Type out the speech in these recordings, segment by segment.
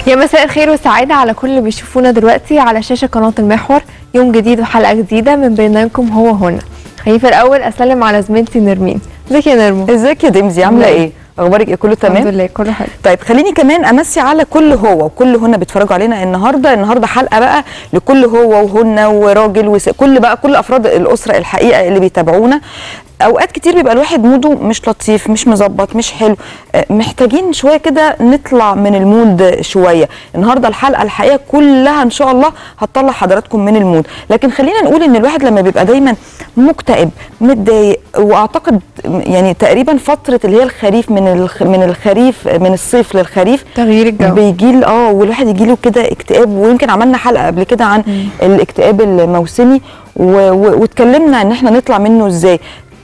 يا مساء الخير والسعادة على كل اللي بيشوفونا دلوقتي على شاشة قناة المحور يوم جديد وحلقة جديدة من برنامجكم هو هنا خليني في الأول أسلم على زميلتي نرمين ازيك يا نرمو ازيك يا دمزي عامله عاملة ايه اخبارك ايه كله الحمد تمام لله كله حلو طيب خليني كمان امسي على كل هو وكل هن بيتفرجوا علينا النهارده النهارده حلقه بقى لكل هو وهن وراجل وس... كل بقى كل افراد الاسره الحقيقه اللي بيتابعونا اوقات كتير بيبقى الواحد موده مش لطيف مش مظبط مش حلو آه، محتاجين شويه كده نطلع من المود شويه النهارده الحلقه الحقيقه كلها ان شاء الله هتطلع حضراتكم من المود لكن خلينا نقول ان الواحد لما بيبقى دايما مكتئب متضايق واعتقد يعني تقريبا فتره اللي هي الخريف من الخ... من الخريف من الصيف للخريف تغيير الجو بيجي اه والواحد يجي له كده اكتئاب ويمكن عملنا حلقه قبل كده عن الاكتئاب الموسمي و... و... واتكلمنا ان احنا نطلع منه ازاي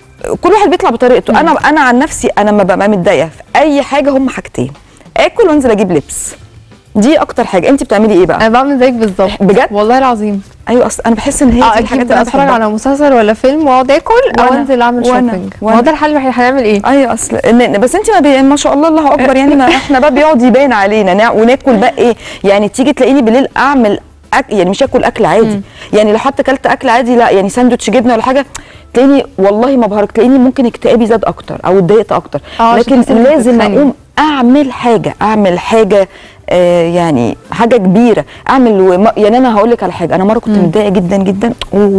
كل واحد بيطلع بطريقته انا انا عن نفسي انا لما ببقى متضايقه في اي حاجه هم حاجتين اكل وانزل اجيب لبس دي اكتر حاجه انت بتعملي ايه بقى أنا بعمل زيك بالظبط بجد؟ والله العظيم ايوه اصل انا بحس ان هي اه دي الحاجات اكيد اللي أنا اتفرج بحبها. على مسلسل ولا فيلم واقعد اكل او وأنا- انزل اعمل وأنا- شوبينج وأنا. هو ده الحل الوحيد هنعمل ايه ايوه اصل إن- بس انت ما, بي... ما شاء الله الله اكبر يعني ما احنا بقى بيقعد يبان علينا نا... وناكل بقى ايه يعني تيجي تلاقيني بالليل اعمل أك... يعني مش اكل اكل عادي يعني لو حتى اكلت اكل عادي لا يعني ساندوتش جبنه ولا حاجه تلاقيني والله ما بهرج تلاقيني ممكن اكتئابي زاد اكتر او اتضايقت اكتر اه، عشان لكن تحسي إنك لازم بتتخانقي. اقوم اعمل حاجه اعمل حاجه آه يعني حاجه كبيره اعمل وم... يعني انا هقول لك على حاجه انا مره كنت متضايقه جدا جدا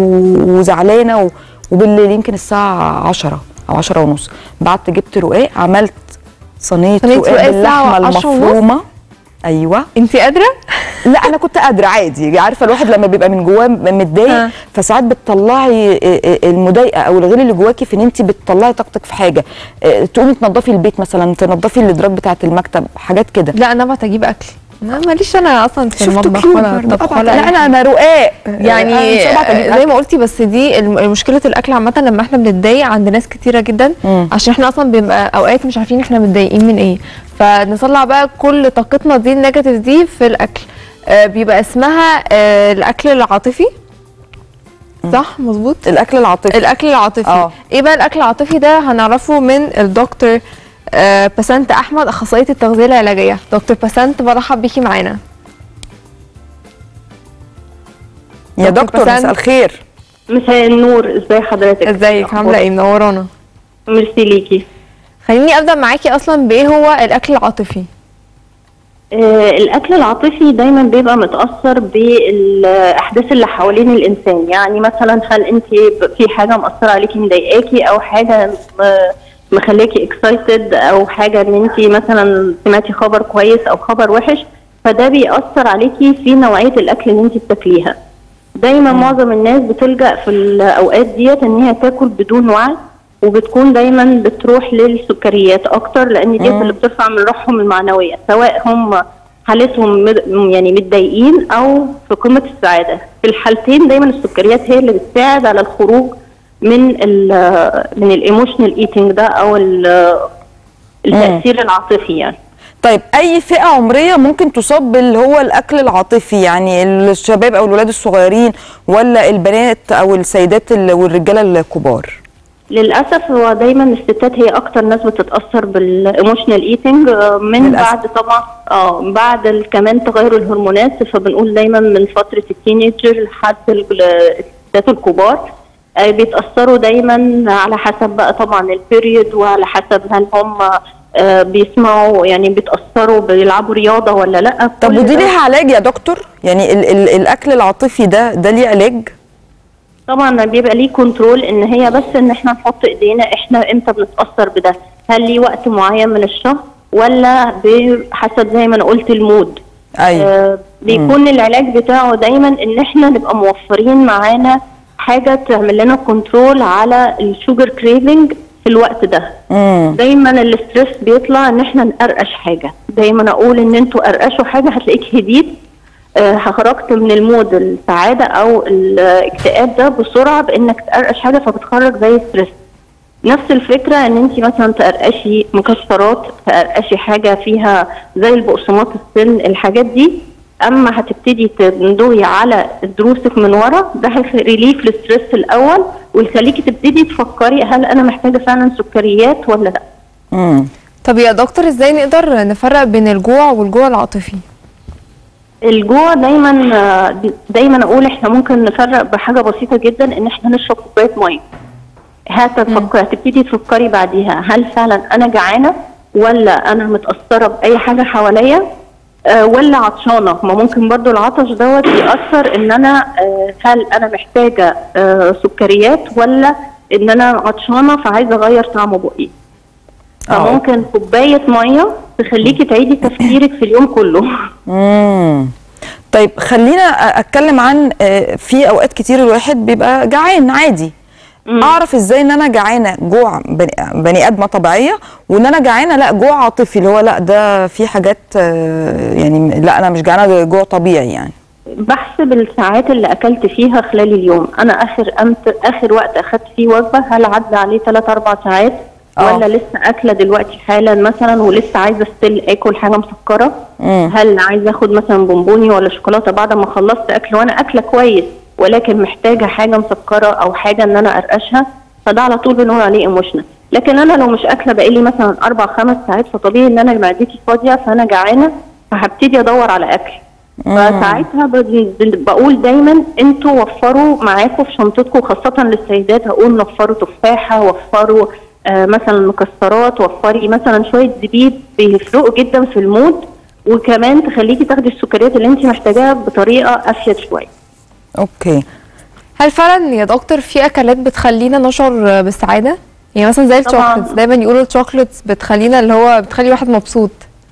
و- وزعلانه و... وبالليل يمكن الساعه 10 او 10 ونص بعت جبت رقاق عملت صينيه صينية رقاق رقاق باللحمه الساعة 10 ونص؟ المفرومه ايوه انت قادرة؟ لا انا كنت قادره عادي عارفه الواحد لما بيبقى من جواه متضايق ها. فساعات بتطلعي المضايقه او الغل اللي جواكي في ان انت بتطلعي طاقتك في حاجه آه، تقومي تنظفي البيت مثلا تنظفي الادراج بتاعه المكتب حاجات كده لا انا ابعت اجيب اكل انا ماليش انا اصلا في شفتوا المطبخ كيوت ولا برضه. طبخ أبعت- ولا لا أي انا حاجة. انا رقاق يعني أنا مش هبعت أجيب زي أكل. ما قلتي بس دي الم- مشكله الاكل عامه لما احنا بنتضايق عند ناس كتيره جدا مم. عشان احنا اصلا بنبقى اوقات مش عارفين احنا متضايقين من ايه فنطلع بقى كل طاقتنا دي النيجاتيف دي في الاكل آه بيبقى اسمها آه الاكل العاطفي صح مظبوط الاكل العاطفي الاكل العاطفي اه. ايه بقى الاكل العاطفي ده هنعرفه من الدكتور آه بسنت احمد اخصائيه التغذيه العلاجيه دكتور بسنت برحب بيكي معانا يا دكتور دكتور بسنت. مساء الخير مساء النور ازاي حضرتك ازيك عامله ايه منورانا ميرسي ليكي خليني ابدا معاكي اصلا بايه هو الاكل العاطفي آه الاكل العاطفي دايما بيبقى متاثر بالاحداث اللي حوالين الانسان يعني مثلا هل انت ب- في حاجه مأثره عليكي مضايقاكي او حاجه م- مخليكي اكسايتد او حاجه ان انت مثلا سمعتي خبر كويس او خبر وحش فده بيأثر عليكي في نوعيه الاكل اللي انت بتاكليها دايما معظم الناس بتلجأ في الاوقات ديت ان هي تاكل بدون وعي وبتكون دايما بتروح للسكريات اكتر لان ديت اللي بترفع من روحهم المعنويه سواء هم حالتهم مد- يعني متضايقين او في قمه السعاده في الحالتين دايما السكريات هي اللي بتساعد على الخروج من ال من الايموشنال ايتنج ده او ال- التاثير العاطفي يعني طيب اي فئه عمريه ممكن تصاب باللي هو الاكل العاطفي يعني الشباب او الولاد الصغيرين ولا البنات او السيدات ال- والرجاله الكبار للاسف هو دايما الستات هي اكتر ناس بتتاثر بالايموشنال ايتنج من للأسف. بعد طبعا اه بعد ال- كمان تغير الهرمونات فبنقول دايما من فتره التينيجر لحد ال- الستات الكبار آه، بيتاثروا دايما على حسب بقى طبعا البيريود وعلى حسب هل هم آه، بيسمعوا يعني بيتاثروا بيلعبوا رياضه ولا لا طب كل ودي ده- ليها علاج يا دكتور يعني ال ال الاكل العاطفي ده ده ليه علاج طبعا بيبقى ليه كنترول ان هي بس ان احنا نحط ايدينا احنا امتى بنتاثر بده هل ليه وقت معين من الشهر ولا بحسب زي ما انا قلت المود ايوه آه بيكون العلاج بتاعه دايما ان احنا نبقى موفرين معانا حاجه تعمل لنا كنترول على الشوجر كريفنج في الوقت ده امم دايما الاسترس بيطلع ان احنا نقرقش حاجه دايما اقول ان انتوا قرقشوا حاجه هتلاقيك هديت آه، خرجت من المود السعاده او الاكتئاب ده بسرعه بانك تقرقش حاجه فبتخرج زي ستريس نفس الفكره ان انت مثلا تقرقشي مكسرات تقرقشي حاجه فيها زي البقسماط السن الحاجات دي اما هتبتدي تندوي على دروسك من ورا ده هيريليف الستريس الاول ويخليكي تبتدي تفكري هل انا محتاجه فعلا سكريات ولا لا امم طب يا دكتور ازاي نقدر نفرق بين الجوع والجوع العاطفي الجوع دايما آه، دايما اقول احنا ممكن نفرق بحاجه بسيطه جدا ان احنا نشرب كوبايه ميه هتفكر هتبتدي تفكري بعديها هل فعلا انا جعانه ولا انا متاثره باي حاجه حواليا آه، ولا عطشانه ما ممكن برضو العطش دوت ياثر ان انا آه، هل انا محتاجه آه، سكريات ولا ان انا عطشانه فعايزه اغير طعم بقي آه. فممكن كوبايه ميه تخليكي تعيدي تفكيرك في اليوم كله امم طيب خلينا أ- اتكلم عن آه، في اوقات كتير الواحد بيبقى جعان عادي اعرف ازاي ان انا جعانه جوع بني, بني ادمه طبيعيه وان انا جعانه لا جوع عاطفي اللي هو لا ده في حاجات آه، يعني لا انا مش جعانه ده جوع طبيعي يعني بحسب الساعات اللي اكلت فيها خلال اليوم انا اخر أمت اخر وقت اخدت فيه وجبه هل عدى عليه 3 4 ساعات آه. ولا لسه اكله دلوقتي حالا مثلا ولسه عايزه ستيل اكل حاجه مسكره مم. هل عايزه اخد مثلا بونبوني ولا شوكولاته بعد ما خلصت اكل وانا اكله كويس ولكن محتاجه حاجه مسكره او حاجه ان انا ارقشها فده على طول بنقول عليه ايموشنال لكن انا لو مش اكله بقالي مثلا اربع خمس ساعات فطبيعي ان انا معدتي فاضيه فانا جعانه فهبتدي ادور على اكل فساعتها ب- ب- بقول دايما انتوا وفروا معاكم في شنطتكم خاصه للسيدات هقول وفروا تفاحه وفروا آه مثلا مكسرات وفري مثلا شويه زبيب بيفرقوا جدا في المود وكمان تخليكي تاخدي السكريات اللي انت محتاجاها بطريقه افيد شويه اوكي هل فعلا يا دكتور في اكلات بتخلينا نشعر بالسعاده يعني مثلا زي طبعاً. الشوكليتس دايما يقولوا الشوكليتس بتخلينا اللي هو بتخلي الواحد مبسوط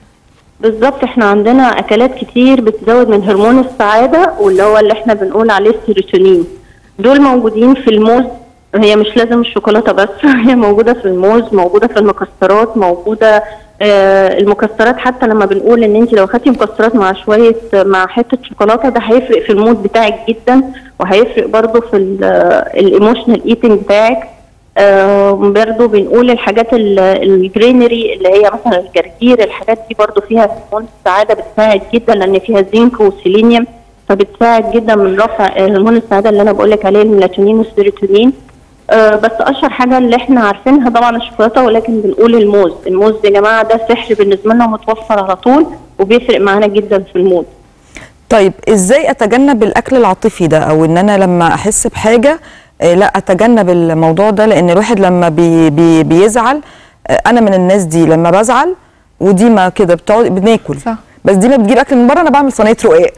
بالظبط احنا عندنا اكلات كتير بتزود من هرمون السعاده واللي هو اللي احنا بنقول عليه السيروتونين دول موجودين في الموز هي مش لازم الشوكولاته بس هي موجوده في الموز موجوده في المكسرات موجوده آه المكسرات حتى لما بنقول ان انت لو خدتي مكسرات مع شويه مع حته شوكولاته ده هيفرق في المود بتاعك جدا وهيفرق برضه في الايموشنال ايتنج بتاعك آه برضو بنقول الحاجات ال- الجرينري اللي هي مثلا الجرجير الحاجات دي برضو فيها هرمون السعاده بتساعد جدا لان فيها زنك وسيلينيوم فبتساعد جدا من رفع هرمون السعاده اللي انا بقول لك عليه الميلاتونين والسيروتونين آه بس اشهر حاجه اللي احنا عارفينها طبعا الشوكولاته ولكن بنقول الموز الموز يا جماعه ده سحر بالنسبه لنا متوفر على طول وبيفرق معانا جدا في المود طيب ازاي اتجنب الاكل العاطفي ده او ان انا لما احس بحاجه آه، لا اتجنب الموضوع ده لان الواحد لما بي بي بيزعل آه، انا من الناس دي لما بزعل ودي ما كده بتقعد بناكل صح. بس دي ما بتجيب اكل من بره انا بعمل صينيه رقاق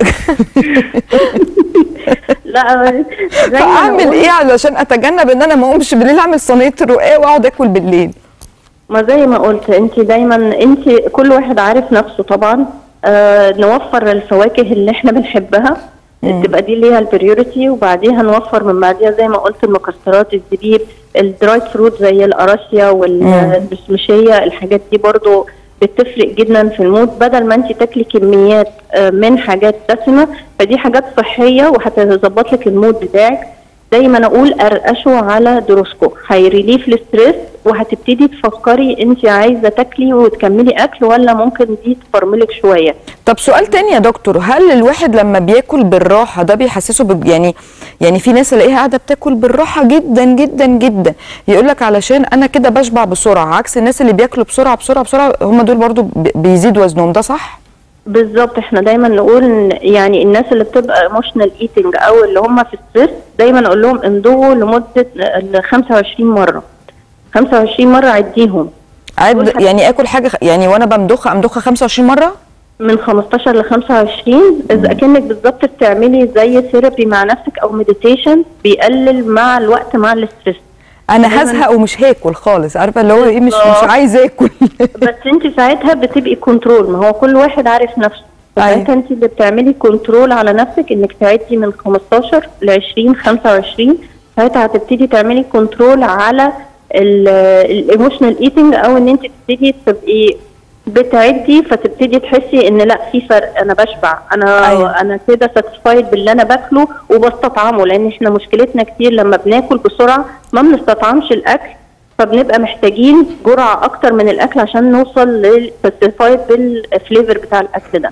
لا زي ما فاعمل نقول- ايه علشان اتجنب ان انا ما اقومش بالليل اعمل صينيه الرقاق واقعد اكل بالليل ما زي ما قلت انت دايما انت كل واحد عارف نفسه طبعا آه نوفر الفواكه اللي احنا بنحبها تبقى دي ليها البريوريتي وبعديها نوفر من بعديها زي ما قلت المكسرات الزبيب الدرايد فروت زي القراصيا والمشمشيه الحاجات دي برضو بتفرق جدا في المود بدل ما انت تاكلي كميات آه، من حاجات دسمه فدي حاجات صحيه وهتظبط لك المود بتاعك دايما اقول ارقشوا على دروسكم هيريليف الستريس وهتبتدي تفكري انت عايزه تاكلي وتكملي اكل ولا ممكن دي تفرملك شويه طب سؤال تاني يا دكتور هل الواحد لما بياكل بالراحه ده بيحسسه ب... يعني يعني في ناس الاقيها قاعده بتاكل بالراحه جدا جدا جدا يقول لك علشان انا كده بشبع بسرعه عكس الناس اللي بياكلوا بسرعه بسرعه بسرعه هم دول برضو ب- بيزيد وزنهم ده صح بالظبط احنا دايما نقول إن يعني الناس اللي بتبقى ايموشنال ايتنج او اللي هم في ستريس دايما اقول لهم امضغوا لمده ال 25 مره 25 مره عديهم عد يعني اكل حاجه خ- يعني وانا بمضخها امضخها 25 مره من 15 ل 25 اذا اكنك بالظبط بتعملي زي ثيرابي مع نفسك او مديتيشن بيقلل مع الوقت مع الاستريس انا دايماً- هزهق ومش هاكل خالص عارفه اللي هو ايه مش مش بالظبط. عايز اكل بس انت ساعتها بتبقي كنترول ما هو كل واحد عارف نفسه أيوة. ساعتها انت اللي بتعملي كنترول على نفسك انك تعدي من 15 ل 20 25 ساعتها هتبتدي تعملي كنترول على الايموشنال ايتنج او ان انت تبتدي تبقي بتعدي فتبتدي تحسي ان لا في فرق انا بشبع انا أيوة. أيوة. انا كده ساتسفايد باللي انا باكله وبستطعمه لان احنا مشكلتنا كتير لما بناكل بسرعه ما بنستطعمش الاكل فبنبقى محتاجين جرعه اكتر من الاكل عشان نوصل للساتسفايد بالفليفر بتاع الاكل ده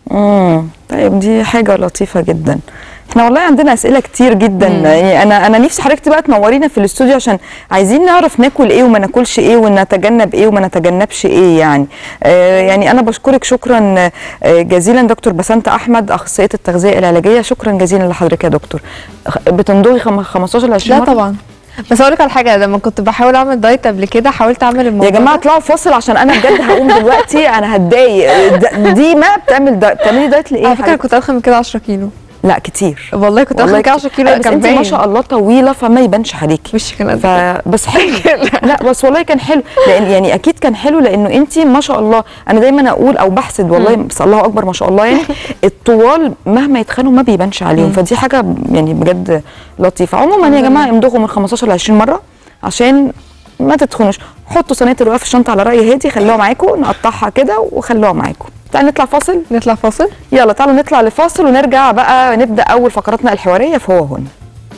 امم طيب دي حاجه لطيفه جدا احنا والله عندنا اسئله كتير جدا يعني انا انا نفسي حضرتك بقى تنورينا في الاستوديو عشان عايزين نعرف ناكل ايه وما ناكلش ايه ونتجنب ايه وما نتجنبش ايه يعني آه يعني انا بشكرك شكرا آه جزيلا دكتور بسنت احمد اخصائيه التغذيه العلاجيه شكرا جزيلا لحضرتك يا دكتور خ- بتندوغي خم- 15 ل 20 لا مرة؟ طبعا بس اقول لك على حاجه لما كنت بحاول اعمل دايت قبل كده حاولت اعمل الموضوع يا جماعه ده. اطلعوا فاصل عشان انا بجد هقوم دلوقتي انا هتضايق د- دي ما بتعمل دا... بتعملي دايت لايه على يا فكره حبيبتي؟ كنت ادخل من كده 10 كيلو لا كتير والله كنت ادخل من كده 10 كيلو أيوة، بس كان انت ما باين. شاء الله طويله فما يبانش عليكي وشي كان قد ف... كده. بس حلو لا بس والله كان حلو لان يعني اكيد كان حلو لانه انت ما شاء الله انا دايما اقول او بحسد والله بس الله اكبر ما شاء الله يعني الطوال مهما يتخانوا ما بيبانش عليهم فدي حاجه يعني بجد لطيفه عموما يا جماعه امضغوا من 15 ل 20 مره عشان ما تتخنوش حطوا صينيه الرقاق في الشنطه على راي هادي خلوها معاكم نقطعها كده وخلوها معاكم تعالوا نطلع فاصل نطلع فاصل يلا تعالوا نطلع لفاصل ونرجع بقى نبدا اول فقراتنا الحواريه في هو هنا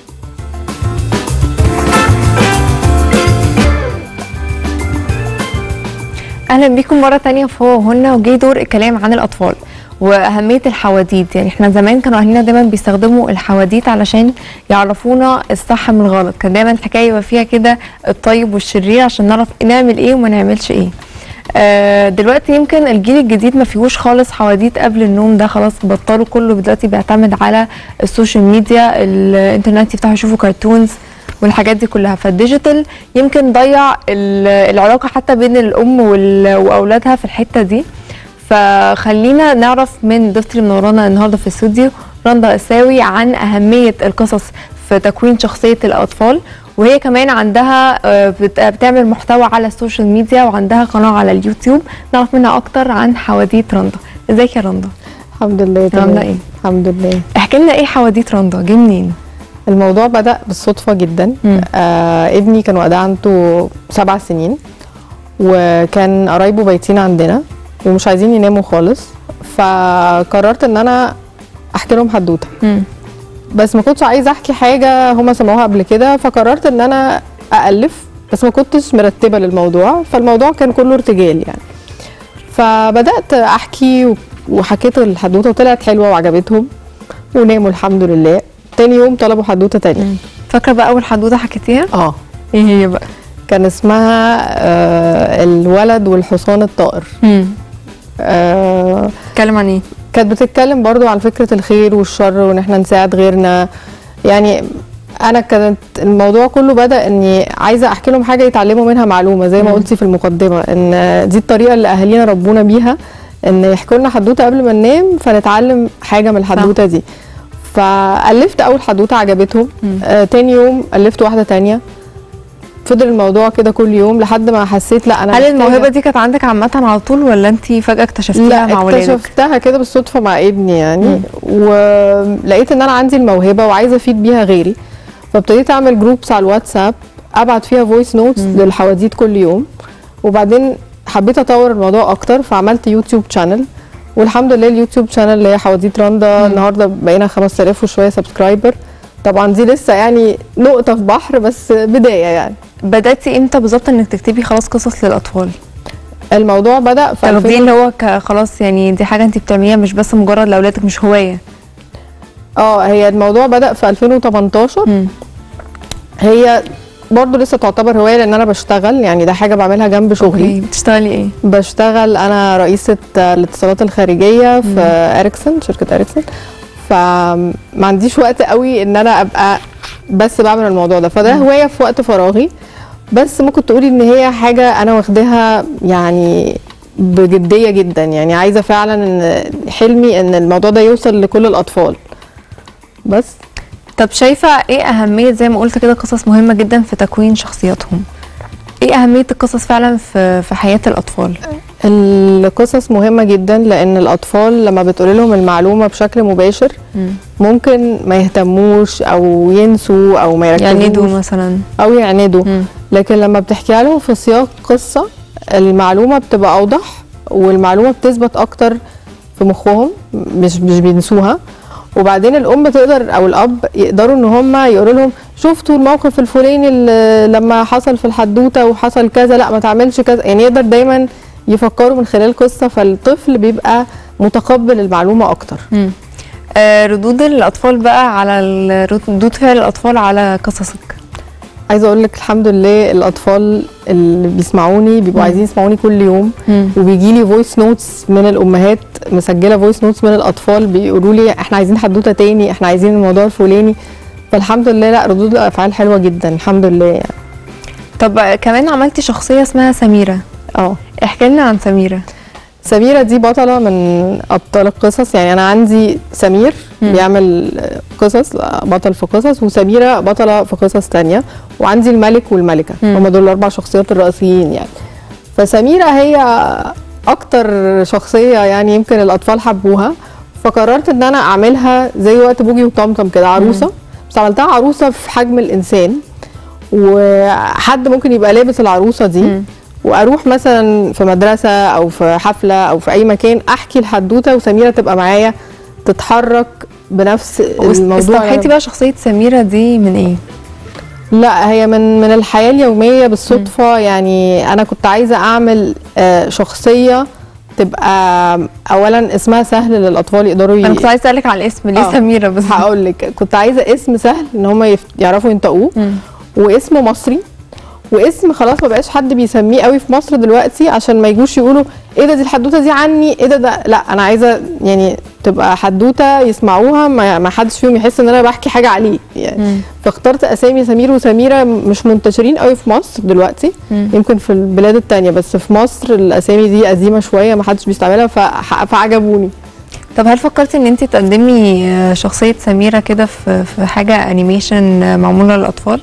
اهلا بيكم مره تانية في هو هنا وجه دور الكلام عن الاطفال واهميه الحواديت يعني احنا زمان كانوا اهلنا دايما بيستخدموا الحواديت علشان يعرفونا الصح من الغلط كان دايما الحكايه يبقى فيها كده الطيب والشرير عشان نعرف نعمل ايه وما نعملش ايه آه، دلوقتي يمكن الجيل الجديد ما فيهوش خالص حواديت قبل النوم ده خلاص بطلوا كله دلوقتي بيعتمد على السوشيال ميديا الانترنت يفتحوا يشوفوا كرتونز والحاجات دي كلها فالديجيتال يمكن ضيع ال- العلاقه حتى بين الام وال- واولادها في الحته دي فخلينا نعرف من ضيفتي اللي منورانا النهارده في الاستوديو رندا قساوي عن اهميه القصص في تكوين شخصيه الاطفال وهي كمان عندها آه، بت- بتعمل محتوى على السوشيال ميديا وعندها قناه على اليوتيوب نعرف منها اكتر عن حواديت رندا ازيك يا رندا الحمد لله تمام عاملة إيه؟ الحمد لله احكي لنا ايه حواديت رندا جه منين الموضوع بدأ بالصدفة جدا مم. آه ابني كان وقتها عنده سبع سنين وكان قرايبه بايتين عندنا ومش عايزين يناموا خالص فقررت ان انا احكي لهم حدوته بس ما كنتش عايزه احكي حاجه هما سمعوها قبل كده فقررت ان انا الف بس ما كنتش مرتبه للموضوع فالموضوع كان كله ارتجال يعني فبدات احكي و- وحكيت الحدوته وطلعت حلوه وعجبتهم وناموا الحمد لله تاني يوم طلبوا حدوته تانية فاكره بقى اول حدوته حكيتيها اه ايه هي بقى كان اسمها آه الولد والحصان الطائر آه اتكلم عن ايه كانت بتتكلم برضو عن فكرة الخير والشر وان احنا نساعد غيرنا يعني انا كانت الموضوع كله بدأ اني عايزة احكي لهم حاجة يتعلموا منها معلومة زي ما قلتي في المقدمة ان دي الطريقة اللي اهالينا ربونا بيها ان يحكوا لنا حدوتة قبل ما ننام فنتعلم حاجة من الحدوتة دي فألفت اول حدوتة عجبتهم آه تاني يوم ألفت واحدة تانية فضل الموضوع كده كل يوم لحد ما حسيت لا انا هل محتاجة- الموهبه دي كانت عندك عامه على طول ولا انت فجاه اكتشفتيها لا مع ولادك اكتشفتها كده بالصدفه مع ابني يعني ولقيت ان انا عندي الموهبه وعايزه افيد بيها غيري فابتديت اعمل جروبس على الواتساب ابعت فيها فويس نوتس للحواديت كل يوم وبعدين حبيت اطور الموضوع اكتر فعملت يوتيوب شانل والحمد لله اليوتيوب شانل اللي هي حواديت رندا النهارده بقينا 5000 وشويه سبسكرايبر طبعا دي لسه يعني نقطه في بحر بس بدايه يعني بداتي امتى بالظبط انك تكتبي خلاص قصص للاطفال الموضوع بدا في تاخديه 2000 اللي هو ك- خلاص يعني دي حاجه انت بتعمليها مش بس مجرد لاولادك مش هوايه اه هي الموضوع بدأ في 2018 هي برضه لسه تعتبر هوايه لان انا بشتغل يعني ده حاجه بعملها جنب شغلي اوكي بتشتغلي ايه بشتغل انا رئيسه الاتصالات الخارجيه في اريكسون شركه اريكسون فما عنديش وقت قوي ان انا ابقى بس بعمل الموضوع ده فده هوايه في وقت فراغي بس ممكن تقولي ان هي حاجه انا واخداها يعني بجديه جدا يعني عايزه فعلا ان حلمي ان الموضوع ده يوصل لكل الاطفال بس طب شايفه ايه اهميه زي ما قلت كده قصص مهمه جدا في تكوين شخصياتهم ايه اهميه القصص فعلا في في حياه الاطفال القصص مهمة جدا لأن الأطفال لما بتقول لهم المعلومة بشكل مباشر ممكن ما يهتموش أو ينسوا أو ما يركزوش يعندوا مثلا أو يعندوا مم. لكن لما بتحكيها لهم في سياق قصة المعلومة بتبقى أوضح والمعلومة بتثبت أكتر في مخهم مش مش بينسوها وبعدين الام تقدر او الاب يقدروا ان هم يقولوا لهم شفتوا الموقف الفلاني اللي لما حصل في الحدوته وحصل كذا لا ما تعملش كذا يعني يقدر دايما يفكروا من خلال قصه فالطفل بيبقى متقبل المعلومه اكتر آه ردود الاطفال بقى على ال- ردود فعل الاطفال على قصصك عايزه اقول لك الحمد لله الاطفال اللي بيسمعوني بيبقوا مم. عايزين يسمعوني كل يوم وبيجي لي فويس نوتس من الامهات مسجله فويس نوتس من الاطفال بيقولوا لي احنا عايزين حدوته تاني احنا عايزين الموضوع الفلاني فالحمد لله لا ردود الافعال حلوه جدا الحمد لله يعني طب آه، كمان عملتي شخصيه اسمها سميره اه احكي لنا عن سميره سميرة دي بطلة من أبطال القصص يعني أنا عندي سمير مم. بيعمل قصص بطل في قصص وسميرة بطلة في قصص تانية وعندي الملك والملكة مم. هم دول الأربع شخصيات الرئيسيين يعني فسميرة هي أكتر شخصية يعني يمكن الأطفال حبوها فقررت إن أنا أعملها زي وقت بوجي وطمطم كده عروسة بس عملتها عروسة في حجم الإنسان وحد ممكن يبقى لابس العروسة دي مم. واروح مثلا في مدرسه او في حفله او في اي مكان احكي الحدوته وسميره تبقى معايا تتحرك بنفس الموضوع استوحيتي بقى شخصيه سميره دي من ايه لا هي من من الحياه اليوميه بالصدفه يعني انا كنت عايزه اعمل آه، شخصيه تبقى اولا اسمها سهل للاطفال يقدروا انا ي- كنت عايزه اسالك على الاسم ليه آه. سميره بس هقول لك كنت عايزه اسم سهل ان هم يف- يعرفوا ينطقوه مم. واسم مصري واسم خلاص ما بقاش حد بيسميه قوي في مصر دلوقتي عشان ما يجوش يقولوا ايه ده دي الحدوته دي عني ايه ده ده لا انا عايزه يعني تبقى حدوته يسمعوها ما, ما حدش فيهم يحس ان انا بحكي حاجه عليه يعني مم. فاخترت اسامي سمير وسميره مش منتشرين قوي في مصر دلوقتي مم. يمكن في البلاد التانية بس في مصر الاسامي دي قديمه شويه ما حدش بيستعملها فح- فعجبوني طب هل فكرتي ان انت تقدمي آه، شخصيه سميره كده في في حاجه انيميشن آه، معموله للاطفال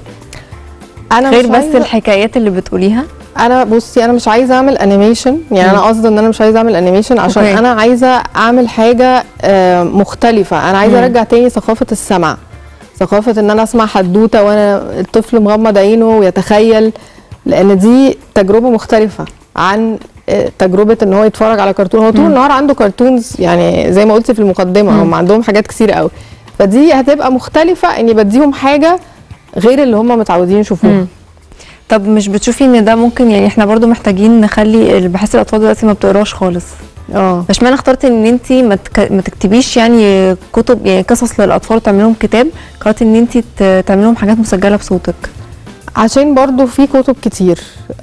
انا غير مش بس عايزة- الحكايات اللي بتقوليها انا بصي انا مش عايزه اعمل انيميشن يعني مم. انا قصدي ان انا مش عايزه اعمل انيميشن عشان أوكي. انا عايزه اعمل حاجه آه، مختلفه انا عايزه مم. ارجع تاني ثقافه السمع ثقافه ان انا اسمع حدوته وانا الطفل مغمض عينه ويتخيل لان دي تجربه مختلفه عن آه، تجربه ان هو يتفرج على كرتون هو طول مم. النهار عنده كرتونز يعني زي ما قلت في المقدمه مم. هم عندهم حاجات كتير قوي فدي هتبقى مختلفه اني بديهم حاجه غير اللي هم متعودين يشوفوها مم. طب مش بتشوفي ان ده ممكن يعني احنا برضو محتاجين نخلي بحس الاطفال دلوقتي ما بتقراش خالص اه اشمعنى اخترتي ان انت ما, تك... ما تكتبيش يعني كتب يعني قصص للاطفال وتعملي لهم كتاب قررتي ان انت ت- تعملي لهم حاجات مسجله بصوتك عشان برضو في كتب كتير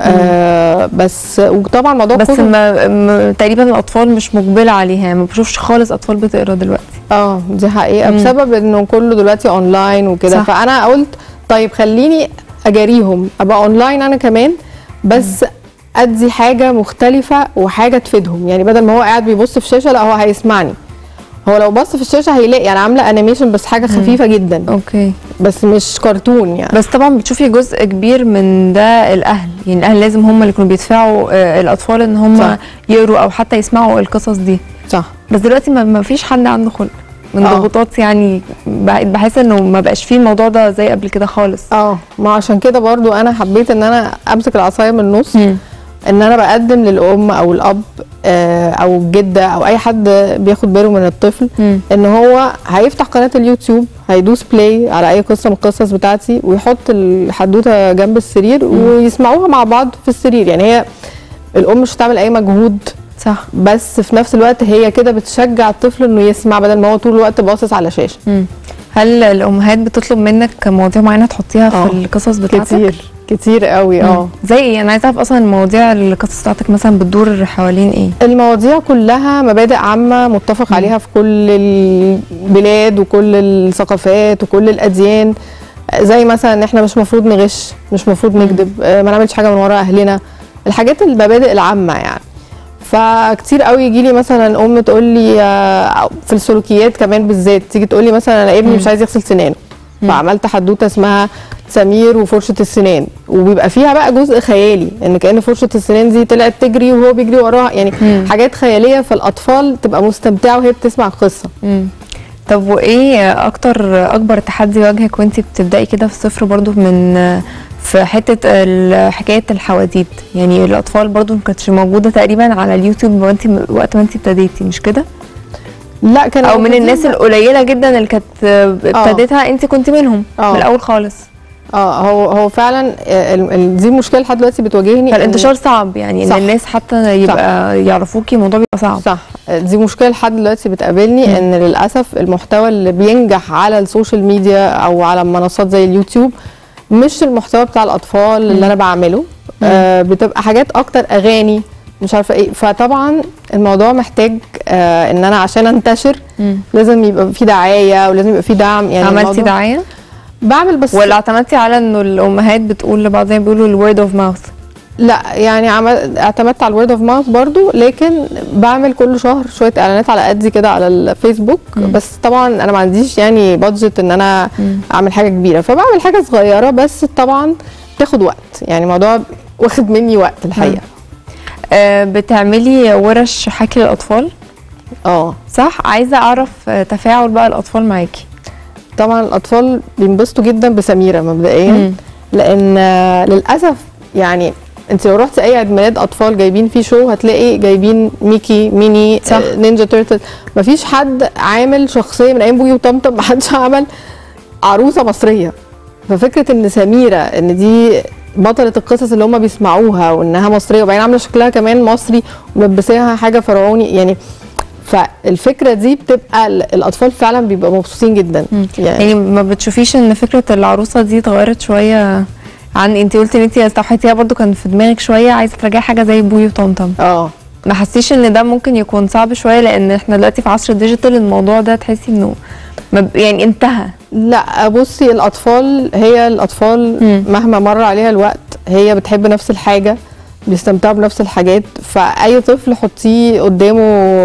آه بس وطبعا موضوع بس كتب ما... ما... تقريبا الاطفال مش مقبله عليها ما بشوفش خالص اطفال بتقرا دلوقتي اه دي حقيقه مم. بسبب انه كله دلوقتي اونلاين وكده صح. فانا قلت طيب خليني اجاريهم ابقى اونلاين انا كمان بس ادي حاجه مختلفه وحاجه تفيدهم يعني بدل ما هو قاعد بيبص في شاشه لا هو هيسمعني هو لو بص في الشاشه هيلاقي يعني عامله انيميشن بس حاجه خفيفه جدا اوكي بس مش كرتون يعني بس طبعا بتشوفي جزء كبير من ده الاهل يعني الاهل لازم هم اللي يكونوا بيدفعوا آه، الاطفال ان هم صح. يقروا او حتى يسمعوا القصص دي صح بس دلوقتي ما- ما فيش حد عنده خلق من آه. ضغوطات يعني بقيت بحس انه ما بقاش فيه الموضوع ده زي قبل كده خالص اه ما عشان كده برضو انا حبيت ان انا امسك العصايه من النص ان انا بقدم للام او الاب آه، او الجده او اي حد بياخد باله من الطفل مم. ان هو هيفتح قناه اليوتيوب هيدوس بلاي على اي قصه من القصص بتاعتي ويحط الحدوته جنب السرير ويسمعوها مع بعض في السرير يعني هي الام مش هتعمل اي مجهود صح بس في نفس الوقت هي كده بتشجع الطفل انه يسمع بدل ما هو طول الوقت باصص على شاشه مم. هل الامهات بتطلب منك مواضيع معينه تحطيها آه. في القصص بتاعتك كتير كتير قوي اه مم. زي ايه انا عايزه اعرف اصلا المواضيع القصص بتاعتك مثلا بتدور حوالين ايه المواضيع كلها مبادئ عامة متفق عليها في كل البلاد وكل الثقافات وكل الأديان زي مثلا ان احنا مش مفروض نغش مش مفروض نكذب آه، ما نعملش حاجة من ورا أهلنا الحاجات المبادئ العامة يعني فكتير قوي يجي لي مثلا ام تقول لي آه، أو في السلوكيات كمان بالذات تيجي تقول لي مثلا انا ابني مش عايز يغسل سنانه فعملت حدوته اسمها سمير وفرشه السنان وبيبقى فيها بقى جزء خيالي ان كان فرشه السنان دي طلعت تجري وهو بيجري وراها يعني مم. حاجات خياليه فالاطفال تبقى مستمتعه وهي بتسمع القصه مم. طب وايه اكتر اكبر تحدي واجهك وانت بتبداي كده في الصفر برضو من في حته ال- حكايه الحواديت يعني الاطفال برضو ما كانتش موجوده تقريبا على اليوتيوب وانت وقت ما انت ابتديتي مش كده لا كان او من الناس القليله جدا اللي كانت ابتديتها انت كنت منهم آه. من الاول خالص اه هو هو فعلا آه، ال- ال- دي مشكله لحد دلوقتي بتواجهني إن- فالانتشار صعب يعني صح. ان الناس حتى يبقى يعرفوكي الموضوع بيبقى صعب صح دي مشكله لحد دلوقتي بتقابلني ان للاسف المحتوى اللي بينجح على السوشيال ميديا او على منصات زي اليوتيوب مش المحتوى بتاع الاطفال اللي انا بعمله آه بتبقى حاجات اكتر اغاني مش عارفه ايه فطبعا الموضوع محتاج آه ان انا عشان انتشر مم. لازم يبقى في دعايه ولازم يبقى في دعم يعني عملتي الموضوع- دعايه بعمل بس ولا اعتمدتي على انه الامهات بتقول لبعض زي ما بيقولوا الورد اوف ماوث لا يعني عمل اعتمدت على الورد اوف ماوث برضو لكن بعمل كل شهر شويه اعلانات على قدي كده على الفيسبوك مم. بس طبعا انا ما عنديش يعني بادجت ان انا مم. اعمل حاجه كبيره فبعمل حاجه صغيره بس طبعا تاخد وقت يعني الموضوع واخد مني وقت الحقيقه آه بتعملي ورش حكي للاطفال اه صح عايزه اعرف آه، تفاعل بقى الاطفال معاكي طبعا الاطفال بينبسطوا جدا بسميره مبدئيا مم. لان آه، للاسف يعني انت لو رحت اي عيد ميلاد اطفال جايبين فيه شو هتلاقي جايبين ميكي ميني صح. آه، نينجا تيرتل مفيش حد عامل شخصيه من ايام بوجي وطمطم محدش عمل عروسه مصريه ففكره ان سميره ان دي بطلة القصص اللي هم بيسمعوها وانها مصريه وبعدين عامله شكلها كمان مصري وملبساها حاجه فرعوني يعني فالفكره دي بتبقى ال- الاطفال فعلا بيبقوا مبسوطين جدا يعني ما بتشوفيش ان فكره العروسه دي اتغيرت شويه عن انت قلتي ان انت استوحيتيها برضو كان في دماغك شويه عايزه ترجعي حاجه زي بوي وطمطم اه ما حسيش ان ده ممكن يكون صعب شويه لان احنا دلوقتي في عصر الديجيتال الموضوع ده تحسي انه ما ب- يعني انتهى لا بصي الاطفال هي الاطفال مم. مهما مر عليها الوقت هي بتحب نفس الحاجه بيستمتعوا بنفس الحاجات فاي طفل حطيه قدامه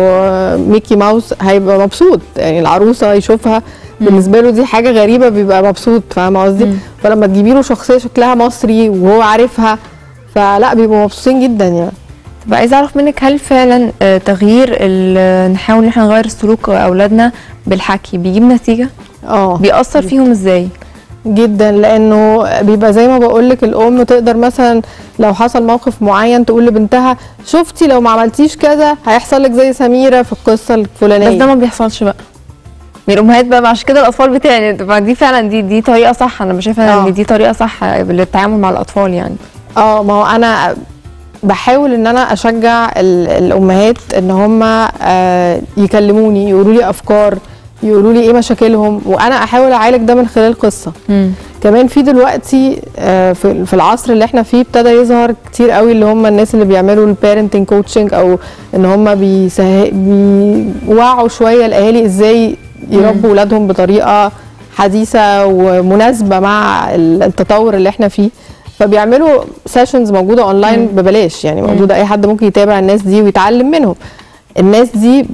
ميكي ماوس هيبقى مبسوط يعني العروسه يشوفها بالنسبه له دي حاجه غريبه بيبقى مبسوط فاهمه قصدي مم. فلما تجيبي له شخصيه شكلها مصري وهو عارفها فلا بيبقوا مبسوطين جدا يعني طب عايزه اعرف منك هل فعلا آه، تغيير ال- نحاول ان احنا نغير سلوك اولادنا بالحكي بيجيب نتيجه اه بيأثر فيهم ازاي جدا لانه بيبقى زي ما بقول لك الام تقدر مثلا لو حصل موقف معين تقول لبنتها شفتي لو ما عملتيش كذا هيحصل لك زي سميره في القصه الفلانيه بس ده ما بيحصلش بقى من الامهات بقى عشان كده الاطفال بتاعي ما دي فعلا دي دي طريقه صح انا شايفه آه. ان دي طريقه صح للتعامل مع الاطفال يعني اه ما هو انا بحاول ان انا اشجع ال- الامهات ان هم آه يكلموني يقولوا لي افكار يقولوا لي ايه مشاكلهم وانا احاول اعالج ده من خلال قصه كمان في دلوقتي آه، في في العصر اللي احنا فيه ابتدى يظهر كتير قوي اللي هم الناس اللي بيعملوا البيرنتنج كوتشنج او ان هم بيسه... بيوعوا شويه الاهالي ازاي يربوا ولادهم بطريقه حديثه ومناسبه مع ال- التطور اللي احنا فيه فبيعملوا سيشنز موجوده اونلاين ببلاش يعني موجوده اي حد ممكن يتابع الناس دي ويتعلم منهم الناس دي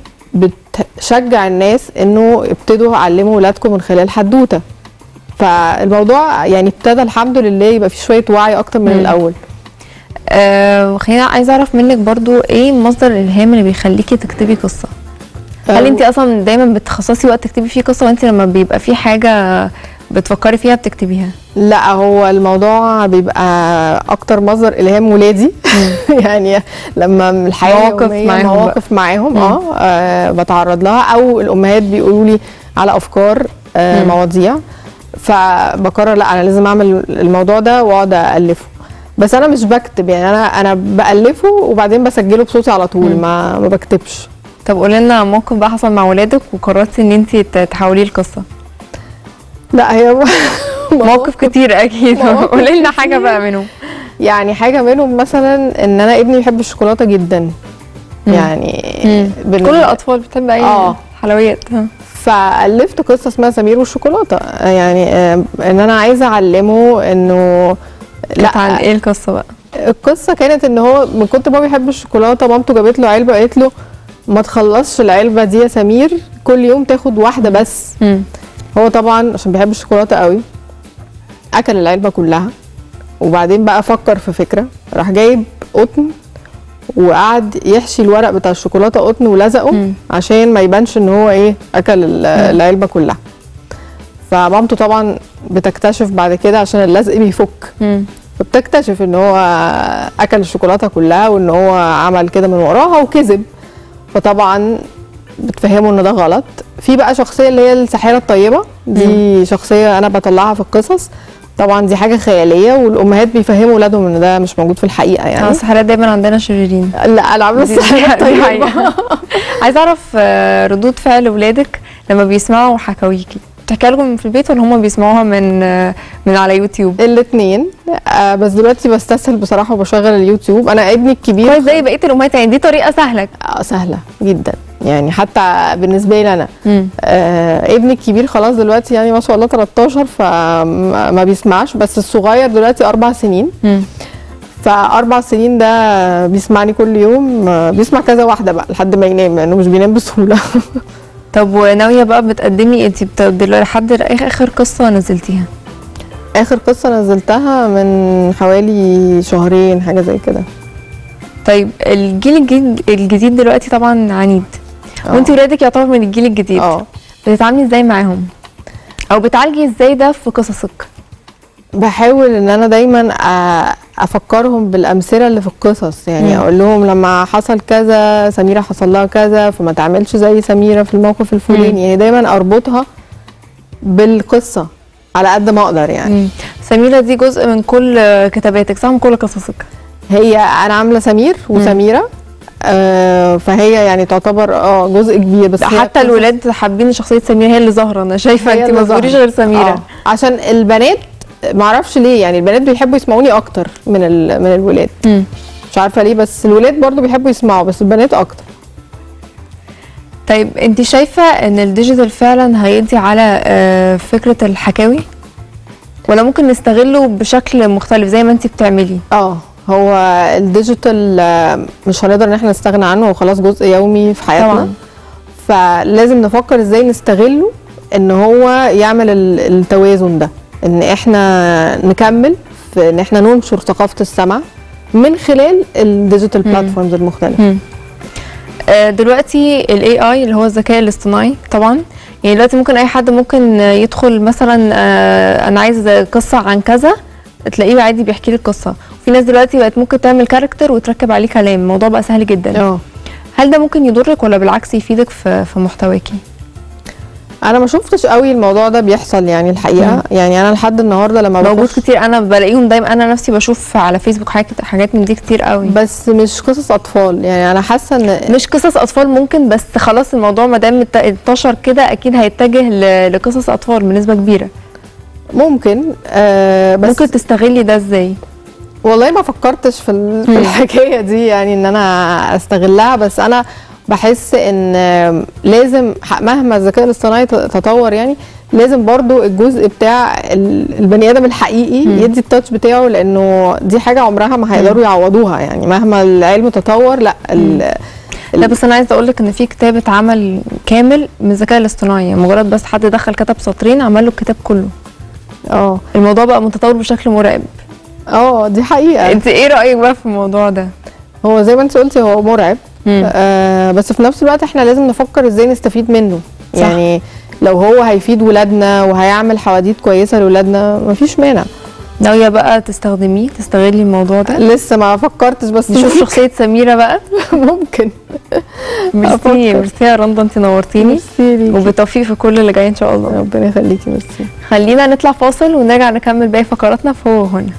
بتشجع الناس انه ابتدوا علموا ولادكم من خلال حدوته فالموضوع يعني ابتدى الحمد لله يبقى في شويه وعي اكتر من مم. الاول آه خلينا عايزه اعرف منك برضو ايه مصدر الالهام اللي بيخليكي تكتبي قصه هل آه، انت اصلا دايما بتخصصي وقت تكتبي فيه قصه وانت لما بيبقى في حاجه بتفكري فيها بتكتبيها لا هو الموضوع بيبقى اكتر مصدر الهام ولادي يعني لما الحياه مواقف اليومية معاهم بقى. مواقف معاهم مم. اه, آه بتعرض لها او الامهات بيقولوا لي على افكار آه مم. مواضيع فبقرر لا انا لازم اعمل الموضوع ده واقعد الفه بس انا مش بكتب يعني انا انا بالفه وبعدين بسجله بصوتي على طول مم. ما ما بكتبش طب قولي لنا موقف بقى حصل مع ولادك وقررتي ان انت تحوليه لقصه لا هي مواقف كتير اكيد مواقف قولي لنا حاجه كتير. بقى منهم يعني حاجه منهم مثلا ان انا ابني بيحب الشوكولاته جدا مم. يعني كل بالنسبة- الاطفال بتحب اي آه. حلويات ها. فالفت قصه اسمها سمير والشوكولاته يعني آه، ان انا عايزه اعلمه انه كانت عن لا ايه القصه بقى القصه كانت ان هو من كتر ما هو بيحب الشوكولاته مامته جابت له علبه قالت له ما تخلصش العلبه دي يا سمير كل يوم تاخد واحده بس مم. هو طبعا عشان بيحب الشوكولاته قوي اكل العلبه كلها وبعدين بقى فكر في فكره راح جايب قطن وقعد يحشي الورق بتاع الشوكولاته قطن ولزقه مم. عشان ما يبانش ان هو ايه اكل ال- العلبه كلها فمامته طبعا بتكتشف بعد كده عشان اللزق بيفك مم. فبتكتشف ان هو اكل الشوكولاته كلها وان هو عمل كده من وراها وكذب فطبعا بتفهمه ان ده غلط في بقى شخصيه اللي هي الساحره الطيبه دي شخصيه انا بطلعها في القصص طبعا دي حاجه خياليه والامهات بيفهموا اولادهم ان ده مش موجود في الحقيقه يعني يعني السحرات دايما عندنا شريرين لا العاب دي- دي- السحر دي طيبه حقيقة. عايزه اعرف آه، ردود فعل ولادك لما بيسمعوا حكاويكي بتحكي لهم في البيت ولا هم بيسمعوها من آه، من على يوتيوب الاثنين آه بس دلوقتي بستسهل بصراحه وبشغل اليوتيوب انا ابني الكبير كويس زي بقيه الامهات يعني دي طريقه سهله آه سهله جدا يعني حتى بالنسبه لي انا مم. آه ابني الكبير خلاص دلوقتي يعني ما شاء الله 13 فما ما بيسمعش بس الصغير دلوقتي اربع سنين مم. فاربع سنين ده بيسمعني كل يوم آه، بيسمع كذا واحده بقى لحد ما ينام لانه مش بينام بسهوله طب وناويه بقى بتقدمي انت بت- دلوقتي لحد اخر اخر قصه نزلتيها اخر قصه نزلتها من حوالي شهرين حاجه زي كده طيب الجيل الجديد الجديد دلوقتي طبعا عنيد آه. وانت ولادك يعتبر من الجيل الجديد اه بتتعاملي ازاي معاهم او بتعالجي ازاي ده في قصصك بحاول ان انا دايما أ- افكرهم بالامثله اللي في القصص يعني مم. اقول لهم لما حصل كذا سميره حصل لها كذا فما تعملش زي سميره في الموقف الفلاني يعني دايما اربطها بالقصه على قد ما اقدر يعني مم. سميرة دي جزء من كل آه، كتاباتك صح من كل قصصك هي انا عامله سمير وسميره آه فهي يعني تعتبر اه جزء كبير بس هي حتى قصص- الولاد حابين شخصية سميرة هي اللي ظاهرة انا شايفة هي انت اللي ما تظهريش ظاهرة. غير سميرة آه. عشان البنات معرفش ليه يعني البنات بيحبوا يسمعوني اكتر من ال... من الولاد مم. مش عارفه ليه بس الولاد برضو بيحبوا يسمعوا بس البنات اكتر طيب انت شايفة ان الديجيتال فعلا هيقضي على آه، فكرة الحكاوي ولا ممكن نستغله بشكل مختلف زي ما انت بتعملي اه هو الديجيتال آه، مش هنقدر ان احنا نستغنى عنه هو خلاص جزء يومي في حياتنا طبعاً. فلازم نفكر ازاي نستغله ان هو يعمل ال- التوازن ده ان احنا نكمل في ان احنا ننشر ثقافه السمع من خلال الديجيتال بلاتفورمز المختلفه مم. آه، دلوقتي الاي اي اللي هو الذكاء الاصطناعي طبعا يعني دلوقتي ممكن اي حد ممكن آه، يدخل مثلا آه، انا عايز قصه عن كذا تلاقيه عادي بيحكي لي القصه وفي ناس دلوقتي بقت ممكن تعمل كاركتر وتركب عليه كلام الموضوع بقى سهل جدا اه هل ده ممكن يضرك ولا بالعكس يفيدك في في محتواكي انا ما شفتش قوي الموضوع ده بيحصل يعني الحقيقه يعني انا لحد النهارده لما موجود بخش- كتير انا بلاقيهم دايما انا نفسي بشوف على فيسبوك حاجات حاجات من دي كتير قوي بس مش قصص اطفال يعني انا حاسه ان مش قصص اطفال ممكن بس خلاص الموضوع ما دام ات- انتشر كده اكيد هيتجه ل- لقصص اطفال بنسبه كبيره ممكن آه بس ممكن تستغلي ده ازاي والله ما فكرتش في ال- في الحكايه دي يعني ان انا استغلها بس انا بحس ان آم، لازم ح- مهما الذكاء الاصطناعي ت- تطور يعني لازم برضو الجزء بتاع ال- البني ادم الحقيقي يدي التاتش بتاعه لانه دي حاجه عمرها ما هيقدروا يعوضوها يعني مهما العلم تطور لا ال- لا بس انا عايزه اقول لك ان في كتاب اتعمل كامل من الذكاء الاصطناعي يعني مجرد بس حد دخل كتب سطرين عمل له الكتاب كله اه الموضوع بقى متطور بشكل مرعب اه دي حقيقه انت ايه رايك بقى في الموضوع ده هو زي ما انت قلتي هو مرعب مم. آه بس في نفس الوقت احنا لازم نفكر ازاي نستفيد منه صح. يعني لو هو هيفيد ولادنا وهيعمل حواديت كويسه لاولادنا مفيش مانع ناويه بقى تستخدميه تستغلي الموضوع ده لسه ما فكرتش بس نشوف شخصيه سميره بقى ممكن ميرسي أفكر. ميرسي يا رندا انت نورتيني ميرسي ليكي. وبالتوفيق في كل اللي جاي ان شاء الله ربنا يخليكي ميرسي خلينا نطلع فاصل ونرجع نكمل باقي فقراتنا في هو هنا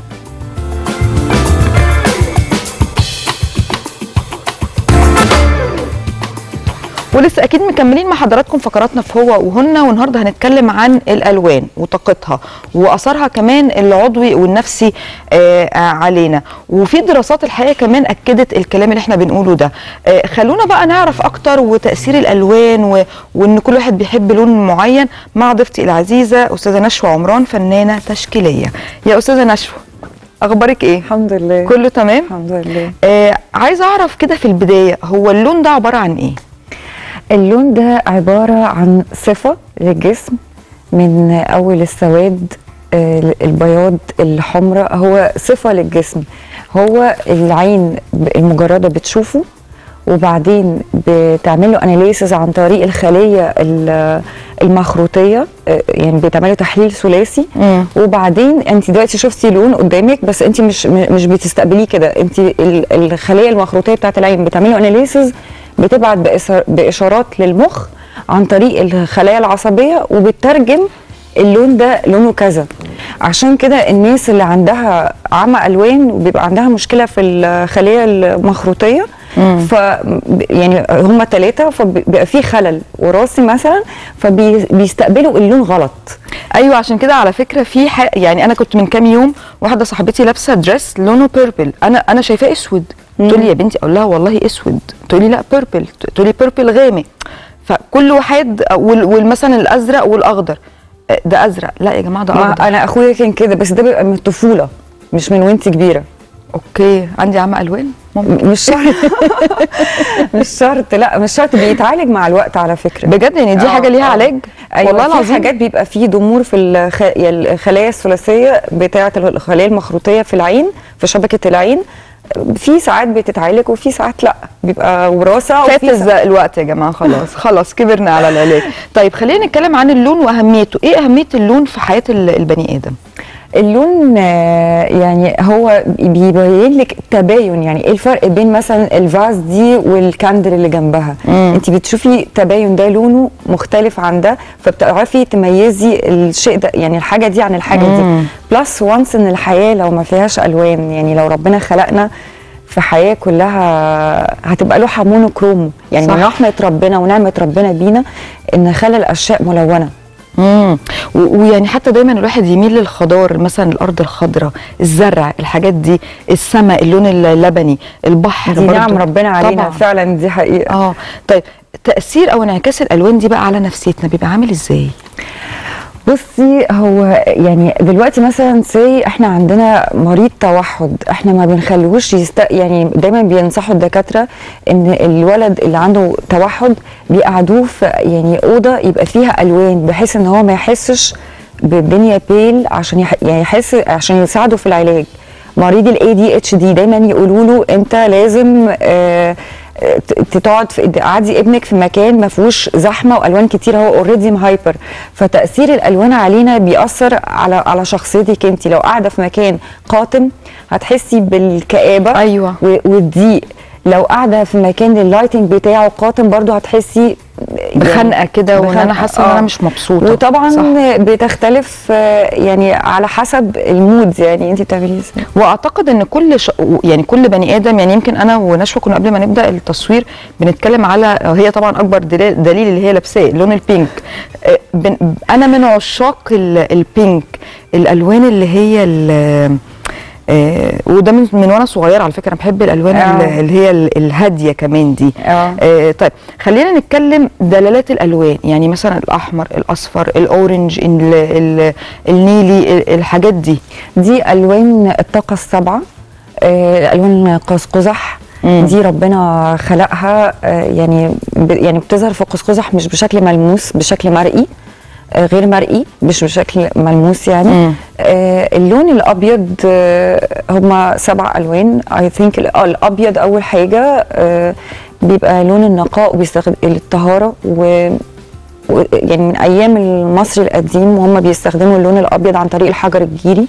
ولسه اكيد مكملين مع حضراتكم فقراتنا في هو وهن والنهارده هنتكلم عن الالوان وطاقتها واثرها كمان العضوي والنفسي آه آه، علينا وفي دراسات الحقيقه كمان اكدت الكلام اللي احنا بنقوله ده آه خلونا بقى نعرف اكتر وتاثير الالوان و... وان كل واحد بيحب لون معين مع ضيفتي العزيزه استاذه نشوى عمران فنانه تشكيليه يا استاذه نشوى اخبارك ايه الحمد لله كله تمام الحمد لله آه عايزه اعرف كده في البدايه هو اللون ده عباره عن ايه اللون ده عبارة عن صفة للجسم من أول السواد آه، البياض الحمراء هو صفة للجسم هو العين ب- المجردة بتشوفه وبعدين بتعمل له اناليسز عن طريق الخليه ال- المخروطيه آه، يعني بتعملوا تحليل ثلاثي مم. وبعدين انت دلوقتي شفتي لون قدامك بس انت مش م- مش بتستقبليه كده انت ال- الخليه المخروطيه بتاعت العين بتعملي اناليسز بتبعت بإس- باشارات للمخ عن طريق الخلايا العصبيه وبتترجم اللون ده لونه كذا عشان كده الناس اللي عندها عمى الوان وبيبقى عندها مشكله في الخليه المخروطيه ف يعني هم ثلاثه فبيبقى في خلل وراثي مثلا فبيستقبلوا اللون غلط ايوه عشان كده على فكره في ح... يعني انا كنت من كام يوم واحده صاحبتي لابسه دريس لونه بيربل انا انا شايفاه اسود تقول لي يا بنتي اقول لها والله اسود تقول لي لا بيربل تقول لي بيربل غامق فكل واحد وال- والمثلا الازرق والاخضر آه، ده ازرق لا يا جماعه ده ما اخضر انا اخويا كان كده بس ده بيبقى من الطفوله مش من وانت كبيره اوكي عندي عمى الوان ممكن م- مش شرط مش شرط لا مش شرط بيتعالج مع الوقت على فكره بجد يعني دي آه، حاجه ليها آه. علاج أيوة والله في العظيم حاجات بيبقى فيه ضمور في الخ... يعني الخلايا الثلاثيه بتاعه الخلايا المخروطيه في العين في شبكه العين في ساعات بتتعالج وفي ساعات لا بيبقى وراثه فات وفي الز- الوقت يا جماعه خلاص خلاص كبرنا على العلاج طيب خلينا نتكلم عن اللون واهميته ايه اهميه اللون في حياه ال- البني ادم اللون آه، يعني هو بيبين لك تباين يعني ايه الفرق بين مثلا الفاز دي والكاندل اللي جنبها انت بتشوفي تباين ده لونه مختلف عن ده فبتعرفي تميزي الشيء ده يعني الحاجه دي عن الحاجه دي بلس وانس ان الحياه لو ما فيهاش الوان يعني لو ربنا خلقنا في حياه كلها هتبقى لوحه مونوكروم يعني صح. من رحمه ربنا ونعمه ربنا بينا ان خلى الاشياء ملونه امم و- ويعني حتى دايما الواحد يميل للخضار مثلا الارض الخضراء الزرع الحاجات دي السماء اللون اللبني البحر دي برضو. نعم ربنا علينا طبعا. فعلا دي حقيقه اه طيب تاثير او انعكاس الالوان دي بقى على نفسيتنا بيبقى عامل ازاي بصي هو يعني دلوقتي مثلا سي احنا عندنا مريض توحد احنا ما بنخلوش يست يعني دايما بينصحوا الدكاتره ان الولد اللي عنده توحد بيقعدوه في يعني اوضه يبقى فيها الوان بحيث ان هو ما يحسش بالدنيا بيل عشان يح يعني يحس عشان يساعده في العلاج مريض الاي دي اتش دي دايما يقولوا له انت لازم آه ت- تقعد في قعدي ابنك في مكان ما فيهوش زحمه والوان كتير هو اوريدي مهايبر فتاثير الالوان علينا بيأثر على على شخصيتك انت لو قاعده في مكان قاتم هتحسي بالكآبه أيوة. و- والضيق لو قاعده في مكان اللايتنج بتاعه قاتم برضو هتحسي بخنقه كده وان انا بخنقة، حاسه ان انا آه. مش مبسوطه وطبعا صح. بتختلف آه، يعني على حسب المود يعني انت بتعملي ازاي واعتقد ان كل ش... يعني كل بني ادم يعني يمكن انا ونشوى كنا قبل ما نبدا التصوير بنتكلم على هي طبعا اكبر دليل, دليل اللي هي لابساه لون البينك آه، بن... انا من عشاق ال... البينك الالوان اللي هي ال... آه وده من, من وانا صغيره على فكره انا بحب الالوان آه. ال- اللي هي ال- الهاديه كمان دي آه. آه طيب خلينا نتكلم دلالات الالوان يعني مثلا الاحمر الاصفر الاورنج ال... ال... النيلي ال- الحاجات دي دي الوان الطاقه السبعه آه، الوان قوس قزح مم. دي ربنا خلقها آه، يعني ب- يعني بتظهر في قوس قزح مش بشكل ملموس بشكل مرئي آه، غير مرئي مش بشكل ملموس يعني مم. آه اللون الابيض آه هما سبع الوان اي ثينك الابيض اول حاجه آه بيبقى لون النقاء وبيستخدم الطهاره و و- يعني من ايام المصري القديم وهم بيستخدموا اللون الابيض عن طريق الحجر الجيري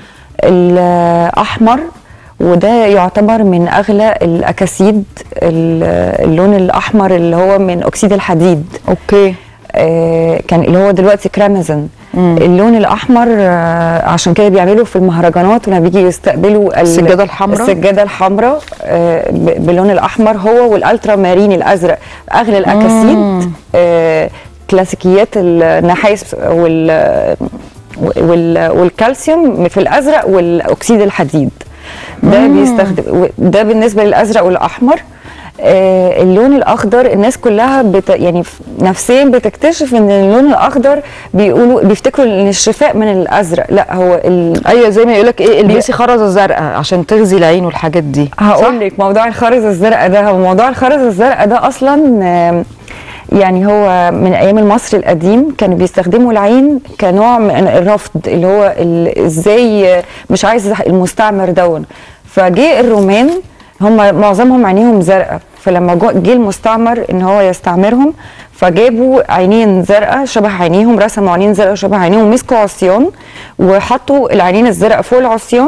الاحمر وده يعتبر من اغلى الاكاسيد ال- اللون الاحمر اللي هو من اكسيد الحديد اوكي آه، كان اللي هو دلوقتي كرامازون اللون الاحمر آه، عشان كده بيعملوا في المهرجانات لما بيجي يستقبلوا ال- السجادة الحمراء؟ السجاده الحمراء آه، ب- باللون الاحمر هو والالترا مارين الازرق اغلى الاكاسيد آه، كلاسيكيات النحاس وال وال والكالسيوم في الازرق والاكسيد الحديد ده بيستخدم ده بالنسبه للازرق والاحمر آه اللون الاخضر الناس كلها بت يعني ف- نفسيا بتكتشف ان اللون الاخضر بيقولوا بيفتكروا ان الشفاء من الازرق لا هو ال... ايوه زي ما يقول لك ايه البسي خرزه زرقاء عشان تغذي العين والحاجات دي هقول لك موضوع الخرز الزرقاء ده هو موضوع الخرز الزرقاء ده اصلا آم، يعني هو من ايام المصري القديم كانوا بيستخدموا العين كنوع من الرفض اللي هو ال- ازاي مش عايز المستعمر دون فجه الرومان هم معظمهم عينيهم زرقاء فلما جو- جه المستعمر ان هو يستعمرهم فجابوا عينين زرقاء شبه عينيهم رسموا عينين زرقاء شبه عينيهم مسكوا عصيان وحطوا العينين الزرقاء فوق العصيان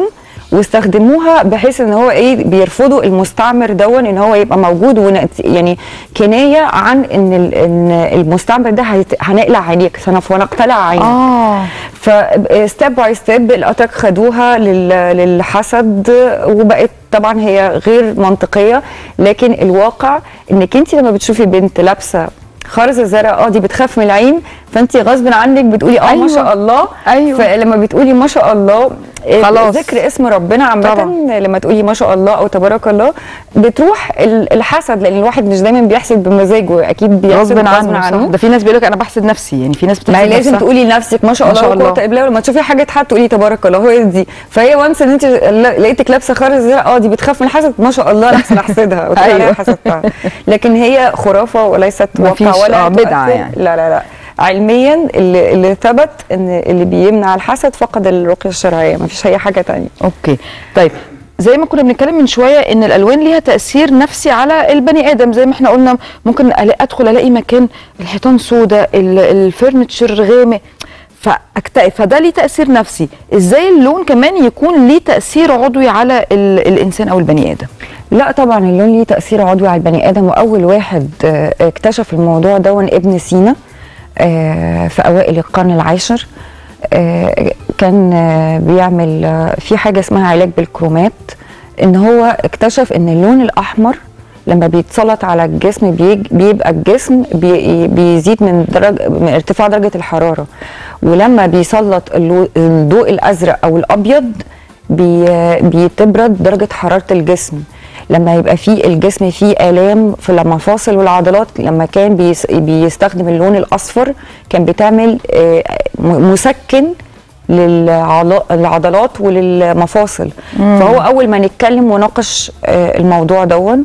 واستخدموها بحيث ان هو ايه بيرفضوا المستعمر دون ان هو يبقى موجود ونت- يعني كنايه عن ان ال- ان المستعمر ده هيت- هنقلع عينيك سنف ونقتلع عينيك اه فستيب باي ستيب الاتراك خدوها لل- للحسد وبقت طبعا هي غير منطقيه لكن الواقع انك انت لما بتشوفي بنت لابسه خرز الزرع اه دي بتخاف من العين فانت غصب عنك بتقولي اه ما أيوة. شاء الله أيوة. فلما بتقولي ما شاء الله آه، خلاص. ذكر اسم ربنا عامه طبعا. لما تقولي ما شاء الله او تبارك الله بتروح ال- الحسد لان الواحد مش دايما بيحسد بمزاجه اكيد بيحسد غصب عنه صح ده في ناس بيقول لك انا بحسد نفسي يعني في ناس بتحسد ما هي لازم نفسها. تقولي لنفسك ما شاء ما الله شاء لا قوه الله. الا بالله ولما تشوفي حاجه حد تقولي تبارك الله هو دي فهي وانس ان انت ل- لقيتك لابسه خرز زرع اه دي بتخاف من الحسد ما شاء الله انا احسن احسدها وتقولي عليها أيوة. حسدتها لكن هي خرافه وليست مفيش، واقع ولا آه، بدعة تؤثر. يعني. لا لا لا علميا اللي, اللي ثبت ان اللي بيمنع الحسد فقد الرقيه الشرعيه ما فيش اي حاجه تانية اوكي طيب زي ما كنا بنتكلم من شويه ان الالوان ليها تاثير نفسي على البني ادم زي ما احنا قلنا ممكن ألا- ادخل الاقي مكان الحيطان سوداء ال- الفرنتشر غامق فاكتئب فده ليه تاثير نفسي ازاي اللون كمان يكون ليه تاثير عضوي على ال- الانسان او البني ادم لا طبعا اللون ليه تاثير عضوي على البني ادم واول واحد آه، اكتشف الموضوع ده ابن سينا آه، في اوائل القرن العاشر آه، كان آه، بيعمل آه، في حاجه اسمها علاج بالكرومات ان هو اكتشف ان اللون الاحمر لما بيتسلط على الجسم بيج- بيبقى الجسم بي- بيزيد من درجة من ارتفاع درجة الحرارة ولما بيسلط اللو- الضوء الأزرق أو الأبيض بي- بتبرد درجة حرارة الجسم لما يبقى فيه الجسم فيه آلام في المفاصل والعضلات لما كان بيس بيستخدم اللون الأصفر كان بتعمل آه، م- مسكن للعضلات وللمفاصل فهو اول ما نتكلم وناقش آه، الموضوع دون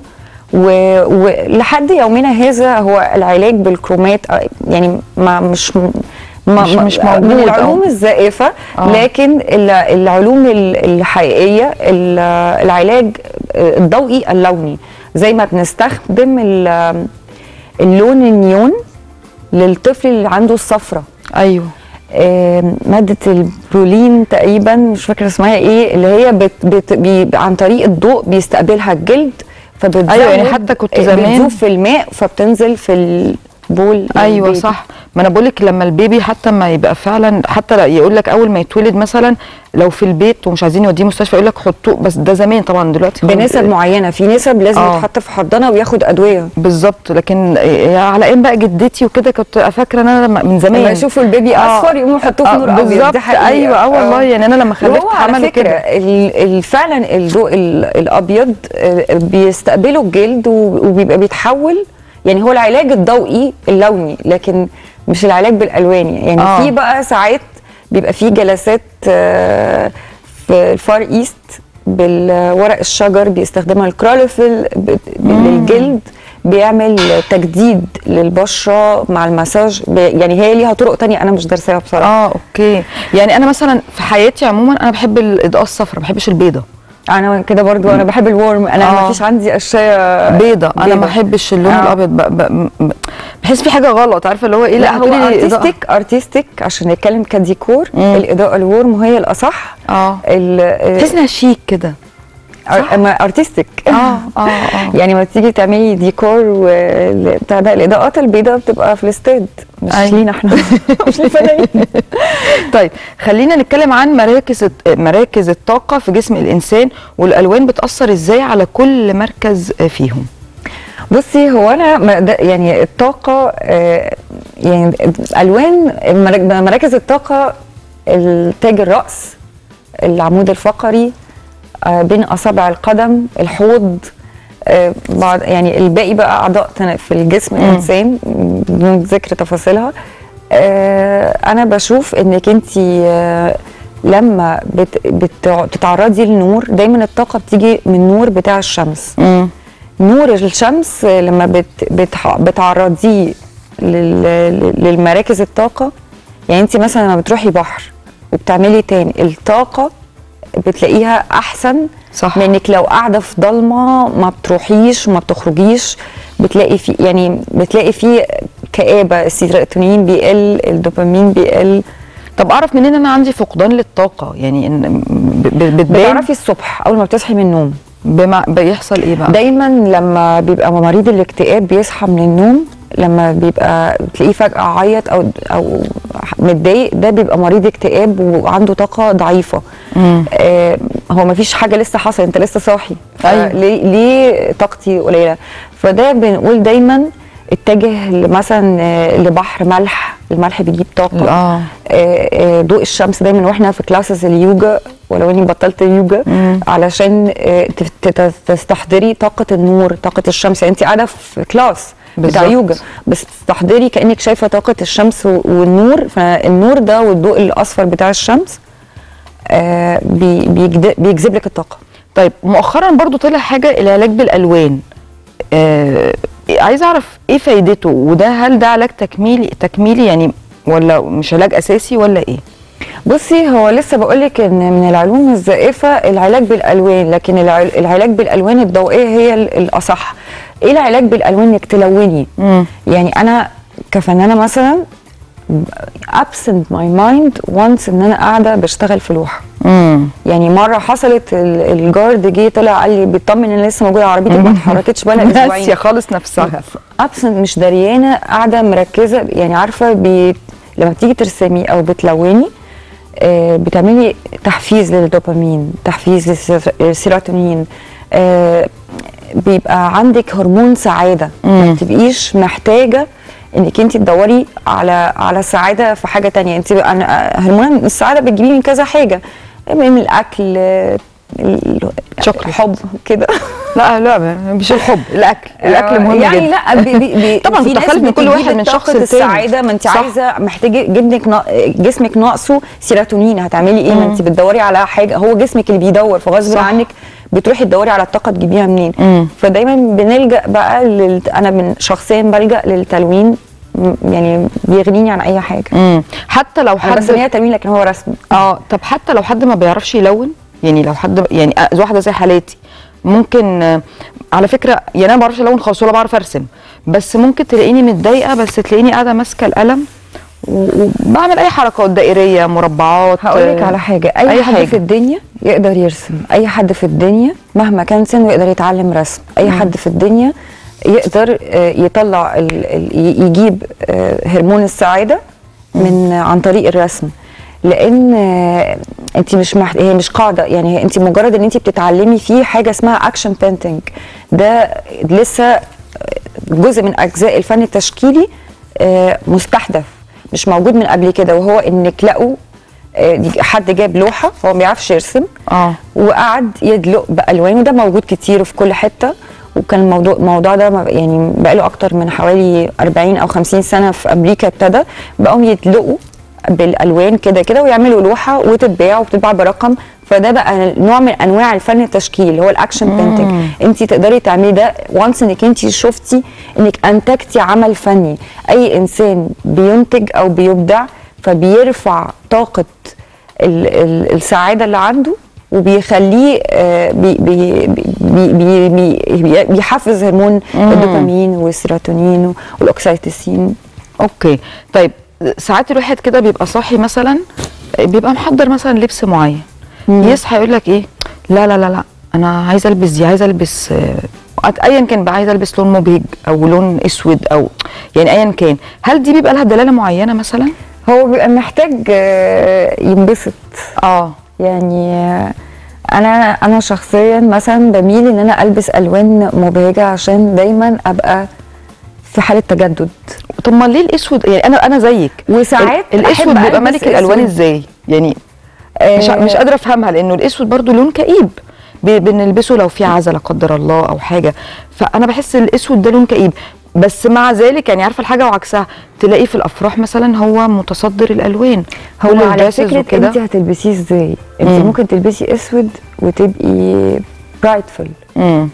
و- ولحد يومنا هذا هو العلاج بالكرومات آه، يعني ما مش م- ما مش- ما- مش من موجود أو- العلوم الزائفه آه. لكن ال- العلوم ال- الحقيقيه ال- العلاج آه، الضوئي اللوني زي ما بنستخدم ال- اللون النيون للطفل اللي عنده الصفرة ايوه آم، مادة البرولين تقريبا مش فاكرة اسمها ايه اللي هي بت بت بي عن طريق الضوء بيستقبلها الجلد فبتزود أيوة، يعني حتى كنت زمان- بتذوب في الماء فبتنزل في البول ايوه للبيبي. صح ما انا بقول لك لما البيبي حتى ما يبقى فعلا حتى يقول لك اول ما يتولد مثلا لو في البيت ومش عايزين يوديه مستشفى يقول لك حطوه بس ده زمان طبعا دلوقتي خلاص. بنسب معينة في نسب لازم آه. يتحط في حضانة وياخد أدوية بالظبط لكن إيه، على ايام بقى جدتي وكده كنت فاكره ان انا لما من زمان لما يشوفوا البيبي آه. أصفر يقوموا يحطوه في آه، نور أبيض بالظبط دي حقيقة. ايوه اه والله يعني انا لما خلفت وهو على عملوا فكرة كده ال- ال- فعلا الضوء ال- الابيض آه، بيستقبله الجلد و- وبيبقى بيتحول يعني هو العلاج الضوئي اللوني لكن مش العلاج بالالوان يعني آه. في بقى ساعات بيبقى في جلسات آه، في الفار ايست بالورق الشجر بيستخدمها الكرولوفيل ب- للجلد بيعمل تجديد للبشره مع المساج ب- يعني هي ليها طرق تانية انا مش دارساها بصراحه اه اوكي يعني انا مثلا في حياتي عموما انا بحب الاضاءه الصفراء ما بحبش البيضه انا كده برضو انا بحب الورم انا آه. ما فيش عندي اشياء بيضه انا ما بحبش اللون آه. الابيض ب- ب- ب- بحس في حاجه غلط عارفه اللي هو ايه لا هو هتقولي لي إضاءة. ارتستيك ارتستيك عشان نتكلم كديكور مم. الاضاءه الورم هي الاصح اه ال- تحس انها شيك كده أر- أما ارتستيك اه اه اه يعني ما تيجي تعملي ديكور و- بتاع ده الاضاءات البيضاء بتبقى في الاستاد مش أيوة. لينا احنا مش للفنانين طيب خلينا نتكلم عن مراكز الت- مراكز الطاقه في جسم الانسان والالوان بتاثر ازاي على كل مركز فيهم بصي هو انا ما- ده- يعني الطاقه آه، يعني الوان مر- مراكز الطاقه التاج الراس العمود الفقري آه، بين اصابع القدم الحوض آه، بعض يعني الباقي بقى اعضاء تن- في الجسم الانسان بدون ذكر تفاصيلها آه، انا بشوف انك انت لما بت- بت- بتتعرضي للنور دايما الطاقه بتيجي من النور بتاع الشمس نور الشمس لما بت بتح- بتعرضيه لل- للمراكز الطاقة يعني انت مثلا لما بتروحي بحر وبتعملي تاني الطاقة بتلاقيها أحسن صح. من انك لو قاعدة في ضلمة ما بتروحيش وما بتخرجيش بتلاقي في يعني بتلاقي في كآبة السيروتونين بيقل الدوبامين بيقل طب اعرف منين انا عندي فقدان للطاقه يعني ان ب- ب- بتبان بتعرفي الصبح اول ما بتصحي من النوم بمع... بيحصل ايه بقى دايما لما بيبقى مريض الاكتئاب بيصحى من النوم لما بيبقى تلاقيه فجأة عيط أو أو متضايق ده بيبقى مريض اكتئاب وعنده طاقة ضعيفة مم. آه هو مفيش حاجة لسه حصلت أنت لسه صاحي أيوة. ليه ليه طاقتي قليلة فده بنقول دايما اتجه مثلا آه، لبحر ملح الملح بيجيب طاقة اه آه، آه، ضوء الشمس دايما واحنا في كلاسز اليوجا ولو اني بطلت اليوجا مم. علشان آه، تف- تت- تستحضري طاقه النور طاقه الشمس يعني انت قاعده في كلاس بتاع بالظبط. يوجا بس تستحضري كانك شايفه طاقه الشمس و- والنور فالنور ده والضوء الاصفر بتاع الشمس آه، بي- بيجد- بيجذب لك الطاقه طيب مؤخرا برضو طلع حاجه العلاج بالالوان آه عايزه اعرف ايه فايدته وده هل ده علاج تكميلي تكميلي يعني ولا مش علاج اساسي ولا ايه بصي هو لسه بقول لك ان من العلوم الزائفه العلاج بالالوان لكن الع- العلاج بالالوان الضوئيه هي ال- الاصح ايه العلاج بالالوان انك تلوني مم. يعني انا كفنانه مثلا absent my mind once ان انا قاعده بشتغل في لوحه امم يعني مره حصلت ال- الجارد جه طلع قال لي بيطمن ان أنا لسه موجوده عربيتك ما اتحركتش بقى ناسيه اسبوعين خالص نفسها ابسنت مش دريانه قاعده مركزه يعني عارفه بي... لما بتيجي ترسمي او بتلوني آه بتعملي تحفيز للدوبامين تحفيز للسير- للسيروتونين آه بيبقى عندك هرمون سعاده ما تبقيش محتاجه انك انت تدوري على على سعاده في حاجه تانية انت انا هرمون السعاده بتجيبيه من كذا حاجه من الاكل آه، ال- شكرا. الحب كده لا لا مش الحب الاكل الاكل مهم يعني جدا لا بي بي بي طبعاً في ناس بتختلف من كل بتجيب واحد من شخص طاقة للتاني. السعاده ما انت صح. عايزه محتاجه جبنك نا... جسمك ناقصه سيروتونين هتعملي ايه ما انت بتدوري على حاجه هو جسمك اللي بيدور فغصب صح. عنك بتروحي تدوري على الطاقه تجيبيها منين مم. فدايما بنلجا بقى لل... انا من شخصيا بلجا للتلوين م- يعني بيغنيني عن اي حاجه امم حتى لو انا حد بسميها تلوين لكن هو رسم اه طب حتى لو حد ما بيعرفش يلون يعني لو حد يعني آه، واحده زي حالاتي ممكن آه، على فكره يعني انا ما بعرفش الون خالص ولا بعرف ارسم بس ممكن تلاقيني متضايقه بس تلاقيني قاعده ماسكه القلم و- وبعمل اي حركات دائريه مربعات هقول لك آه، على حاجه اي, أي حد حاجة. في الدنيا يقدر يرسم اي حد في الدنيا مهما كان سنه يقدر يتعلم رسم اي حد في الدنيا يقدر آه، يطلع ال- ال- ي- يجيب آه، هرمون السعاده من عن طريق الرسم لان انت مش محت... هي مش قاعده يعني انت مجرد ان انت بتتعلمي فيه حاجه اسمها اكشن بينتنج ده لسه جزء من اجزاء الفن التشكيلي آه، مستحدث مش موجود من قبل كده وهو انك لقوا آه، دي- حد جاب لوحه هو ما بيعرفش يرسم اه وقعد يدلق بالوان وده موجود كتير في كل حته وكان الموضوع الموضوع ده ما- يعني بقاله اكتر من حوالي 40 او 50 سنه في امريكا ابتدى بقوا يدلقوا بالالوان كده كده ويعملوا لوحه وتتباع وبتتباع برقم فده بقى نوع من انواع الفن التشكيلي اللي هو الاكشن بينتنج انت تقدري تعملي ده وانس انك انت شفتي انك انتجتي عمل فني اي انسان بينتج او بيبدع فبيرفع طاقه ال ال السعاده اللي عنده وبيخليه آه، بي بي بي بي بي بيحفز هرمون الدوبامين والسيروتونين والاكسيتوسين اوكي طيب ساعات الواحد كده بيبقى صاحي مثلا بيبقى محضر مثلا لبس معين يصحى يقول لك ايه لا لا لا لا انا عايزه البس دي عايزه البس آه، ايا كان بقى عايزه البس لون مبهج او لون اسود او يعني ايا كان هل دي بيبقى لها دلاله معينه مثلا هو بيبقى محتاج آه، ينبسط اه يعني آه، انا انا شخصيا مثلا بميل ان انا البس الوان مبهجه عشان دايما ابقى في حاله تجدد طب ما ليه الاسود يعني انا انا زيك وساعات ال- الاسود أحب بيبقى ألبس ملك الالوان أسود. ازاي يعني مش آه، مش قادره افهمها لانه الاسود برضو لون كئيب ب- بنلبسه لو في عزا لا قدر الله او حاجه فانا بحس الاسود ده لون كئيب بس مع ذلك يعني عارفه الحاجه وعكسها تلاقي في الافراح مثلا هو متصدر الالوان هو كل على الدريسز فكره وكده. انت هتلبسيه ازاي انت مم. ممكن تلبسي اسود وتبقي برايتفul مم.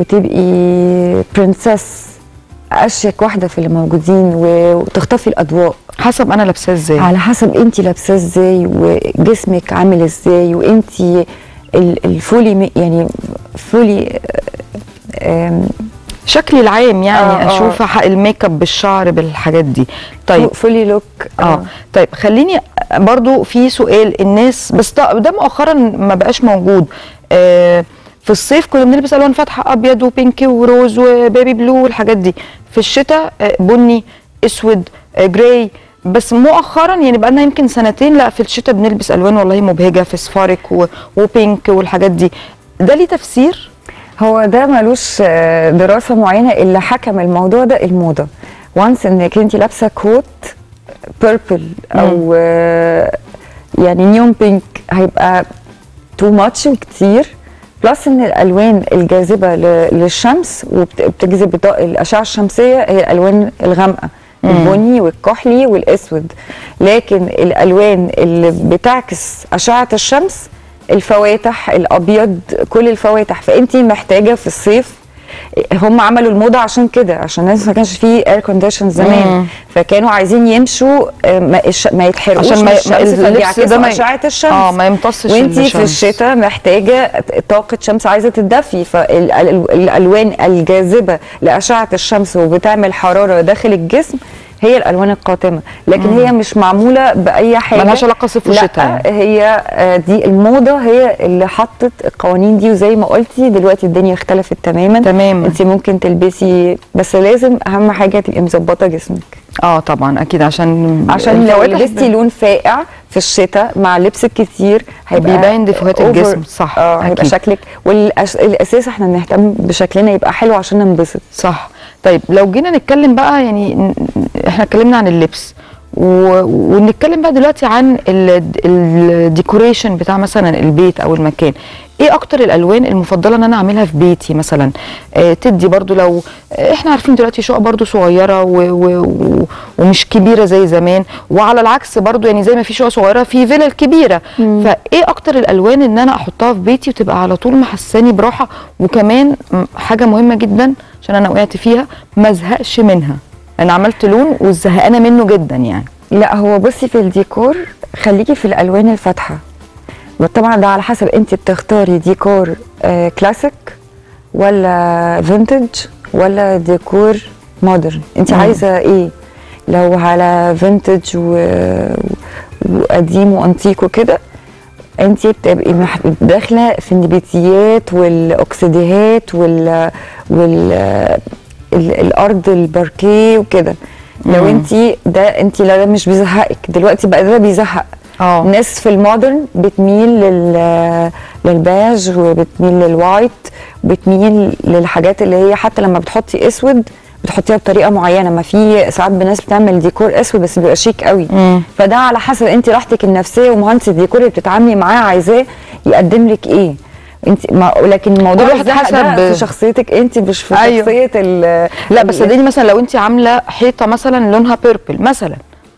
وتبقي برنسس اشيك واحده في اللي موجودين و- وتخطفي الاضواء حسب انا لابساه ازاي على حسب انت لابساه ازاي وجسمك عامل ازاي وانت ال- الفولي م- يعني فولي شكلي العام يعني آه، آه. اشوف ح- الميك اب بالشعر بالحاجات دي طيب فولي لوك اه طيب خليني برضو في سؤال الناس بس ده, ده مؤخرا ما بقاش موجود آه في الصيف كنا بنلبس الوان فاتحه ابيض وبينكي وروز وبيبي بلو والحاجات دي في الشتاء آه بني اسود آه جراي بس مؤخرا يعني بقى لنا يمكن سنتين لا في الشتاء بنلبس الوان والله مبهجه فسفارك و- وبينك والحاجات دي ده ليه تفسير هو ده ملوش آه، دراسه معينه اللي حكم الموضوع ده الموضه وانس انك انت لابسه كوت بيربل او آه، يعني نيون بينك هيبقى تو ماتش وكتير بلس ان الالوان الجاذبه ل- للشمس وبتجذب الضوء- الاشعه الشمسيه هي الالوان الغامقه البني والكحلي والاسود لكن الالوان اللي بتعكس اشعه الشمس الفواتح الابيض كل الفواتح فانت محتاجه في الصيف هم عملوا الموضه عشان كده عشان الناس ما كانش فيه اير كونديشن زمان مم. فكانوا عايزين يمشوا آه، ما, الش- ما يتحرقوش عشان من ما الشمس اللبس ده فبيعكسوا ما اشعه الشمس اه ما يمتصش وانتي في الشمس. الشتاء محتاجه طاقه شمس عايزه تتدفي فالالوان الجاذبه لاشعه الشمس وبتعمل حراره داخل الجسم هي الالوان القاتمه لكن هي مش معموله باي حاجه ملهاش علاقة صيف لا، وشتاء يعني. هي آه، دي الموضه هي اللي حطت القوانين دي وزي ما قلتي دلوقتي الدنيا اختلفت تماما تماما. انت ممكن تلبسي بس لازم اهم حاجه تبقي مظبطه جسمك اه طبعا اكيد عشان عشان لو الفواتح لبستي لون فاقع في الشتاء مع لبس الكتير هيبقى بيبين ديفوهات over- الجسم، صح، اه هيبقى أكيد. شكلك والاساس احنا بنهتم بشكلنا يبقى حلو عشان ننبسط صح طيب لو جينا نتكلم بقى يعني ن- احنا اتكلمنا عن اللبس و... ونتكلم بقى دلوقتي عن الديكوريشن بتاع مثلا البيت او المكان ايه اكتر الالوان المفضله ان انا اعملها في بيتي مثلا آه تدي برضو لو آه، احنا عارفين دلوقتي شقق برضو صغيره و... و... و... ومش كبيره زي زمان وعلى العكس برضو يعني زي ما في شقق صغيره في فيلل كبيره فايه اكتر الالوان ان انا احطها في بيتي وتبقى على طول محساني براحه وكمان م- حاجه مهمه جدا عشان انا وقعت فيها ما ازهقش منها انا عملت لون وزهقانه منه جدا يعني لا هو بصي في الديكور خليكي في الالوان الفاتحه طبعا ده على حسب انت بتختاري ديكور آه كلاسيك ولا فينتج ولا ديكور مودرن انت عايزه ايه لو على فينتج و... وقديم وانتيك وكده انت بتبقي مح- داخله في النباتيات والاكسديهات وال وال ال- الارض الباركيه وكده لو انت ده انت لا ده مش بيزهقك دلوقتي بقى ده بيزهق اه الناس في المودرن بتميل لل للباج وبتميل للوايت بتميل للحاجات اللي هي حتى لما بتحطي اسود بتحطيها بطريقه معينه ما في ساعات ناس بتعمل ديكور اسود بس بيبقى شيك قوي مم. فده على حسب انت راحتك النفسيه ومهندس الديكور اللي بتتعاملي معاه عايزاه يقدم لك ايه انت ما لكن الموضوع كل واحد الزهق ده حسب- في شخصيتك انت مش في أيوه. شخصيه ال لا بس صدقني مثلا لو انت عامله حيطه مثلا لونها بيربل مثلا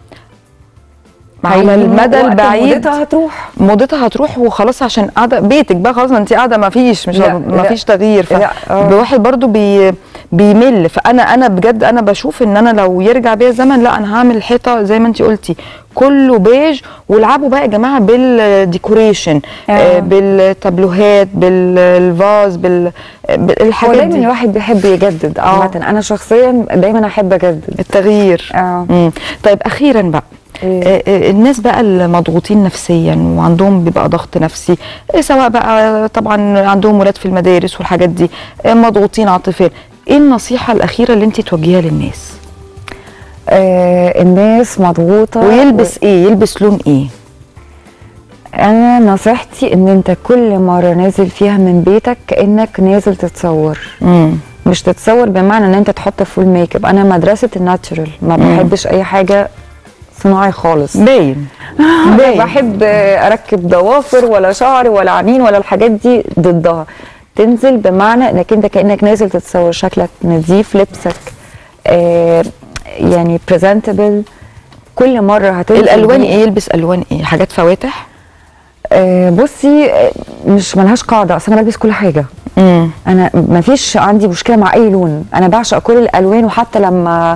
على المدى وقت البعيد موضتها هتروح موضتها هتروح وخلاص عشان قاعده بيتك بقى خلاص ما انت قاعده ما فيش مش لا، ما لا. فيش تغيير لا، اه. فالواحد برضو بي بيمل فانا انا بجد انا بشوف ان انا لو يرجع بيا الزمن لا انا هعمل حيطه زي ما انت قلتي كله بيج والعبوا بقى يا جماعه بالديكوريشن اه. آه بالتابلوهات بالفاز بال هو بالحاجات دايما دي الواحد بيحب يجدد عامه انا شخصيا دايما احب اجدد التغيير اه مم. طيب اخيرا بقى إيه؟ آه، آه، الناس بقى المضغوطين نفسيا وعندهم بيبقى ضغط نفسي آه، سواء بقى طبعا عندهم ولاد في المدارس والحاجات دي آه، مضغوطين عاطفيا ايه النصيحه الاخيره اللي انت توجهيها للناس آه الناس مضغوطه ويلبس ايه يلبس لون ايه انا نصيحتي ان انت كل مره نازل فيها من بيتك كانك نازل تتصور امم مش تتصور بمعنى ان انت تحط فول ميك اب انا مدرسه الناتشورال ما مم. بحبش اي حاجه صناعي خالص باين لا بحب اركب ضوافر ولا شعر ولا عينين ولا الحاجات دي ضدها تنزل بمعنى انك انت كانك نازل تتصور شكلك نظيف لبسك آه يعني بريزنتبل كل مره هتنزل الالوان بيه. ايه يلبس الوان ايه حاجات فواتح آه بصي آه، مش ملهاش قاعده اصل انا بلبس كل حاجه امم انا ما فيش عندي مشكله مع اي لون انا بعشق كل الالوان وحتى لما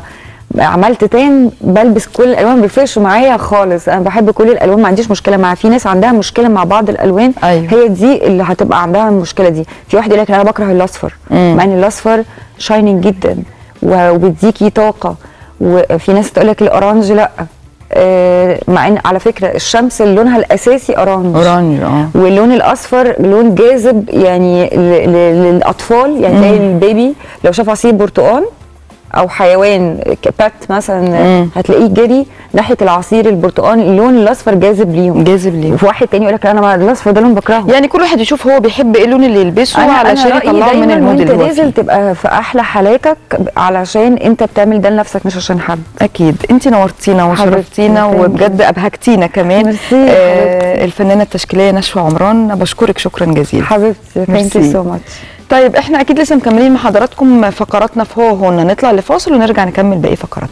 عملت تان بلبس كل الالوان ما بيفرقش معايا خالص انا بحب كل الالوان ما عنديش مشكله معاها في ناس عندها مشكله مع بعض الالوان أيوة. هي دي اللي هتبقى عندها المشكله دي في واحد يقول لك انا بكره الاصفر مع ان الاصفر شايننج جدا و- وبيديكي طاقه وفي ناس تقول لك الاورانج لا آه، مع ان على فكره الشمس لونها الاساسي اورانج اورانج اه واللون الاصفر لون جاذب يعني ل- ل- للاطفال يعني تلاقي البيبي لو شاف عصير برتقال او حيوان بات مثلا هتلاقيه جري ناحيه العصير البرتقال اللون الاصفر جاذب ليهم جاذب ليه وفي واحد تاني يقول لك انا ما الاصفر ده لون بكرهه يعني كل واحد يشوف هو بيحب ايه اللون اللي يلبسه انا علشان أنا رأيي يطلعه من دايماً المود وانت اللي هو نازل فيه تبقى في احلى حالاتك علشان انت بتعمل ده لنفسك مش عشان حد اكيد انت نورتينا وشرفتينا حبيبتي، وبجد ابهجتينا كمان ميرسي يا آه الفنانه التشكيليه نشوى عمران بشكرك شكرا جزيلا حبيبتي ثانك ميرسي. يو سو ماتش طيب احنا اكيد لسه مكملين مع حضراتكم فقراتنا في هو هنا نطلع لفاصل ونرجع نكمل باقي فقراتنا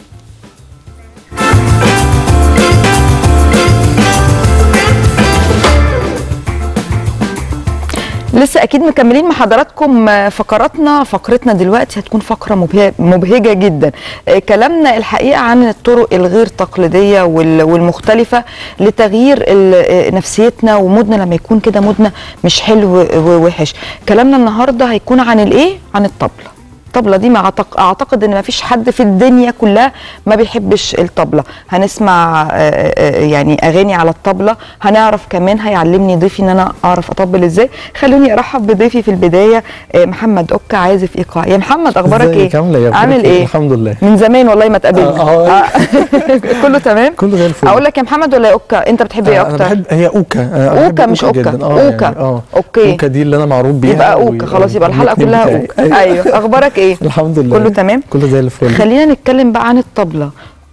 لسه اكيد مكملين مع حضراتكم آه، فقراتنا فقرتنا دلوقتي هتكون فقره مبه- مبهجه جدا آه، كلامنا الحقيقه عن الطرق الغير تقليديه وال- والمختلفه لتغيير ال- آه، نفسيتنا ومودنا لما يكون كده مودنا مش حلو ووحش كلامنا النهارده هيكون عن الايه عن الطبله الطبلة دي ما أعتق- اعتقد ان ما فيش حد في الدنيا كلها ما بيحبش الطبلة هنسمع آه، آه، يعني اغاني على الطبلة هنعرف كمان هيعلمني ضيفي ان انا اعرف اطبل ازاي خلوني ارحب بضيفي في البداية آه، محمد اوكا عازف ايقاع يا محمد اخبارك ايه ازيك عامله ايه أخبارك عامل ايه الحمد لله من زمان والله ما اتقابلنا آه، آه. كله تمام كله زي الفل اقول لك يا محمد ولا يا اوكا انت بتحب ايه آه، انا اكتر بحب هي اوكا أنا بحب أوكا مش أوكا. جداً. آه، أوكا. يعني اه أوكي. اوكا دي اللي انا معروف بيها يبقى و- اوكا خلاص يبقى آه، الحلقه الاتنين كلها بتاعي. اوكا ايوه اخبارك ايه الحمد لله كله تمام كله زي الفل خلينا نتكلم بقى عن الطبلة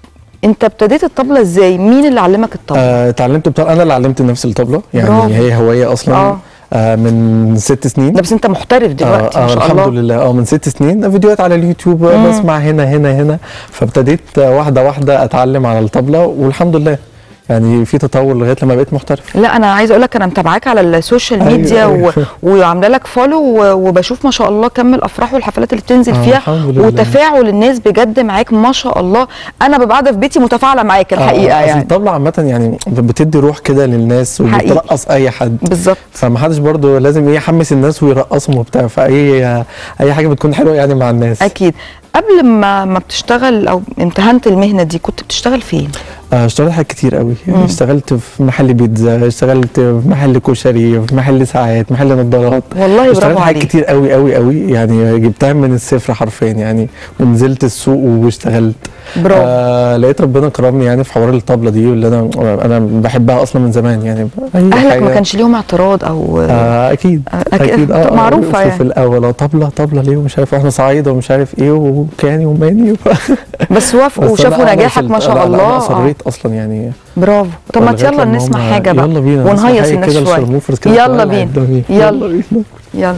انت ابتديت الطبلة ازاي مين اللي علمك الطبلة آه، اتعلمت بتاع انا اللي علمت نفسي الطبله يعني برافو. هي هوايه اصلا آه. آه من ست سنين ده بس انت محترف دلوقتي آه ما آه شاء الحمد الله لله اه من ست سنين فيديوهات على اليوتيوب مم. بسمع هنا هنا هنا فابتديت آه، واحده واحده اتعلم على الطبله والحمد لله يعني في تطور لغايه لما بقيت محترف لا انا عايزه اقول لك انا متابعاك على السوشيال أيوة، ميديا أيوة. و... وعامله لك فولو و... وبشوف ما شاء الله كم الافراح والحفلات اللي بتنزل آه، فيها الحمد لله. وتفاعل الناس بجد معاك ما شاء الله انا ببقى قاعده في بيتي متفاعله معاك الحقيقه آه، أصل يعني الطبله عامه يعني بتدي روح كده للناس حقيقي. وبترقص اي حد بالظبط فما حدش برضه لازم ايه يحمس الناس ويرقصهم وبتاع فاي اي حاجه بتكون حلوه يعني مع الناس اكيد قبل ما ما بتشتغل او امتهنت المهنه دي كنت بتشتغل فين آه، اشتغلت حاجات كتير قوي يعني اشتغلت في محل بيتزا اشتغلت في محل كشري في محل ساعات محل نظارات والله اشتغلت برافو حاجات عليك كتير قوي قوي قوي يعني جبتها من الصفر حرفيا يعني ونزلت السوق واشتغلت برافو آه لقيت ربنا كرمني يعني في حوار الطبله دي واللي انا انا بحبها اصلا من زمان يعني أي اهلك ما حاجة- كانش ليهم اعتراض او آه اكيد آه، أكيد. اكيد اه معروفة في, يعني. في الاول آه، طبله طبله ليه ومش عارف احنا صعايده ومش عارف ايه وكاني وماني بس وافقوا بس أنا- وشافوا أنا نجاحك وصلت- ما شاء لا، لا، الله انا آه. اصريت اصلا يعني برافو طب ما لغاية يلا لما نسمع هم- حاجه بقى يلا بينا نسمع ونهيص حاجة الناس كده شويه للشرموفرز كده يلا طالعة بينا قدامي. يلا. بينا يلا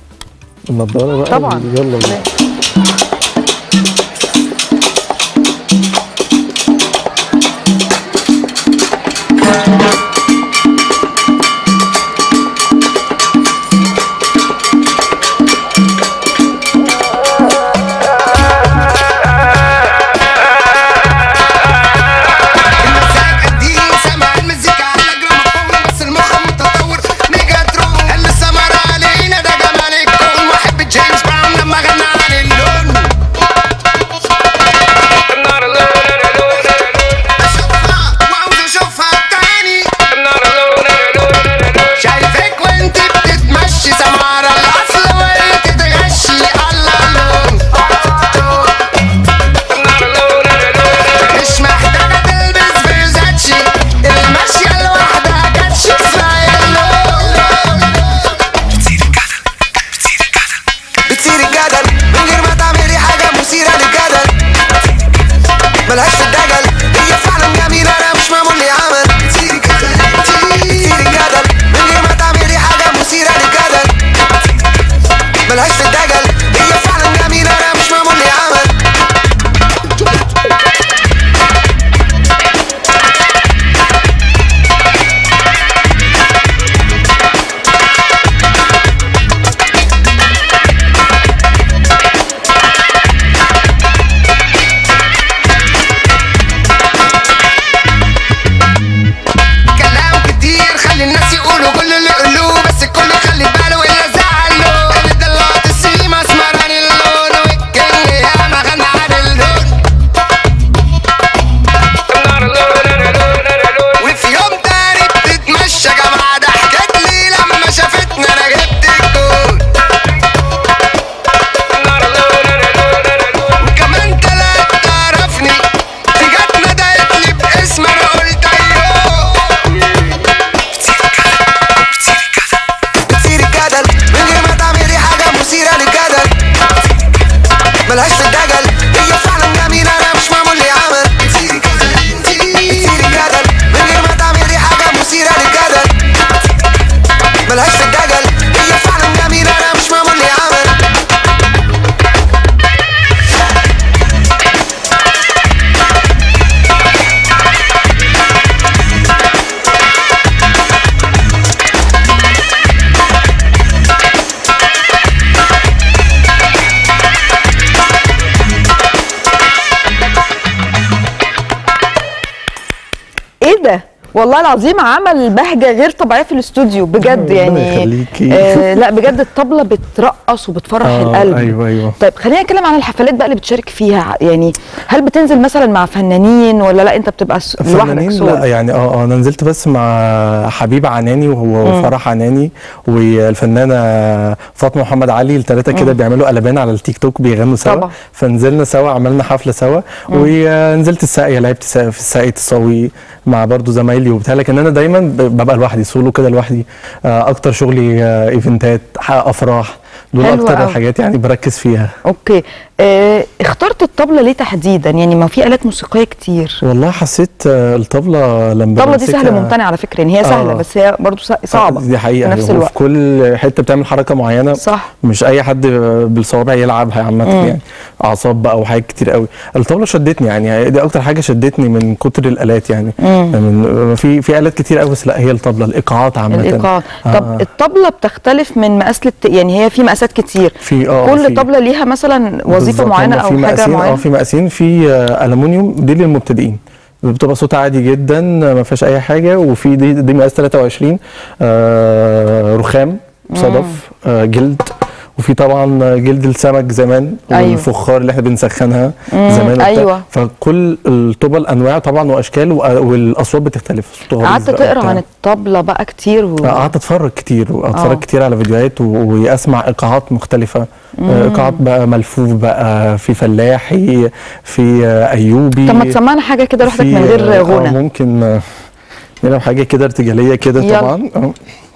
النضاره بقى طبعا. يلا بينا المزاج قديم سامع المزيكا على جراموفون بس المخ متطور ميجاترون اللي سمر علينا ده جمال الكون واحب جيمس براون لما غنى عن اللون اشوفها وعاوز اشوفها تاني شايفك وانت بتتمشي سمارة الاصل وهي تتغشي الله اللون مش محتاجة تلبس فيرزاتشي الماشية لوحدها كاتشي اسمها يلو بتصير الجدل من غير ما تعملي حاجة مثيرة للجدل ملهاش في الدجل هي فعلا جميلة أنا مش معمول لي عمل بتصير الجدل بتصير الجدل من غير ما تعملي حاجة مثيرة للجدل ملهاش في الدجل هي فعلا جميلة أنا مش معمول لي عمل ده والله العظيم عمل بهجه غير طبيعيه في الاستوديو بجد ربنا يعني يخليكي. آه لا بجد الطبله بترقص وبتفرح آه، القلب ايوه ايوه طيب خلينا نتكلم عن الحفلات بقى اللي بتشارك فيها يعني هل بتنزل مثلا مع فنانين ولا لا انت بتبقى س- لوحدك فنانين لا سولو يعني اه اه انا نزلت بس مع حبيب عناني وهو فرح عناني والفنانه فاطمه محمد علي الثلاثه كده بيعملوا قلبان على التيك توك بيغنوا سوا طبعا. فنزلنا سوا عملنا حفله سوا ونزلت الساقيه لعبت سا- في ساقيه الصاوي مع برضو زمايلي وبتاع لكن انا دايما ب- ببقى لوحدي سولو كده لوحدي آه، اكتر شغلي آه، ايفنتات ح- افراح دول حلو اكتر أوي. الحاجات يعني بركز فيها اوكي آه اخترت الطبله ليه تحديدا يعني ما في الات موسيقيه كتير والله حسيت آه، الطبله لما الطبله دي بمسكها- سهله ممتنه على فكره يعني هي سهله آه. بس هي برضو ص- صعبه دي حقيقه في نفس هو في الوقت كل حته بتعمل حركه معينه صح مش اي حد بالصوابع يلعبها عامه يعني اعصاب بقى وحاجات كتير قوي الطبله شدتني يعني دي اكتر حاجه شدتني من كتر الالات يعني من في في الات كتير قوي بس لا هي الطبله الايقاعات عامه الايقاع آه. طب الطبله بتختلف من مقاس للت... يعني هي في مقاسات كتير في اه كل في- طبله ليها مثلا وظيفه بالظبط، معينه هم او في حاجه مقاسين اه معينه في مقاسين في آه، الومنيوم دي للمبتدئين بتبقى صوتها عادي جدا ما فيهاش اي حاجه وفي دي دي مقاس 23 آه رخام صدف آه جلد وفي طبعا جلد السمك زمان أيوة. والفخار اللي احنا بنسخنها زمان وبتاع. أيوة. فكل الطبل انواع طبعا واشكال وأ- والاصوات بتختلف صوت غليظ قعدت بقى تقرا وبتاع. عن الطبله بقى كتير و... قعدت اتفرج كتير واتفرج آه. كتير على فيديوهات و- واسمع ايقاعات مختلفه آه، ايقاعات بقى ملفوف بقى في فلاحي في آه، ايوبي طب ما تسمعنا حاجه كده لوحدك في، من غير آه، غنى ممكن آه، نلعب حاجه كده ارتجاليه كده يلا. طبعا آه.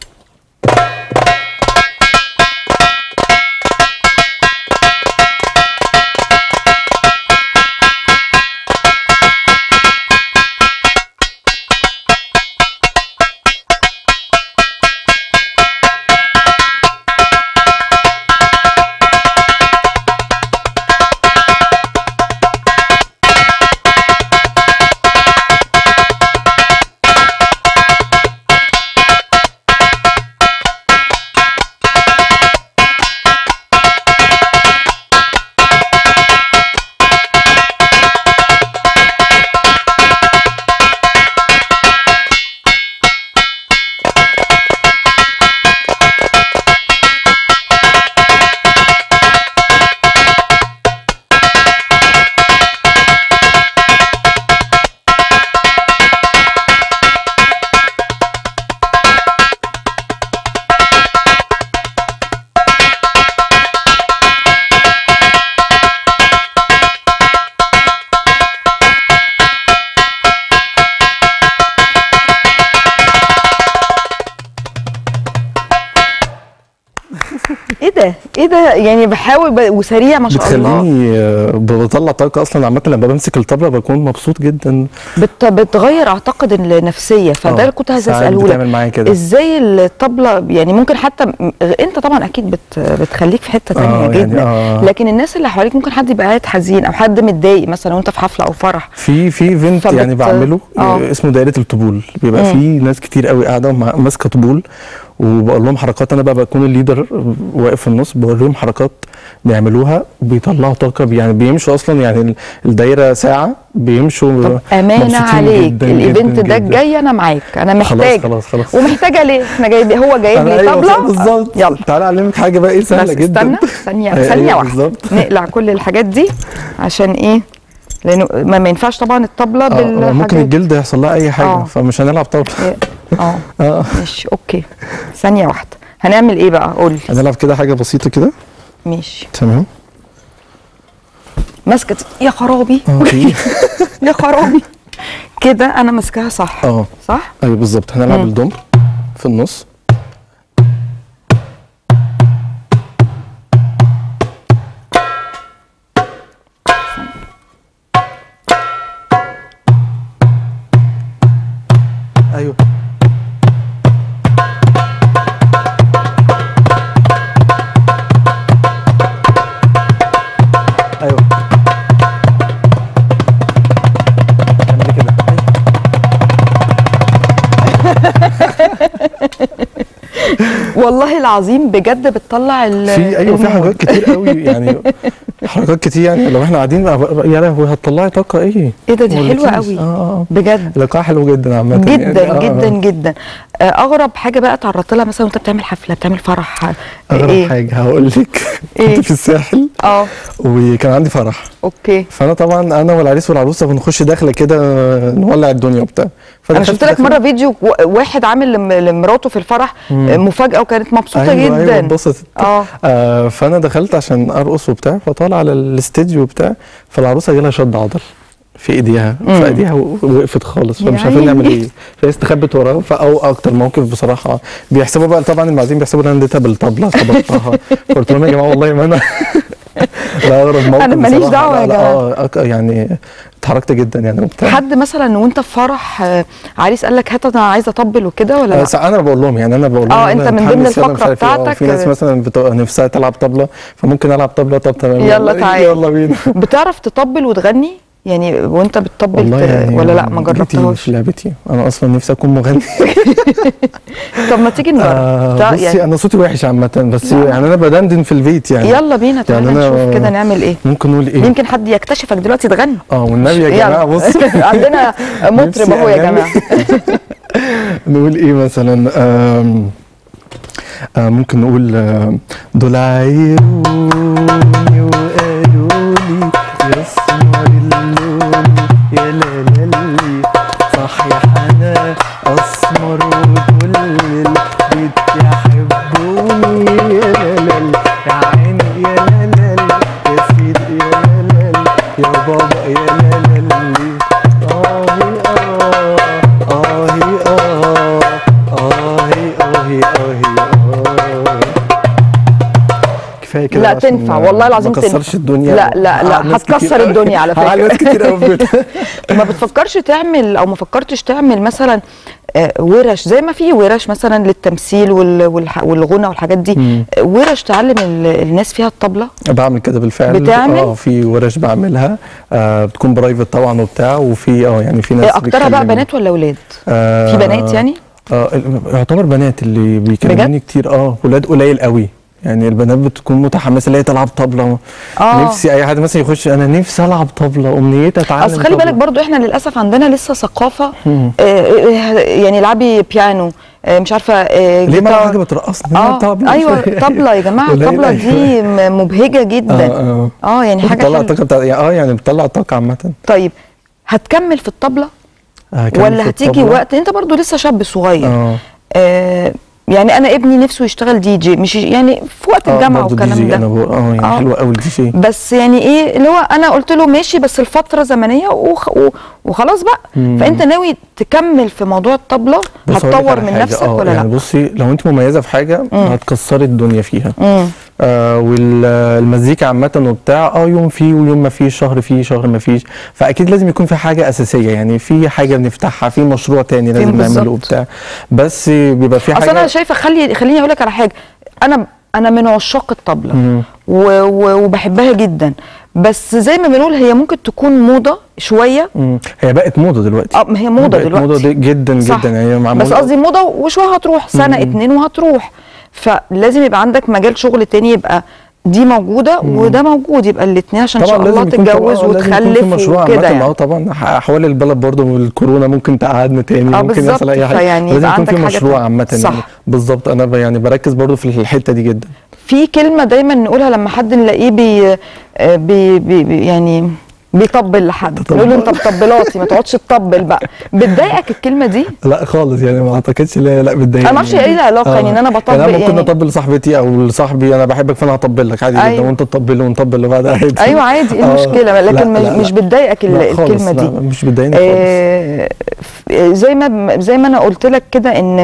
ايه ده ايه ده يعني بحاول ب... وسريع ما شاء الله بتخليني آه، بطلع طاقه اصلا عامه لما بمسك الطبله بكون مبسوط جدا بت... بتغير اعتقد النفسيه فده آه، اللي كنت عايزه ساعات اساله بتعمل لك معايا كده. ازاي الطبله يعني ممكن حتى م- انت طبعا اكيد بت... بتخليك في حته تانية آه، يعني جدا آه. لكن الناس اللي حواليك ممكن حد يبقى قاعد حزين او حد متضايق مثلا وانت في حفله او فرح في في ايفنت فبت- يعني بعمله آه. آه. اسمه دايره الطبول بيبقى في ناس كتير قوي قاعده مع- ماسكه طبول وبقول لهم حركات انا بقى بكون الليدر واقف في النص بقول لهم حركات بيعملوها بيطلعوا طاقه يعني بيمشوا اصلا يعني ال- الدايره ساعه بيمشوا طب امانه مبسوطين عليك جداً الايفنت جداً ده جداً. الجاي انا معاك انا خلاص محتاج خلاص خلاص ومحتاجه ليه احنا جايب هو جايب أنا لي أيوة طبله بالظبط يلا تعالى اعلمك حاجه بقى ايه سهله بس جدا استنى ثانيه أيوة ثانيه واحده بالظبط. نقلع كل الحاجات دي عشان ايه لانه ما, ما ينفعش طبعا الطبله آه، آه، بالحاجات ممكن الجلد يحصل لها اي حاجه آه. فمش هنلعب طبله اه اه ماشي اوكي ثانيه واحده هنعمل ايه بقى قول لي هنلعب كده حاجه بسيطه كده ماشي تمام ماسكه يا خرابي اوكي يا خرابي كده انا ماسكاها صح اه صح ايوه بالظبط هنلعب الدم في النص ايوه ايوه اعملي كده والله العظيم بجد بتطلع ال في ايوه في المود. حاجات كتير قوي يعني حركات كتير يعني لو احنا قاعدين بقى- يا لهوي هتطلعي طاقه ايه ايه ده دي مقولكيش. حلوه قوي اه اه بجد لقاء حلو جدا عامه جدا يعني. آه، جدا آه. جدا آه، اغرب حاجه بقى تعرضت لها مثلا وانت بتعمل حفله بتعمل فرح آه، اغرب ايه حاجه هقول لك إيه؟ كنت في الساحل اه وكان عندي فرح اوكي فانا طبعا انا والعريس والعروسه بنخش داخله كده نولع الدنيا وبتاع انا فدخلت شفت لك داخلة- مره فيديو و- واحد عامل لم- لمراته في الفرح آه، مفاجاه وكانت مبسوطه أيوة جدا ايوه اتبسطت اه آه فانا دخلت عشان ارقص وبتاع فطالع على الاستديو وبتاع فالعروسه جالها شد عضل في ايديها فايديها وقفت خالص يا فمش عارفين نعمل عيني. ايه فهي استخبت وراه فاو اكتر موقف بصراحه بيحسبوا بقى طبعا المعازيم بيحسبوا ان انا اديتها بالطبله خبطتها فقلت لهم يا جماعه والله ما انا لا اغرب موقف أنا ماليش بصراحة. دعوة لا يا لا، جماعة. اه أك- يعني اتحركت جدا يعني وبتاع حد مثلا وانت في فرح آه، عريس قال لك هات انا عايزه اطبل وكده ولا آه، لا سا- انا بقول لهم يعني انا بقول لهم آه، أنا أنت من ضمن متحمس، يلا مش الفقرة عارف إيه. آه، بتاعتك، في ناس آه. مثلا بت- نفسها تلعب طبله فممكن العب طبله طب تمام يلا تعالى. يلا بينا بتعرف تطبل وتغني يعني وانت بتطبل والله ت- يعني ولا لا ما جيتي جربتهاش في لعبتي انا اصلا نفسي اكون مغني طب ما تيجي نجرب آه تع- بصي يعني انا صوتي وحش عامه بس يعني انا بدندن في البيت يعني يلا بينا تعالى يعني أنا- نشوف كده نعمل ايه ممكن نقول ايه يمكن حد يكتشفك دلوقتي تغني اه والنبي يا يلا. جماعه بص عندنا مطرب نفسي اهو يا أغني. جماعه نقول ايه مثلا آم، آه ممكن نقول آم، دول عيوني وقالوا لي يا اسمر اللون يا لالي صح يا حنا اسمر وكل البيت يحبوني يا لالي يا عيني يا لالي يا سيدي يا لالي يا بابا يا لالي آهي آه آهي آه آهي آهي آهي آه كفايه كده لا عشان تنفع والله العظيم ما كسرش تنفع. الدنيا لا لا لا هقعد ناس هتكسر كتير قوي. الدنيا على هقعد فكرة. ناس كتير قوي في بيتها. ما بتفكرش تعمل او ما فكرتش تعمل مثلا آه، ورش زي ما في ورش مثلا للتمثيل وال- والح- والغنى والحاجات دي آه، ورش تعلم ال- الناس فيها الطبله بعمل كده بالفعل بتعمل؟ اه في ورش بعملها آه بتكون برايفت طبعا وبتاع وفي اه يعني في ناس آه، اكترها بقى بيكلموني. بنات ولا اولاد آه في بنات يعني اه ال- يعتبر بنات اللي بيكلموني كتير اه ولاد قليل قوي يعني البنات بتكون متحمسه اللي هي تلعب طبله آه. نفسي اي حد مثلا يخش انا نفسي العب طبله امنيتي اتعلم اصل خلي بالك طبلة. برضو احنا للاسف عندنا لسه ثقافه آه، آه، يعني العبي بيانو آه، مش عارفه آه، ليه ما جيتار. حاجه بترقصني اه طبلة ايوه شوية. طبله يا جماعه قليل الطبله أوي. دي م- مبهجه جدا اه اه يعني حاجه بتطلع حلوه الطاقه بتاع يعني اه يعني بتطلع الطاقه عامه طيب هتكمل في الطبله هكمل في ولا هتيجي الطبلة. وقت انت برضو لسه شاب صغير اه آه يعني انا ابني نفسه يشتغل دي جي مش يعني في وقت اه الجامعه برضه دي والكلام جي انا ده بقول اه يعني آه. حلوه قوي الدي جي بس يعني ايه اللي هو انا قلت له ماشي بس الفتره زمنيه وخ... و... وخلاص بقى فانت ناوي تكمل في موضوع الطبله بص هقول لك هتطور على من حاجة، نفسك اه ولا يعني لا بصي لو انت مميزه في حاجه هتكسري الدنيا فيها مم. آه والمزيكا عامه وبتاع اه يوم فيه ويوم ما فيش شهر فيه شهر ما فيش فاكيد لازم يكون في حاجه اساسيه يعني في حاجه بنفتحها في مشروع تاني لازم بالظبط. نعمله وبتاع بس بيبقى في اصل حاجه انا شايفه خلي خليني اقول لك على حاجه انا انا من عشاق الطبله مم. و... و... وبحبها جدا بس زي ما بنقول هي ممكن تكون موضه شويه مم. هي بقت موضه دلوقتي اه ما هي موضه بقت دلوقتي موضه دي جدا صح. جدا يعني معمولة بس قصدي موضه وشويه هتروح سنه مم. اتنين وهتروح فلازم يبقى عندك مجال شغل تاني يبقى دي موجوده وده موجود يبقى الاثنين عشان ان شاء الله يكون في- تتجوز آه، لازم يكون في وتخلف مشروع وكده عامة اه يعني طبعا ح- احوال البلد برضه والكورونا ممكن تقعدنا تاني اه ممكن بالظبط، يحصل اي حاجه فيعني لازم يبقى يكون في عندك حاجة مشروع تانية. عامه صح. يعني بالظبط انا ب- يعني بركز برضه في الحته دي جدا في كلمه دايما نقولها لما حد نلاقيه بي آه، بي بي بي يعني بيطبل لحد نقول له انت بطبلاتي ما تقعدش تطبل بقى بتضايقك الكلمه دي لا خالص يعني ما اعتقدش ان هي لا بتضايق انا ما اعرفش ايه العلاقه يعني ان انا بطبل يعني انا ممكن يعني اطبل لصاحبتي او لصاحبي انا بحبك فانا هطبل لك عادي أيوة. جدا وانت تطبل ونطبل لبعض عادي ايوه عادي ايه آه، المشكله لا، لكن لا، مش, لا. مش بتضايقك ال- لا خالص، الكلمه لا، دي مش بتضايقني خالص آه، ف- زي ما زي ما انا قلت لك كده ان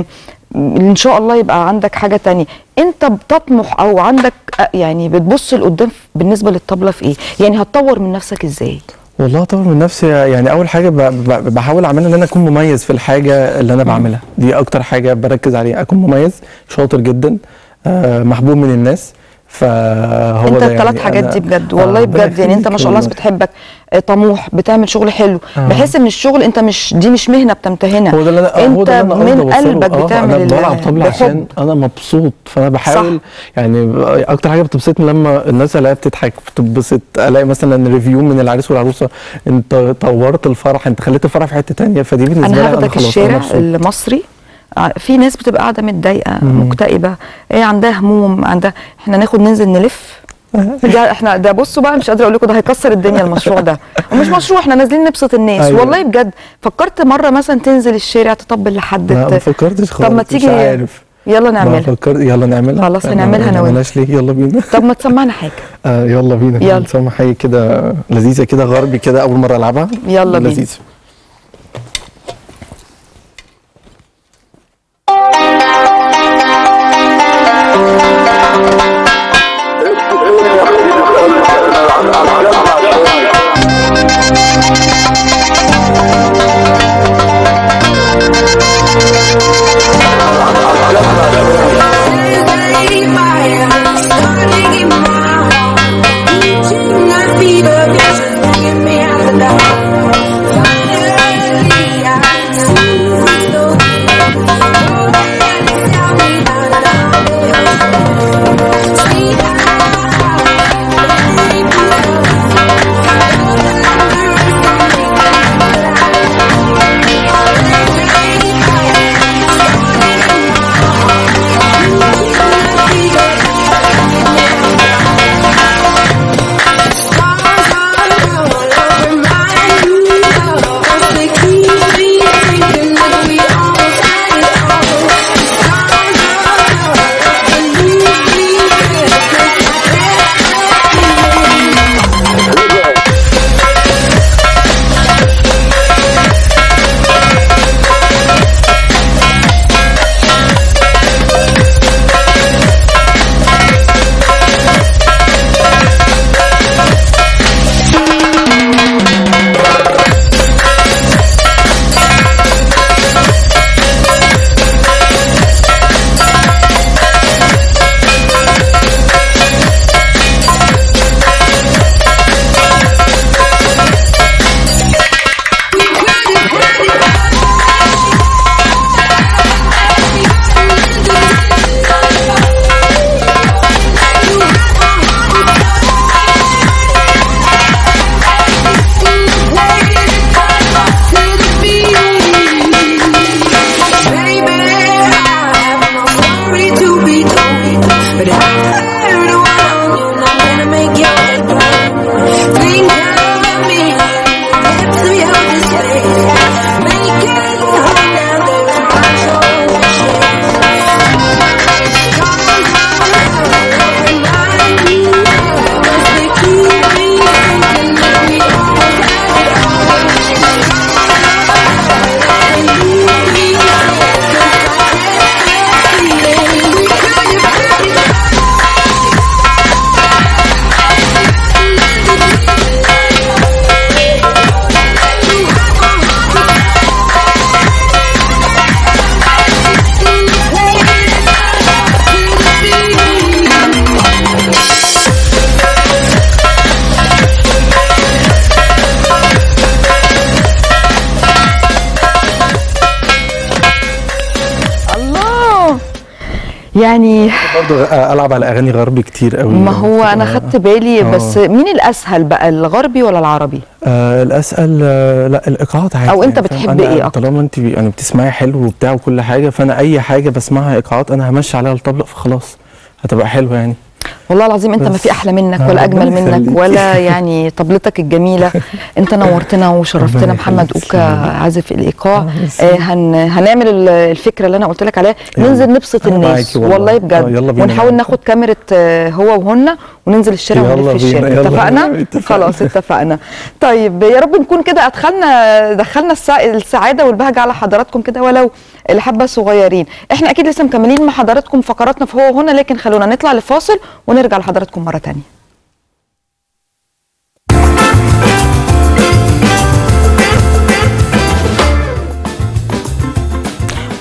ان شاء الله يبقى عندك حاجه تانية انت بتطمح او عندك آه، يعني بتبص لقدام ف- بالنسبه للطبله في ايه يعني هتطور من نفسك ازاي والله اطور من نفسي يعني اول حاجه ب- ب- بحاول اعملها ان انا اكون مميز في الحاجه اللي انا بعملها دي اكتر حاجه بركز عليها اكون مميز شاطر جدا آه، محبوب من الناس فهو انت ده الثلاث يعني حاجات أنا- دي بجد آه، والله ربنا بجد يعني انت ما يخليك شاء الله ناس والله. بتحبك آه، طموح بتعمل شغل حلو آه. بحس ان الشغل انت مش دي مش مهنه بتمتهنها هو ده اللي انا آه، هو انت ده اللي انا من قصدي أوصله. قلبك آه، بتعمل انا ال- بلعب طبلة بحب. عشان انا مبسوط فانا بحاول يعني اكتر حاجه بتبسطني لما الناس الاقيها بتضحك بتتبسط الاقي مثلا ريفيو من العريس والعروسه انت طورت الفرح انت خليت الفرح في حته تانية فدي بالنسبه لي انا انا هاخدك خلاص أنا الشارع مبسوط. المصري ع- في ناس بتبقى قاعده متضايقه مكتئبه ايه عندها هموم عندها احنا ناخد ننزل نلف ده احنا ده بصوا بقى مش قادره اقول لكم ده هيكسر الدنيا المشروع ده ومش مشروع احنا نازلين نبسط الناس أيوة. والله بجد فكرت مره مثلا تنزل الشارع تطبل لحد لا ت- ما فكرتش خالص طب ما مش تيجي عارف يلا ما نعملها فكرت يلا نعملها خلاص يعني هنعملها أنا ما وأنت. عملناش ليه يلا بينا طب ما تسمعنا حاجه آه يلا بينا يلا. نسمع حاجه كده لذيذه كده غربي كده اول مره العبها يلا بينا. لذيذه But if I heard around you, I'm gonna make your head burn. Think of me, lips of your display. Make it hard now, there's my choice. Remind me of us, they keep me thinking that we almost had it all. الله يعني برضه العب على اغاني غربي كتير قوي ما هو انا خدت بالي آه. بس مين الاسهل بقى الغربي ولا العربي آه الاسال آه لا الايقاعات عادي أو أنت يعني بتحب فاهم؟ أنا إيه أكتر؟ طالما انت بي- يعني بتسمعي حلو وبتاع وكل حاجه فانا اي حاجه بسمعها ايقاعات انا همشي عليها الطبله فخلاص هتبقى حلوه يعني والله العظيم انت ما بس. في احلى منك آه، ولا اجمل ربنا منك يخليك. ولا يعني طبلتك الجميله انت نورتنا وشرفتنا ربنا محمد يخليك. اوكا عازف الايقاع آه، ميرسي. آه هن هنعمل ال- الفكره اللي انا قلت لك عليها يلا. ننزل نبسط أنا الناس معاكي والله. والله آه، بجد يلا بينا ونحاول نعمل ناخد كاميرا آه، هو وهن وننزل الشارع يلا ونلف بينا، الشارع يلا اتفقنا بينا، اتفقنا. خلاص اتفقنا طيب يا رب نكون كده ادخلنا دخلنا السع- السعاده والبهجه على حضراتكم كده ولو الحبه صغيرين احنا اكيد لسه مكملين مع حضراتكم فقراتنا في هو هنا لكن خلونا نطلع لفاصل ونرجع لحضراتكم مره تانية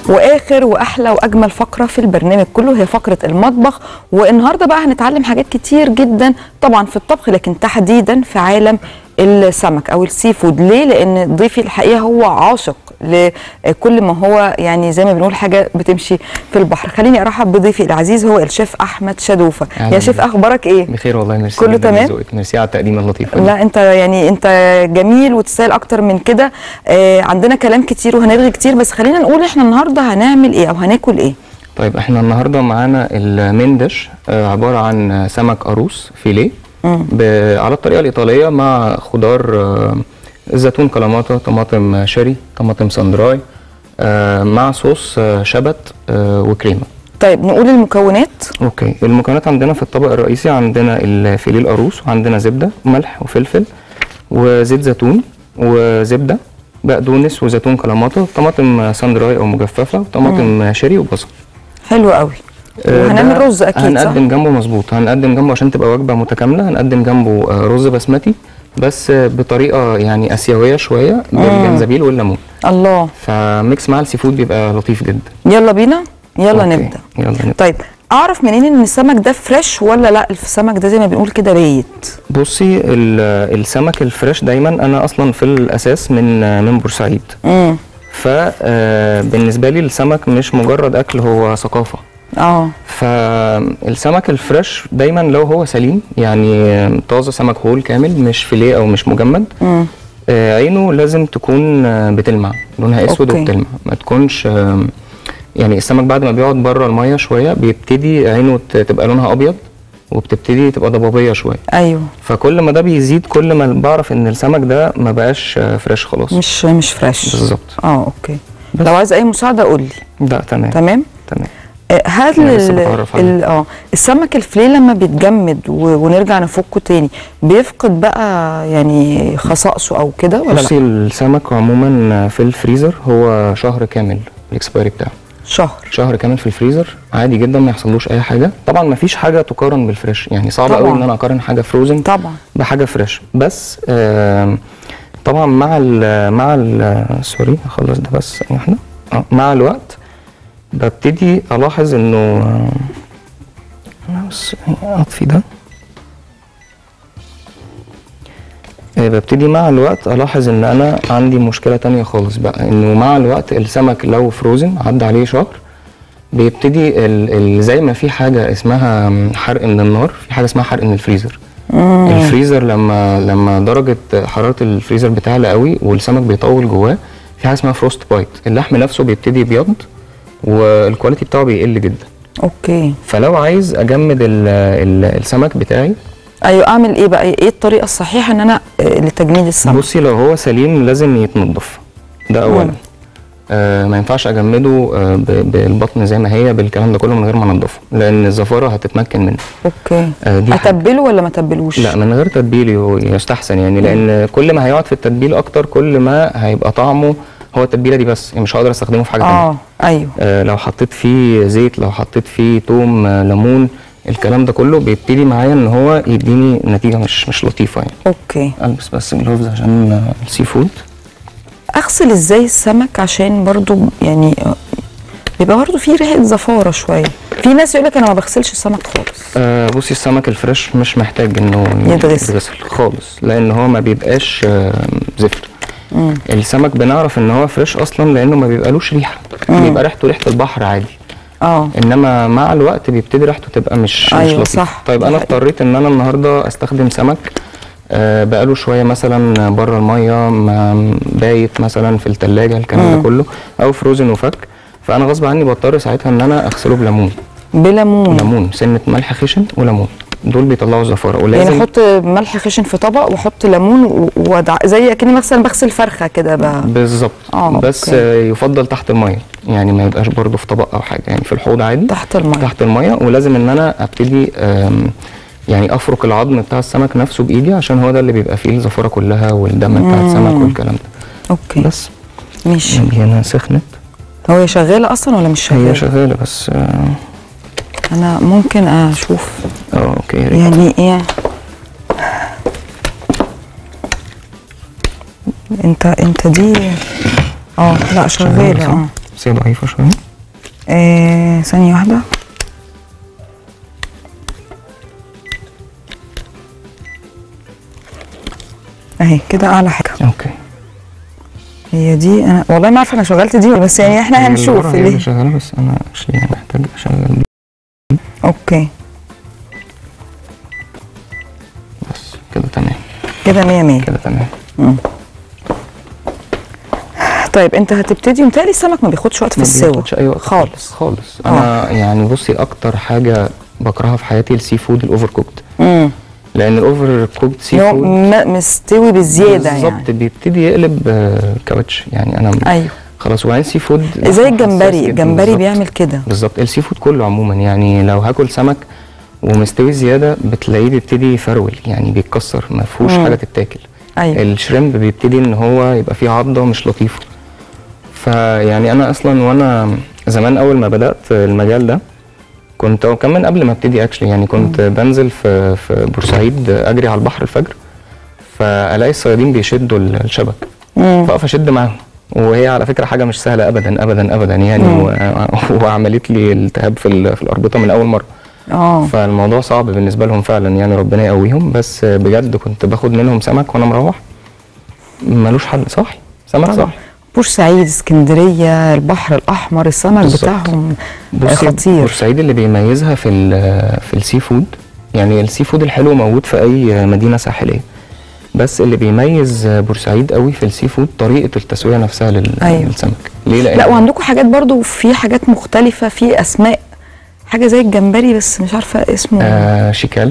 واخر واحلى واجمل فقره في البرنامج كله هي فقره المطبخ والنهارده بقى هنتعلم حاجات كتير جدا طبعا في الطبخ لكن تحديدا في عالم السمك او السي فود ليه لان ضيفي الحقيقه هو عاشق لكل ما هو يعني زي ما بنقول حاجه بتمشي في البحر خليني ارحب بضيفي العزيز هو الشيف احمد شدوفه أهلاً يا شيف بك. اخبارك ايه بخير والله ميرسي كله جداً تمام؟ لذوقك. ميرسي على التقديم اللطيف لا انت يعني انت جميل وتستاهل اكتر من كده آه عندنا كلام كتير وهنرغي كتير بس خلينا نقول احنا النهارده هنعمل ايه او هناكل ايه طيب احنا النهارده معانا المين ديش آه، عباره عن سمك قاروص فيليه ب- على الطريقه الايطاليه مع خضار آه، زيتون كلاماتا طماطم شيري طماطم ساندراي آه، مع صوص آه، شبت آه، وكريمه طيب نقول المكونات اوكي المكونات عندنا في الطبق الرئيسي عندنا الفيليه القاروص وعندنا زبده وملح وفلفل وزيت زيتون وزبده بقدونس وزيتون كلاماتا طماطم ساندراي او مجففه وطماطم شيري وبصل حلو قوي آه، وهنعمل ده رز اكيد صح هنقدم جنبه مظبوط هنقدم جنبه عشان تبقى وجبه متكامله هنقدم جنبه آه، رز بسمتي بس آه، بطريقه يعني اسيويه شويه بالجنزبيل والليمون الله فميكس مع السي فود بيبقى لطيف جدا يلا بينا يلا أوكي، نبدا يلا نبدا طيب اعرف منين ان السمك ده فريش ولا لا السمك ده زي ما بنقول كده بيت بصي ال- السمك الفريش دايما انا اصلا في الاساس من من بورسعيد امم فبالنسبه لي السمك مش مجرد اكل هو ثقافه اه فالسمك الفريش دايما لو هو سليم يعني طازه سمك هول كامل مش فيليه او مش مجمد امم آه، عينه لازم تكون آه، بتلمع لونها اسود أوكي. وبتلمع ما تكونش آم، يعني السمك بعد ما بيقعد بره الميه شويه بيبتدي عينه ت- تبقى لونها ابيض وبتبتدي تبقى ضبابيه شويه ايوه فكل ما ده بيزيد كل ما بعرف ان السمك ده ما بقاش آه، فريش خلاص مش مش فريش بالظبط اه اوكي بس. لو عايز اي مساعده قول لي ده تمام تمام تمام آه، هل أنا لسه ال- بتعرف عليه. ال- اه السمك الفليه لما بيتجمد و- ونرجع نفكه تاني بيفقد بقى يعني خصائصه او كده ولا بصي لا السمك عموما في الفريزر هو شهر كامل الاكسبايري بتاعه شهر شهر كامل في الفريزر عادي جدا ما يحصلوش اي حاجه طبعا ما فيش حاجه تقارن بالفريش يعني صعب طبعاً. قوي ان انا اقارن حاجه فروزن طبعا بحاجه فريش بس آم، طبعا مع ال مع ال سوري اخلص ده بس ثانية واحده آه، مع الوقت ببتدي الاحظ انه آه، انا بس اطفي ده آه، ببتدي مع الوقت الاحظ ان انا عندي مشكله تانية خالص بقى انه مع الوقت السمك لو فروزن عدى عليه شهر بيبتدي ال ال زي ما في حاجه اسمها حرق من النار في حاجه اسمها حرق من الفريزر الفريزر لما لما درجه حراره الفريزر بتعلى قوي والسمك بيطول جواه في حاجه اسمها فروست بايت اللحم نفسه بيبتدي يبيض والكواليتي بتاعه بيقل جدا اوكي فلو عايز اجمد ال ال السمك بتاعي ايوه اعمل ايه بقى ايه الطريقه الصحيحه ان انا آه، لتجميد السمك بصي لو هو سليم لازم يتنضف ده اولا مم. آه ما ينفعش اجمده آه ب- بالبطن زي ما هي بالكلام ده كله من غير ما انضفه لان الزفاره هتتمكن منه اوكي آه دي حاجة. اتبله ولا ما اتبلوش لا من غير تتبيل يو- يستحسن يعني لان كل ما هيقعد في التتبيل اكتر كل ما هيبقى طعمه هو التتبيله دي بس يعني مش هقدر استخدمه في حاجه تانية اه ايوه آه لو حطيت فيه زيت لو حطيت فيه توم آه ليمون الكلام ده كله بيبتدي معايا ان هو يديني نتيجه مش مش لطيفه يعني اوكي البس بس جلوفز عشان آه، السي فود اغسل ازاي السمك عشان برضو يعني آه، بيبقى برضو فيه ريحه زفاره شويه في ناس يقول لك انا ما بغسلش السمك خالص آه بصي السمك الفريش مش محتاج انه يتغسل. يتغسل خالص لان هو ما بيبقاش آه زفر السمك بنعرف ان هو فريش اصلا لانه ما بيبقالوش ريحه بيبقى ريحته ريحه البحر عادي اه انما مع الوقت بيبتدي ريحته تبقى مش أيوة مش لطيفة. صح. طيب ده انا حقيقي. اضطريت ان انا النهارده استخدم سمك آه بقاله شويه مثلا بره الميه ما- بايت مثلا في التلاجة الكلام ده كله او فروزن وفك فانا غصب عني بضطر ساعتها ان انا اغسله بليمون بليمون ليمون سنه ملح خشن وليمون دول بيطلعوا الزفاره ولازم يعني احط ملح خشن في طبق واحط ليمون و- وادع زي اكني مثلا بغسل فرخه كده بقى بالظبط آه، بس أوكي. آه، يفضل تحت الميه يعني ما يبقاش برضو في طبق او حاجه يعني في الحوض عادي تحت الميه تحت الميه ولازم ان انا ابتدي آم، يعني افرك العظم بتاع السمك نفسه بايدي عشان هو ده اللي بيبقى فيه الزفاره كلها والدم بتاع السمك والكلام ده اوكي بس ماشي دي هنا سخنت هو هي شغاله اصلا ولا مش شغاله هي شغاله بس اه انا ممكن اشوف آه، اوكي يا ريت. يعني ايه انت انت دي اه لا شغاله اه بس هي ضعيفه شويه آه ثانيه واحده اهي كده اعلى حاجه اوكي هي دي انا والله ما عارفه انا شغلت دي ولا بس يعني احنا هي اللي هنشوف ورا هي اللي اللي شغاله بس انا مش يعني محتاج اشغل دي اوكي بس كده تمام كده 100 100 كده تمام طيب انت هتبتدي متهيألي السمك ما بياخدش وقت في ما السوا بياخدش اي وقت خالص خالص انا يعني بصي اكتر حاجه بكرهها في حياتي السي فود الاوفر كوكد امم لان الاوفر كوكد سي هو فود م- مستوي بزياده بالظبط يعني بيبتدي يقلب آه، كاوتش يعني انا ايوه خلاص وبعدين سي فود زي حساس الجمبري جداً الجمبري بالظبط. بيعمل كده بالظبط السي فود كله عموما يعني لو هاكل سمك ومستوي زياده بتلاقيه بيبتدي يفرول يعني بيتكسر ما فيهوش مم. حاجه تتاكل ايوه الشريمب بيبتدي ان هو يبقى فيه عضه مش لطيفه فيعني انا اصلا وانا زمان اول ما بدات المجال ده كنت او كمان قبل ما ابتدي اكشلي يعني كنت بنزل في في بورسعيد اجري على البحر الفجر فالاقي الصيادين بيشدوا الشبك مم. فاقف اشد معاهم وهي على فكره حاجه مش سهله ابدا ابدا ابدا يعني مم. و... وعملت لي التهاب في ال- في الاربطه من اول مره اه فالموضوع صعب بالنسبه لهم فعلا يعني ربنا يقويهم بس بجد كنت باخد منهم سمك وانا مروح ملوش حل صاحي سمك طبعا. صاحي بورسعيد اسكندريه البحر الاحمر السمك بالظبط. بتاعهم بصي خطير بورسعيد اللي بيميزها في ال- في السي فود يعني السي فود الحلو موجود في اي مدينه ساحليه بس اللي بيميز بورسعيد قوي في السي فود طريقه التسويه نفسها لل- أيوة. للسمك ليه لان لا وعندكم حاجات برضو في حاجات مختلفه في اسماء حاجه زي الجمبري بس مش عارفه اسمه آه شيكال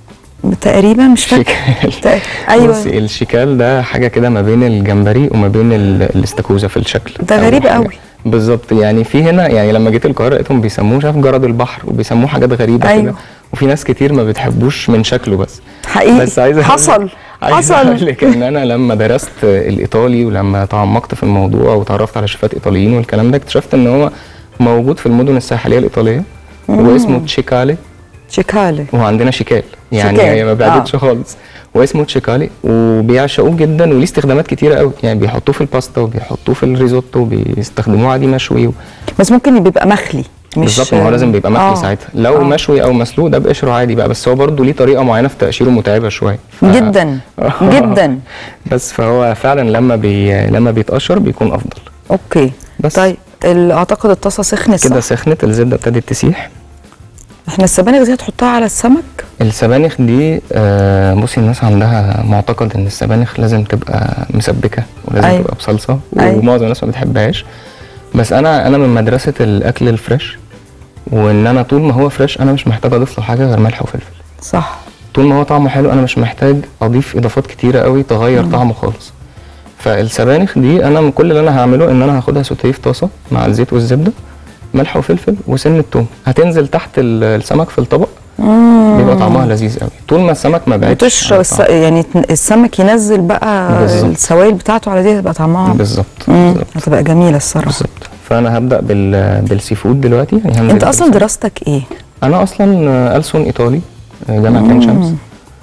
تقريبا مش فاكره شيكال تق- ايوه بصي الشيكال ده حاجه كده ما بين الجمبري وما بين ال- الاستاكوزا في الشكل ده أو غريب حاجة. قوي. بالظبط يعني في هنا يعني لما جيت القاهره لقيتهم بيسموه مش عارف جرد البحر وبيسموه حاجات غريبه أيوة. كده وفي ناس كتير ما بتحبوش من شكله بس حقيقي بس عايز أقول لك- حصل عايز حصل اقول لك ان انا لما درست الايطالي ولما تعمقت في الموضوع وتعرفت على شيفات ايطاليين والكلام ده اكتشفت ان هو موجود في المدن الساحليه الايطاليه واسمه تشيكالي شيكالي وعندنا شيكال يعني شيكال. هي ما بعدتش آه. خالص واسمه تشيكالي وبيعشقوه جدا وليه استخدامات كتيره قوي يعني بيحطوه في الباستا وبيحطوه في الريزوتو وبيستخدموه عادي مشوي و... بس ممكن بيبقى مخلي مش بالظبط ما هو لازم بيبقى مخلي آه. ساعتها لو آه. مشوي او مسلوق ده بقشره عادي بقى بس هو برضه ليه طريقه معينه في تقشيره متعبه شويه ف... جدا جدا بس فهو فعلا لما بي... لما بيتقشر بيكون افضل اوكي بس طيب ال- اعتقد الطاسه سخنت كده صح؟ سخنت الزبده ابتدت تسيح احنا السبانخ دي هتحطها على السمك السبانخ دي آه بصي الناس عندها معتقد ان السبانخ لازم تبقى مسبكه ولازم أيوة. أيوة. تبقى بصلصه أيوة. ومعظم الناس ما بتحبهاش بس انا انا من مدرسه الاكل الفريش وان انا طول ما هو فريش انا مش محتاج اضيف له حاجه غير ملح وفلفل صح طول ما هو طعمه حلو انا مش محتاج اضيف اضافات كتيره قوي تغير طعمه خالص فالسبانخ دي انا من كل اللي انا هعمله ان انا هاخدها سوتيه في طاسه مع الزيت والزبده ملح وفلفل وسن التوم هتنزل تحت ال- السمك في الطبق بيبقى طعمها لذيذ قوي طول ما السمك ما بعدش وتشرب عن الس... طعمه. يعني تن- السمك ينزل بقى بالظبط. السوائل بتاعته على دي هتبقى طعمها بالظبط مم، بالظبط هتبقى جميله الصراحه بالظبط فانا هبدا بال بالسي فود دلوقتي يعني هنزل انت اصلا بالسي- دراستك ايه؟ انا اصلا آه، ألسن ايطالي آه، جامعه عين شمس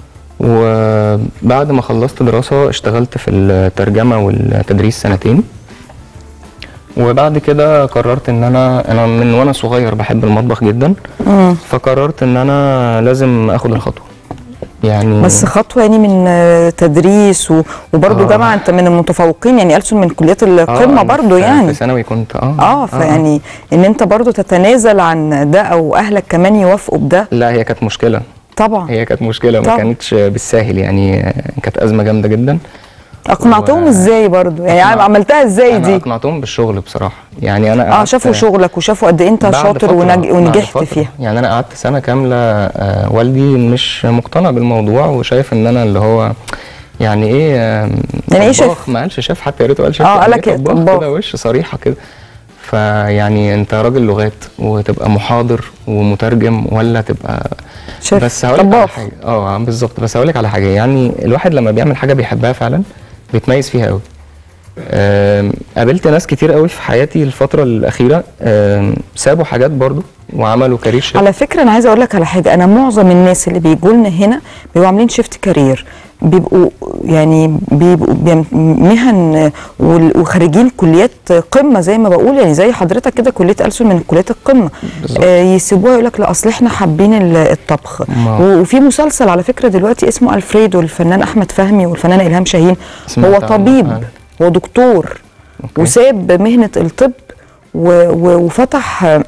وبعد ما خلصت دراسه اشتغلت في الترجمه والتدريس سنتين وبعد كده قررت ان انا انا من وانا صغير بحب المطبخ جدا مم. فقررت ان انا لازم اخد الخطوه يعني بس خطوه يعني من آه، تدريس و... وبرضه آه. جامعه انت من المتفوقين يعني ألسن من كليات القمه أنا برضه في- يعني في ثانوي كنت اه اه فيعني ان انت برضه تتنازل عن ده او اهلك كمان يوافقوا بده لا هي كانت مشكله طبعا هي كانت مشكله ما طبعا. كانتش بالساهل يعني آه، كانت ازمه جامده جدا اقنعتهم و- ازاي برضه يعني أقنع- عملتها ازاي انا دي اقنعتهم بالشغل بصراحه يعني انا اه قعدت- شافوا شغلك وشافوا قد ايه انت بعد شاطر فترة- ونج... بعد ونجحت فترة. فيها يعني انا قعدت سنه كامله آه والدي مش مقتنع بالموضوع وشايف ان انا اللي هو يعني ايه آه يعني إيه طباخ، شيف؟ ما قالش شيف حتى يا ريته قال شيف آه، يعني قالك إيه إيه؟ طباخ طباخ. كده وش صريحه كده فيعني انت راجل لغات وتبقى محاضر ومترجم ولا تبقى شيف بس هقول لك على طباخ حاجه اه بالظبط بس هقول لك على حاجه يعني الواحد لما بيعمل حاجه بيحبها فعلا بيتميز فيها قوي آم، قابلت ناس كتير قوي في حياتي الفتره الاخيره آم، سابوا حاجات برضو وعملوا كارير شيفت على فكره انا عايزه اقول لك على حاجه انا معظم الناس اللي بيجوا لنا هنا بيبقوا عاملين شيفت كارير بيبقوا يعني بيبقوا بيم- مهن وال- وخريجين كليات قمه زي ما بقول يعني زي حضرتك كده كليه ألسن من كليات القمه بالظبط. آه يسيبوها يقول لك لا اصل احنا حابين ال- الطبخ ما- و- وفي مسلسل على فكره دلوقتي اسمه الفريدو الفنان احمد فهمي والفنانه الهام شاهين سمعت هو عنه. طبيب آه. هو دكتور أوكي. وساب مهنه الطب و و وفتح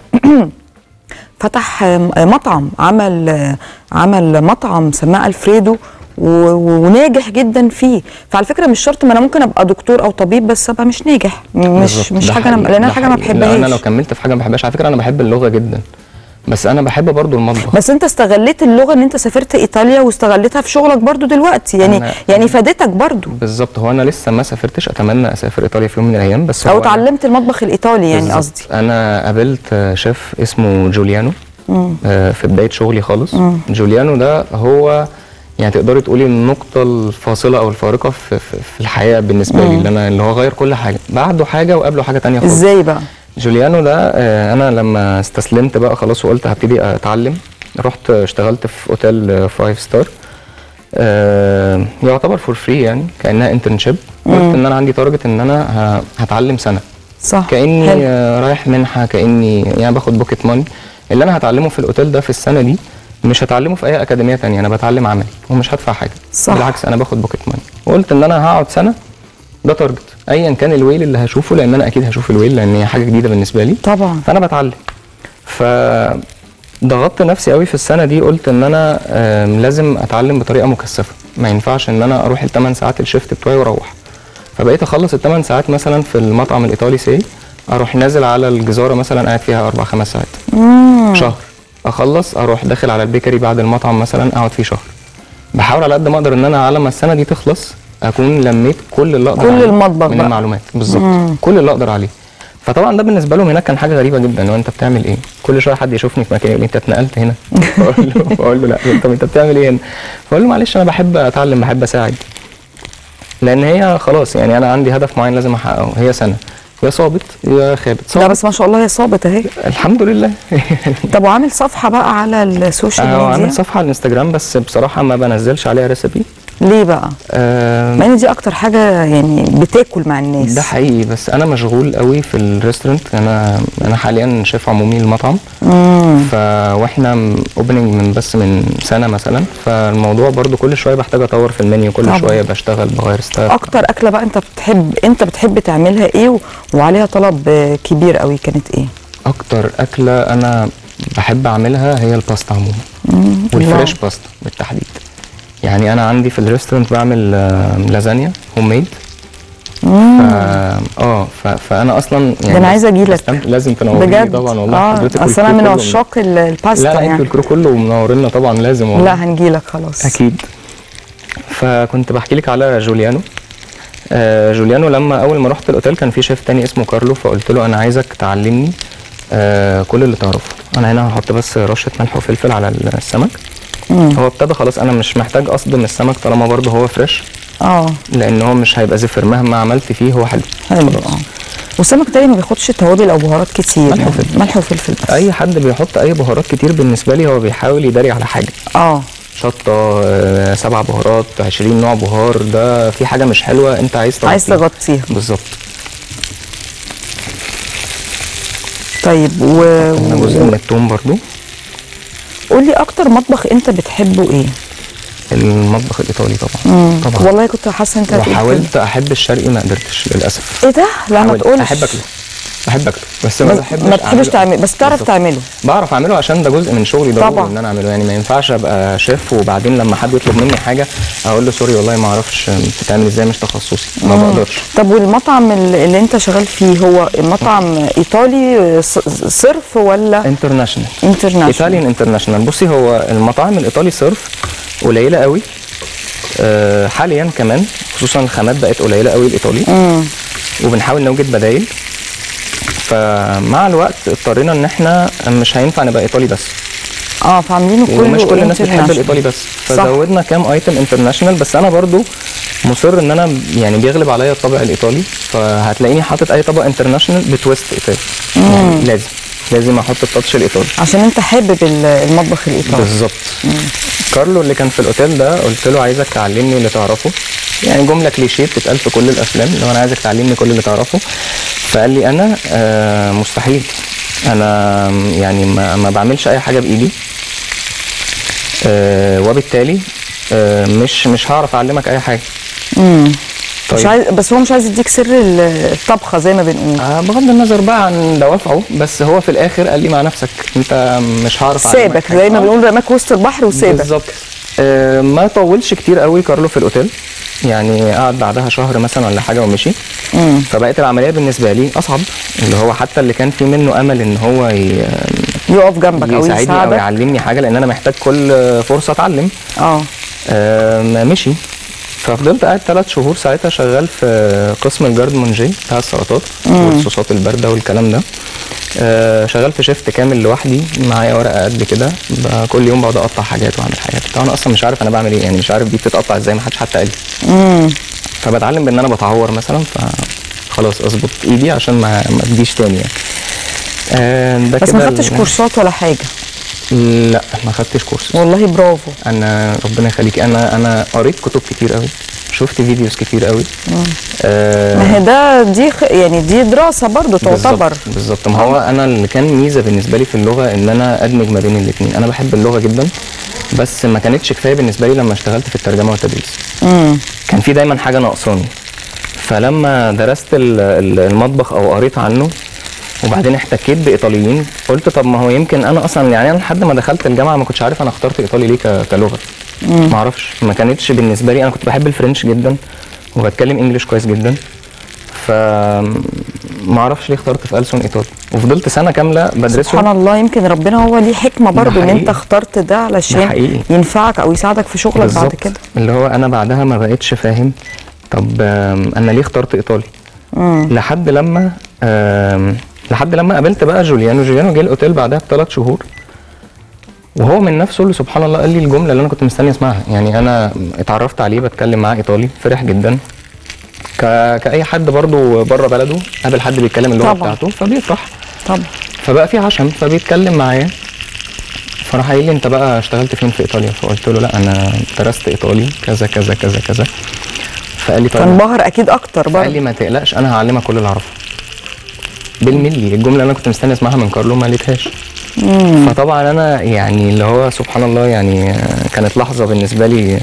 فتح مطعم عمل عمل مطعم سماه الفريدو و- و- وناجح جدا فيه فعلى فكره مش شرط ما انا ممكن ابقى دكتور او طبيب بس ابقى مش ناجح مش بالظبط. مش ده حاجه انا حقيقي. لان انا ده حاجه ما حقيقي. لا انا لو بحبهاش كملت في حاجه ما بحبهاش على فكره انا بحب اللغه جدا بس انا بحب برضو المطبخ بس انت استغليت اللغه ان انت سافرت ايطاليا واستغلتها في شغلك برضو دلوقتي يعني أنا- يعني فادتك برضو بالظبط هو انا لسه ما سافرتش اتمنى اسافر ايطاليا في يوم من الايام بس او هو أنا- اتعلمت المطبخ الايطالي يعني بالظبط. قصدي انا قابلت آه، شيف اسمه جوليانو آه، في بدايه شغلي خالص جوليانو ده هو يعني تقدري تقولي النقطة الفاصلة أو الفارقة في, في, في الحياة بالنسبة لي اللي أنا اللي هو غير كل حاجة بعده حاجة وقبله حاجة تانية خالص ازاي بقى جوليانو ده آه، أنا لما استسلمت بقى خلاص وقلت هبتدي أتعلم رحت اشتغلت في أوتيل فايف ستار آه، يعتبر فور فري يعني كأنها انترنشيب قلت إن أنا عندي تارجت إن أنا ه- هتعلم سنة صح كاني حلو. آه، رايح منحه كاني يعني باخد بوكيت ماني اللي انا هتعلمه في الاوتيل ده في السنه دي مش هتعلمه في اي اكاديميه تانية انا بتعلم عملي ومش هدفع حاجه صح. بالعكس انا باخد بوكيت ماني وقلت ان انا هقعد سنه ده تارجت ايا كان الويل اللي هشوفه لان انا اكيد هشوف الويل لان هي حاجه جديده بالنسبه لي طبعا فانا بتعلم ف ضغطت نفسي قوي في السنه دي قلت ان انا آم، لازم اتعلم بطريقه مكثفه ما ينفعش ان انا اروح الثمان ساعات الشيفت بتوعي واروح فبقيت اخلص الثمان ساعات مثلا في المطعم الايطالي سي اروح نازل على الجزاره مثلا قاعد فيها اربع خمس ساعات شهر اخلص اروح داخل على البيكري بعد المطعم مثلا اقعد فيه شهر بحاول على قد ما اقدر ان انا على ما السنه دي تخلص اكون لميت كل اللي اقدر كل عليه المطبخ من بقى. المعلومات بالظبط كل اللي اقدر عليه فطبعا ده بالنسبه لهم هناك كان حاجه غريبه جدا هو انت بتعمل ايه كل شويه حد يشوفني في مكان يقول لي انت اتنقلت هنا فاقول له فاقول له لا طب انت بتعمل ايه هنا فاقول له معلش انا بحب اتعلم بحب اساعد لان هي خلاص يعني انا عندي هدف معين لازم احققه هي سنه يا صابت يا خابت لا صابت بس ما شاء الله هي صابت اهي الحمد لله طب وعامل صفحه بقى على السوشيال اه عامل ميديا صفحه على الانستجرام بس بصراحه ما بنزلش عليها ريسبي ليه بقى آه مع ان دي اكتر حاجه يعني بتاكل مع الناس ده حقيقي بس انا مشغول قوي في الريستورنت انا انا حاليا شيف عمومي للمطعم ف واحنا اوبننج من بس من سنه مثلا فالموضوع برضو كل شويه بحتاج اطور في المنيو كل طبعا. شويه بشتغل بغير ستايل اكتر اكله بقى انت بتحب انت بتحب تعملها ايه و... وعليها طلب آه، كبير قوي كانت ايه اكتر اكله انا بحب اعملها هي الباستا عموما والفريش باستا بالتحديد يعني انا عندي في الريستورنت بعمل آه، لازانيا هوم ميد اه ف... فانا اصلا يعني ده انا عايزه اجي لك بستمتع- لازم تنوريني بجد طبعا والله اه حضرتك اصل انا والكرو من كله عشاق ال- الباستا لا لا انتوا يعني الكرو كله منورنا طبعا لازم والله لا هنجي لك خلاص اكيد فكنت بحكي لك على جوليانو آه جوليانو لما اول ما رحت الاوتيل كان في شيف تاني اسمه كارلو فقلت له انا عايزك تعلمني آه كل اللي تعرفه انا هنا هحط بس رشه ملح وفلفل على السمك هو ابتدى خلاص انا مش محتاج اصدم السمك طالما برضه هو فريش اه لان هو مش هيبقى زفر مهما عملت فيه هو حلو حلو اه والسمك تاني ما بياخدش توابل او بهارات كتير ملح يعني. وفلفل. ملح وفلفل بس اي حد بيحط اي بهارات كتير بالنسبه لي هو بيحاول يداري على حاجه اه شطه آه، سبع بهارات 20 نوع بهار ده في حاجه مش حلوه انت عايز عايز تغطيها. تغطيها بالظبط طيب و... هنا جزء من التوم برضو قول لي اكتر مطبخ انت بتحبه ايه المطبخ الايطالي طبعا طبعا والله كنت حاسه انت هتقول كده. وحاولت احب الشرقي ما قدرتش للاسف ايه ده لا ما حاولت تقولش احب اكله بحب اكله بس ما بس بحبش ما بتحبش أعمله. تعمل بس بتعرف بالظبط. تعمله بعرف اعمله عشان ده جزء من شغلي ضروري طبعا. ان انا اعمله يعني ما ينفعش ابقى شيف وبعدين لما حد يطلب مني حاجه اقول له سوري والله ما اعرفش بتتعمل ازاي مش تخصصي ما بقدرش طب والمطعم اللي اللي انت شغال فيه هو مطعم ايطالي ص- صرف ولا انترناشونال انترناشونال ايطاليان انترناشونال بصي هو المطاعم الايطالي صرف قليله قوي آه، حاليا كمان خصوصا الخامات بقت قليله قوي الايطالي وبنحاول نوجد بدايل فمع الوقت اضطرينا ان احنا مش هينفع نبقى ايطالي بس اه فعاملينه كله ومش كل الناس بتحب international. الايطالي بس صح. فزودنا كام ايتم انترناشونال بس انا برضو مصر ان انا يعني بيغلب عليا الطابع الايطالي فهتلاقيني حاطط اي طبق انترناشونال بتويست ايطالي يعني لازم لازم احط التاتش الايطالي عشان انت حابب ال- المطبخ الايطالي بالظبط كارلو اللي كان في الاوتيل ده قلت له عايزك تعلمني اللي تعرفه يعني جمله كليشيه بتتقال في كل الافلام اللي هو انا عايزك تعلمني كل اللي تعرفه فقال لي انا آه مستحيل انا يعني ما, ما بعملش اي حاجه بايدي آه وبالتالي آه مش مش هعرف اعلمك اي حاجه مم. مش طيب. عايز بس هو مش عايز يديك سر الطبخه زي ما بنقول آه بغض النظر بقى عن دوافعه بس هو في الاخر قال لي مع نفسك انت مش هعرف أعلمك سابك حاجة. زي ما آه. بنقول رماك وسط البحر وسابك بالظبط آه ما طولش كتير قوي كارلو في الاوتيل يعني قعد بعدها شهر مثلا ولا حاجه ومشي مم. فبقت العمليه بالنسبه لي اصعب اللي هو حتى اللي كان في منه امل ان هو ي- يقف جنبك او يساعدني او يساعدك يعلمني حاجه لان انا محتاج كل فرصه اتعلم اه آه مشي ففضلت قاعد ثلاث شهور ساعتها شغال في قسم الجارد مونجي بتاع السلطات والصوصات البارده والكلام ده آه شغال في شيفت كامل لوحدي معايا ورقه قد كده ب- كل يوم بقعد اقطع حاجات واعمل حاجات طبعا انا اصلا مش عارف انا بعمل ايه يعني مش عارف دي بتتقطع ازاي ما حدش حتى قال لي امم فبتعلم بان انا بتعور مثلا فخلاص اظبط ايدي عشان ما ما تجيش تاني يعني آه ده بس ما كده خدتش ال- كورسات ولا حاجه لا ما خدتش كورس والله برافو انا ربنا يخليك انا انا قريت كتب كتير قوي شفت فيديوز كتير قوي آه ما هي ده دي خ- يعني دي دراسه برضو تعتبر بالظبط بالظبط ما هو انا اللي كان ميزه بالنسبه لي في اللغه ان انا ادمج ما بين الاثنين انا بحب اللغه جدا بس ما كانتش كفايه بالنسبه لي لما اشتغلت في الترجمه والتدريس امم كان في دايما حاجه ناقصاني فلما درست ال- ال- المطبخ او قريت عنه وبعدين احتكيت بايطاليين قلت طب ما هو يمكن انا اصلا يعني انا لحد ما دخلت الجامعه ما كنتش عارف انا اخترت ايطالي ليه ك- كلغه ما اعرفش ما كانتش بالنسبه لي انا كنت بحب الفرنش جدا وبتكلم انجليش كويس جدا ف ما اعرفش ليه اخترت في ألسن ايطالي وفضلت سنه كامله بدرسه سبحان الله يمكن ربنا هو ليه حكمه برضو ان حقيقي. انت اخترت ده علشان حقيقي. ينفعك او يساعدك في شغلك بعد بالظبط. كده اللي هو انا بعدها ما بقتش فاهم طب آم، انا ليه اخترت ايطالي امم لحد لما آم، لحد لما قابلت بقى جوليانو جوليانو جه الاوتيل بعدها بثلاث شهور وهو من نفسه اللي سبحان الله قال لي الجمله اللي انا كنت مستني اسمعها يعني انا اتعرفت عليه بتكلم معاه ايطالي فرح جدا ك... كاي حد برضو بره بلده قابل حد بيتكلم اللغه طبعا. بتاعته فبيفرح طبعا فبقى في عشم فبيتكلم معايا فراح قايل لي انت بقى اشتغلت فين في ايطاليا فقلت له لا انا درست ايطالي كذا كذا كذا كذا فقال لي طيب فانبهر اكيد اكتر قال برضو لي ما تقلقش انا هعلمك كل اللي اعرفه بالملي الجمله اللي انا كنت مستني اسمعها من كارلو ما قالتهاش فطبعا انا يعني اللي هو سبحان الله يعني آه، كانت لحظه بالنسبه لي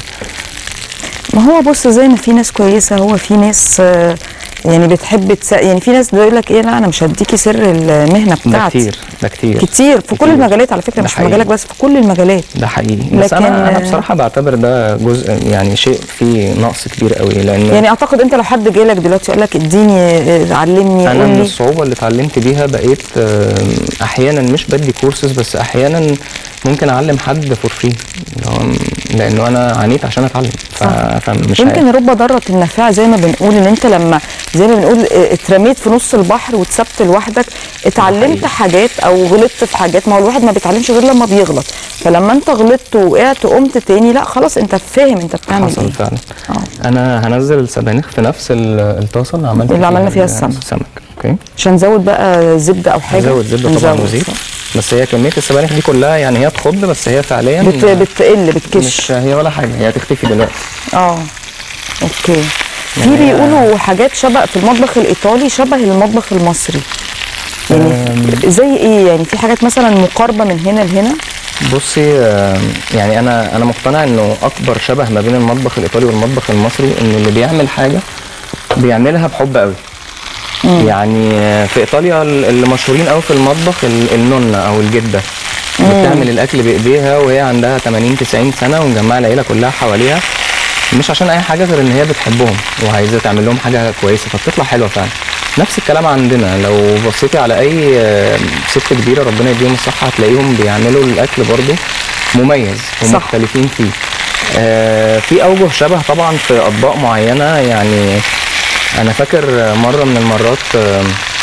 ما هو بص زي ما في ناس كويسه هو في ناس آه، يعني بتحب تس... يعني في ناس بيقول لك ايه لا انا مش هديكي سر المهنه ده بتاعتي كتير ده كتير كتير في كل كتير. المجالات على فكره ده مش في حقيقي. مجالك بس في كل المجالات ده حقيقي بس انا لكن- انا بصراحه بعتبر ده جزء يعني شيء فيه نقص كبير قوي لان يعني اعتقد انت لو حد جالك دلوقتي يقول لك اديني آه، علمني انا قول من لي الصعوبه اللي اتعلمت بيها بقيت آه، احيانا مش بدي كورسز بس احيانا ممكن اعلم حد فور فري لانه انا عانيت عشان اتعلم ف... فمش يمكن رب ضارة النافعة زي ما بنقول ان انت لما زي ما بنقول اه، اترميت في نص البحر واتسبت لوحدك اتعلمت حقيقي. حاجات او غلطت في حاجات ما هو الواحد ما بيتعلمش غير لما بيغلط فلما انت غلطت وقعت وقمت تاني لا خلاص انت فاهم انت بتعمل حصل ايه فعلا اه. انا هنزل السبانخ في نفس ال- الطاسه اللي عملت اللي عملنا فيها ال- السمك. السمك اوكي عشان نزود بقى زبدة او حاجة هزود زبده طبعا نزود. وزيت بس هي كميه السبانخ دي كلها يعني هي تخض بس هي فعليا بت... بتقل بتكش مش هي ولا حاجه هي هتختفي دلوقتي اه اوكي في يعني هي- بيقولوا حاجات شبه في المطبخ الايطالي شبه المطبخ المصري يعني زي ايه يعني في حاجات مثلا مقاربه من هنا لهنا بصي آه، يعني انا انا مقتنع انه اكبر شبه ما بين المطبخ الايطالي والمطبخ المصري ان اللي بيعمل حاجه بيعملها بحب قوي يعني آه، في ايطاليا ال- اللي مشهورين قوي في المطبخ ال- النونه او الجده اللي بتعمل الاكل بايديها وهي عندها 80 90 سنه ومجمعه العيله كلها حواليها مش عشان اي حاجه غير ان هي بتحبهم وعايزه تعمل لهم حاجه كويسه فبتطلع حلوه فعلا نفس الكلام عندنا لو بصيتي على اي آه، ست كبيره ربنا يديهم الصحه هتلاقيهم بيعملوا الاكل برضو مميز صح. ومختلفين فيه آه، في اوجه شبه طبعا في اطباق معينه يعني انا فاكر مره من المرات آه،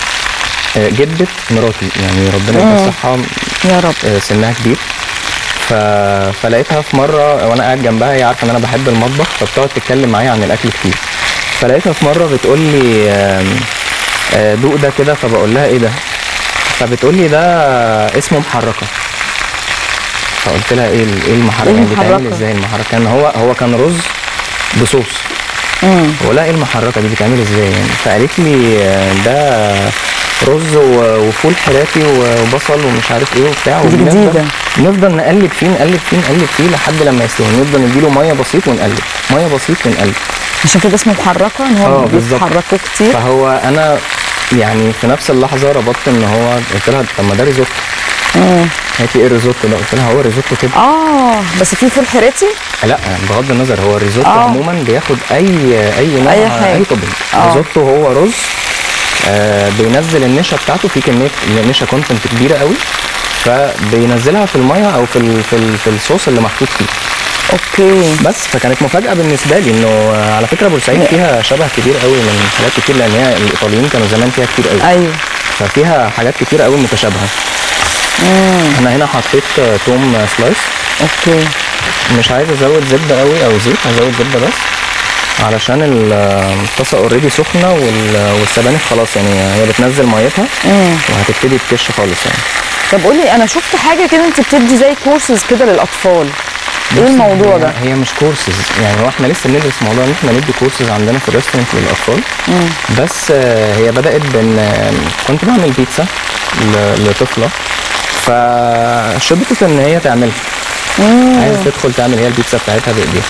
آه، جده مراتي يعني ربنا يديها الصحه يا رب آه، سنها كبير ف... فلقيتها في مره وانا قاعد جنبها هي عارفه ان انا بحب المطبخ فبتقعد تتكلم معايا عن الاكل كتير فلقيتها في مره بتقول لي آم، آه، دوق ده كده فبقول لها ايه ده فبتقول لي ده اسمه محركه فقلت لها ايه ال- ايه المحرك إيه يعني بيتعمل المحركة؟ ازاي المحرك كان هو هو كان رز بصوص بقول لها ايه المحركه دي بتتعمل ازاي يعني فقالت لي آه، ده رز و- وفول حراتي وبصل ومش عارف ايه وبتاع دي وبنفضل- جديدة. نفضل نقلب فيه نقلب فيه نقلب فيه لحد لما يستوي نفضل نديله ميه بسيط ونقلب ميه بسيط ونقلب عشان كده اسمه محركه ان هو اه بالظبط. بيتحركوا كتير فهو انا يعني في نفس اللحظه ربطت ان هو قلت لها طب ما ده ريزوتو قالت لي ايه الريزوتو ده قلت لها هو الريزوتو كده اه بس في فول حراتي لا بغض النظر هو الريزوتو آه. عموما بياخد اي اي نوع أي حاجة. اي توبنج آه. الريزوتو هو رز آه بينزل النشا بتاعته في كميه نشا كونتنت كبيره قوي فبينزلها في الميه او في ال في, ال في الصوص اللي محطوط فيه اوكي بس فكانت مفاجاه بالنسبه لي انه آه، على فكره بورسعيد فيها شبه كبير قوي من حاجات كتير لان هي الايطاليين كانوا زمان فيها كتير قوي ايوه ففيها حاجات كتير قوي متشابهه انا هنا حطيت آه، توم آه، سلايس اوكي مش عايز ازود زبده قوي او زيت هزود زبده بس علشان ال- الطاسه اوريدي سخنه وال- والسبانخ خلاص يعني هي بتنزل ميتها وهتبتدي تكش خالص يعني طب قولي انا شفت حاجه كده انت بتدي زي كورسز كده للاطفال ايه الموضوع هي- ده هي مش كورسز يعني هو احنا لسه بندرس موضوع ان احنا ندي كورسز عندنا في الريستورانت للاطفال بس آه، هي بدات بان آه، كنت بعمل بيتزا ل- لطفله فشبطت ان هي تعملها عايزه تدخل تعمل هي البيتزا بتاعتها بايديها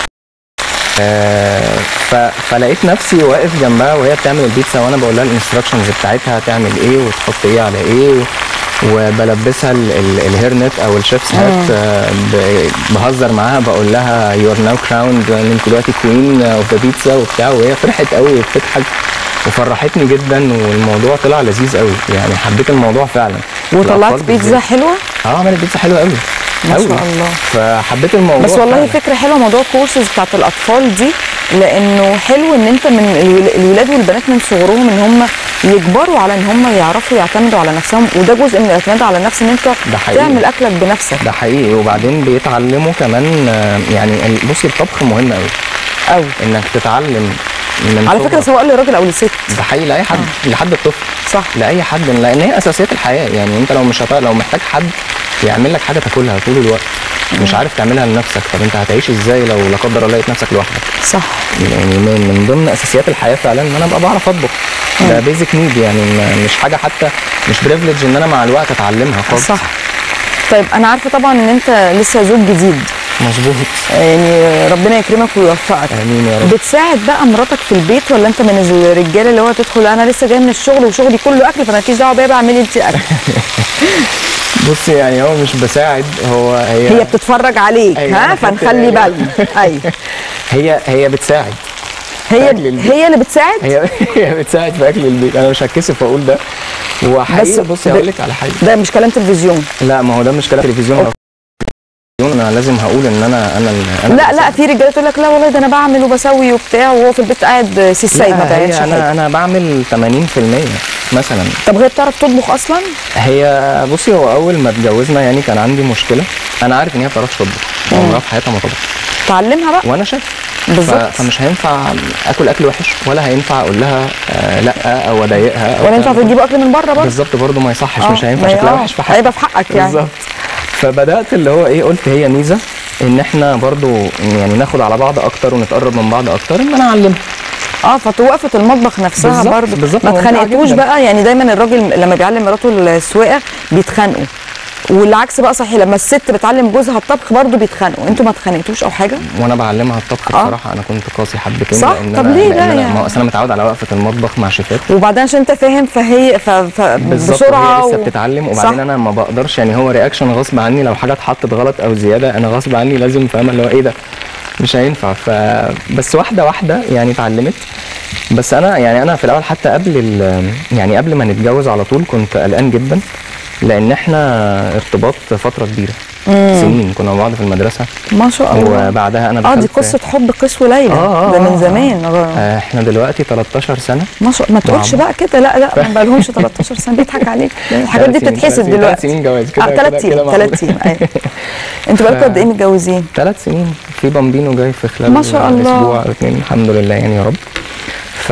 آه، ف- فلقيت نفسي واقف جنبها وهي بتعمل البيتزا وانا بقول لها الانستراكشنز بتاعتها هتعمل ايه وتحط ايه على ايه وبلبسها ال- ال- الهيرنت او الشيف's هات آه، ب- بهزر معاها بقول لها يو ار ناو كراوند انت دلوقتي كوين اوف ذا بيتزا وبتاع وهي فرحت قوي وبتضحك وفرحتني جدا والموضوع طلع لذيذ قوي يعني حبيت الموضوع فعلا وطلعت الأطفال بيتزا بالذات. حلوه اه عملت بيتزا حلوه قوي ما قوي. شاء الله. فحبيت الموضوع بس والله فعلا. فكره حلوه موضوع الكورسز بتاعت الاطفال دي لانه حلو ان انت من الول- الولاد والبنات من صغرهم ان هم يكبروا على ان هم يعرفوا يعتمدوا على نفسهم وده جزء من الاعتماد على النفس ان انت ده حقيقي. تعمل اكلك بنفسك ده حقيقي وبعدين بيتعلموا كمان آه، يعني ال- بصي الطبخ مهم قوي قوي انك تتعلم من على فكره صغرك. سواء لراجل او لست ده حقيقي لاي حد لحد الطفل صح لاي حد لان هي اساسيات الحياه يعني انت لو مش هت... لو محتاج حد يعمل لك حاجه تاكلها طول الوقت مش عارف تعملها لنفسك طب انت هتعيش ازاي لو لا قدر الله لقيت نفسك لوحدك صح يعني من, من ضمن اساسيات الحياه فعلا ان انا ابقى بعرف اطبخ ده بيزك نيد يعني م- مش حاجه حتى مش بريفليج ان انا مع الوقت اتعلمها خالص صح طيب انا عارفه طبعا ان انت لسه زوج جديد مظبوط يعني ربنا يكرمك ويوفقك امين يا رب بتساعد بقى مراتك في البيت ولا انت من الرجاله اللي هو تدخل انا لسه جاي من الشغل وشغلي كله اكل فمالكيش دعوه بيا بقى اعملي انت اكل بصي يعني هو مش بساعد هو هي هي بتتفرج عليك أيوة، ها أنا فاكر فنخلي أيوة. بالنا ايوه هي هي بتساعد هي أكل البيت. هي اللي بتساعد هي هي بتساعد في اكل البيت انا مش هتكسف اقول ده وحقيقي بس بصي ب- هقول لك على حاجه ده مش كلام تلفزيون لا ما هو ده مش كلام تلفزيون لو تلفزيون انا لازم هقول ان انا انا ال- انا لا اللي لا في رجاله تقول لك لا والله ده انا بعمل وبسوي وبتاع وهو في البيت قاعد سي السيد ما لا بيعملش هي انا حاجه انا بعمل 80% مثلا طب هي بتعرف تطبخ اصلا هي بصي هو اول ما اتجوزنا يعني كان عندي مشكله انا عارف ان هي ما بتعرفش تطبخ عمرها في حياتها ما طبخت تعلمها بقى وانا شايف بالظبط. ف- فمش هينفع اكل اكل وحش ولا هينفع اقول لها آه لا او اضايقها أو ولا ينفع الكلام ده. تجيبوا اكل من بره برضه بالظبط برضه ما يصحش آه، مش هينفع ما هي- شكلها آه، وحش في حاجه هيبقى في حقك يعني بالظبط فبدات اللي هو ايه قلت هي ميزه ان احنا برضو يعني ناخد على بعض اكتر ونتقرب من بعض اكتر ان انا اعلمها اه فوقفه المطبخ نفسها بالظبط، برضه بالظبط، ما ممتعة اتخانقتوش جداً. بقى يعني دايما الراجل لما بيعلم مراته السواقه بيتخانقوا والعكس بقى صحيح لما الست بتعلم جوزها الطبخ برضه بيتخانقوا انتوا ما اتخانقتوش او حاجه وانا بعلمها الطبخ آه. بصراحه انا كنت قاسي حبتين صح؟ لان طب أنا ليه لأن لا أنا يعني؟ ما هو أصل انا متعود على وقفه المطبخ مع شيفات وبعدين عشان انت فاهم فهي ف... ف... بالظبط بسرعه وهي لسه و- بتتعلم صح. وبعدين انا ما بقدرش يعني هو رياكشن غصب عني لو حاجه اتحطت غلط او زياده انا غصب عني لازم فاهمه اللي هو ايه ده مش هينفع ف بس واحده واحده يعني اتعلمت بس انا يعني انا في الاول حتى قبل ال... يعني قبل ما نتجوز على طول كنت قلقان جدا لان احنا ارتباط فتره كبيره سنين كنا مع بعض في المدرسه ما شاء الله وبعدها انا اه دي دخلت قصه حب قيس وليلى آه، آه، ده من آه، زمان آه. آه، احنا دلوقتي 13 سنه ما شاء ما تقولش مع بقى كده لا لا ما بقالهمش 13 سنه بيضحك عليك الحاجات دي ثلاث سنين، بتتحسب ثلاث سنين، دلوقتي ثلاث سنين جواز كده- اه كده- ثلاث سنين كده معقول. ثلاث سنين ايوه انتوا بقالكم قد ايه متجوزين؟ ثلاث سنين في بامبينو جاي في خلال ما شاء الله. اسبوع او اتنين الحمد لله يعني يا رب ف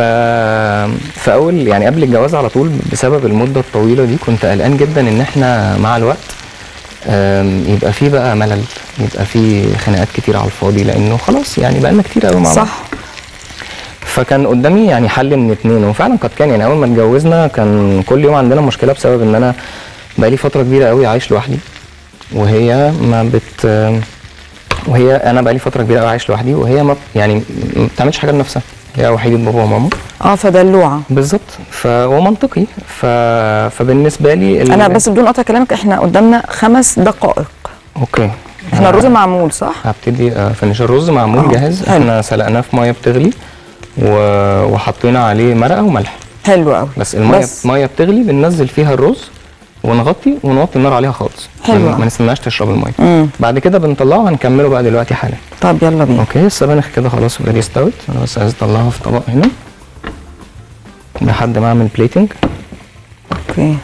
فاول يعني قبل الجواز على طول بسبب المده الطويله دي كنت قلقان جدا ان احنا مع الوقت آم، يبقى في بقى ملل يبقى في خناقات كتير على الفاضي لانه خلاص يعني بقالنا كتير قوي مع بعض صح فكان قدامي يعني حل من اتنين وفعلا قد كان يعني اول ما اتجوزنا كان كل يوم عندنا مشكله بسبب ان انا بقالي فتره كبيره قوي عايش لوحدي وهي ما بت وهي انا بقالي فتره كبيره قوي عايش لوحدي وهي ما يعني ما بتعملش حاجه لنفسها هي وحيده بابا وماما اه فدلوعه بالظبط فهو منطقي ف... فبالنسبه لي ال- انا بس بدون قطع كلامك احنا قدامنا خمس دقائق اوكي احنا الرز معمول صح هبتدي آه، فنش الرز معمول آه، جاهز حلو. احنا سلقناه في ميه بتغلي و... وحطينا عليه مرقه وملح حلو قوي بس الميه بس. ميه بتغلي بننزل فيها الرز ونغطي ونوطي النار عليها خالص حلو. ما- ما نستناش تشرب الميه مم. بعد كده بنطلعه هنكمله بقى دلوقتي حالا طب يلا بينا اوكي السبانخ كده خلاص اوريدي استوت انا بس عايز اطلعها في طبق هنا لحد ما اعمل بليتنج اوكي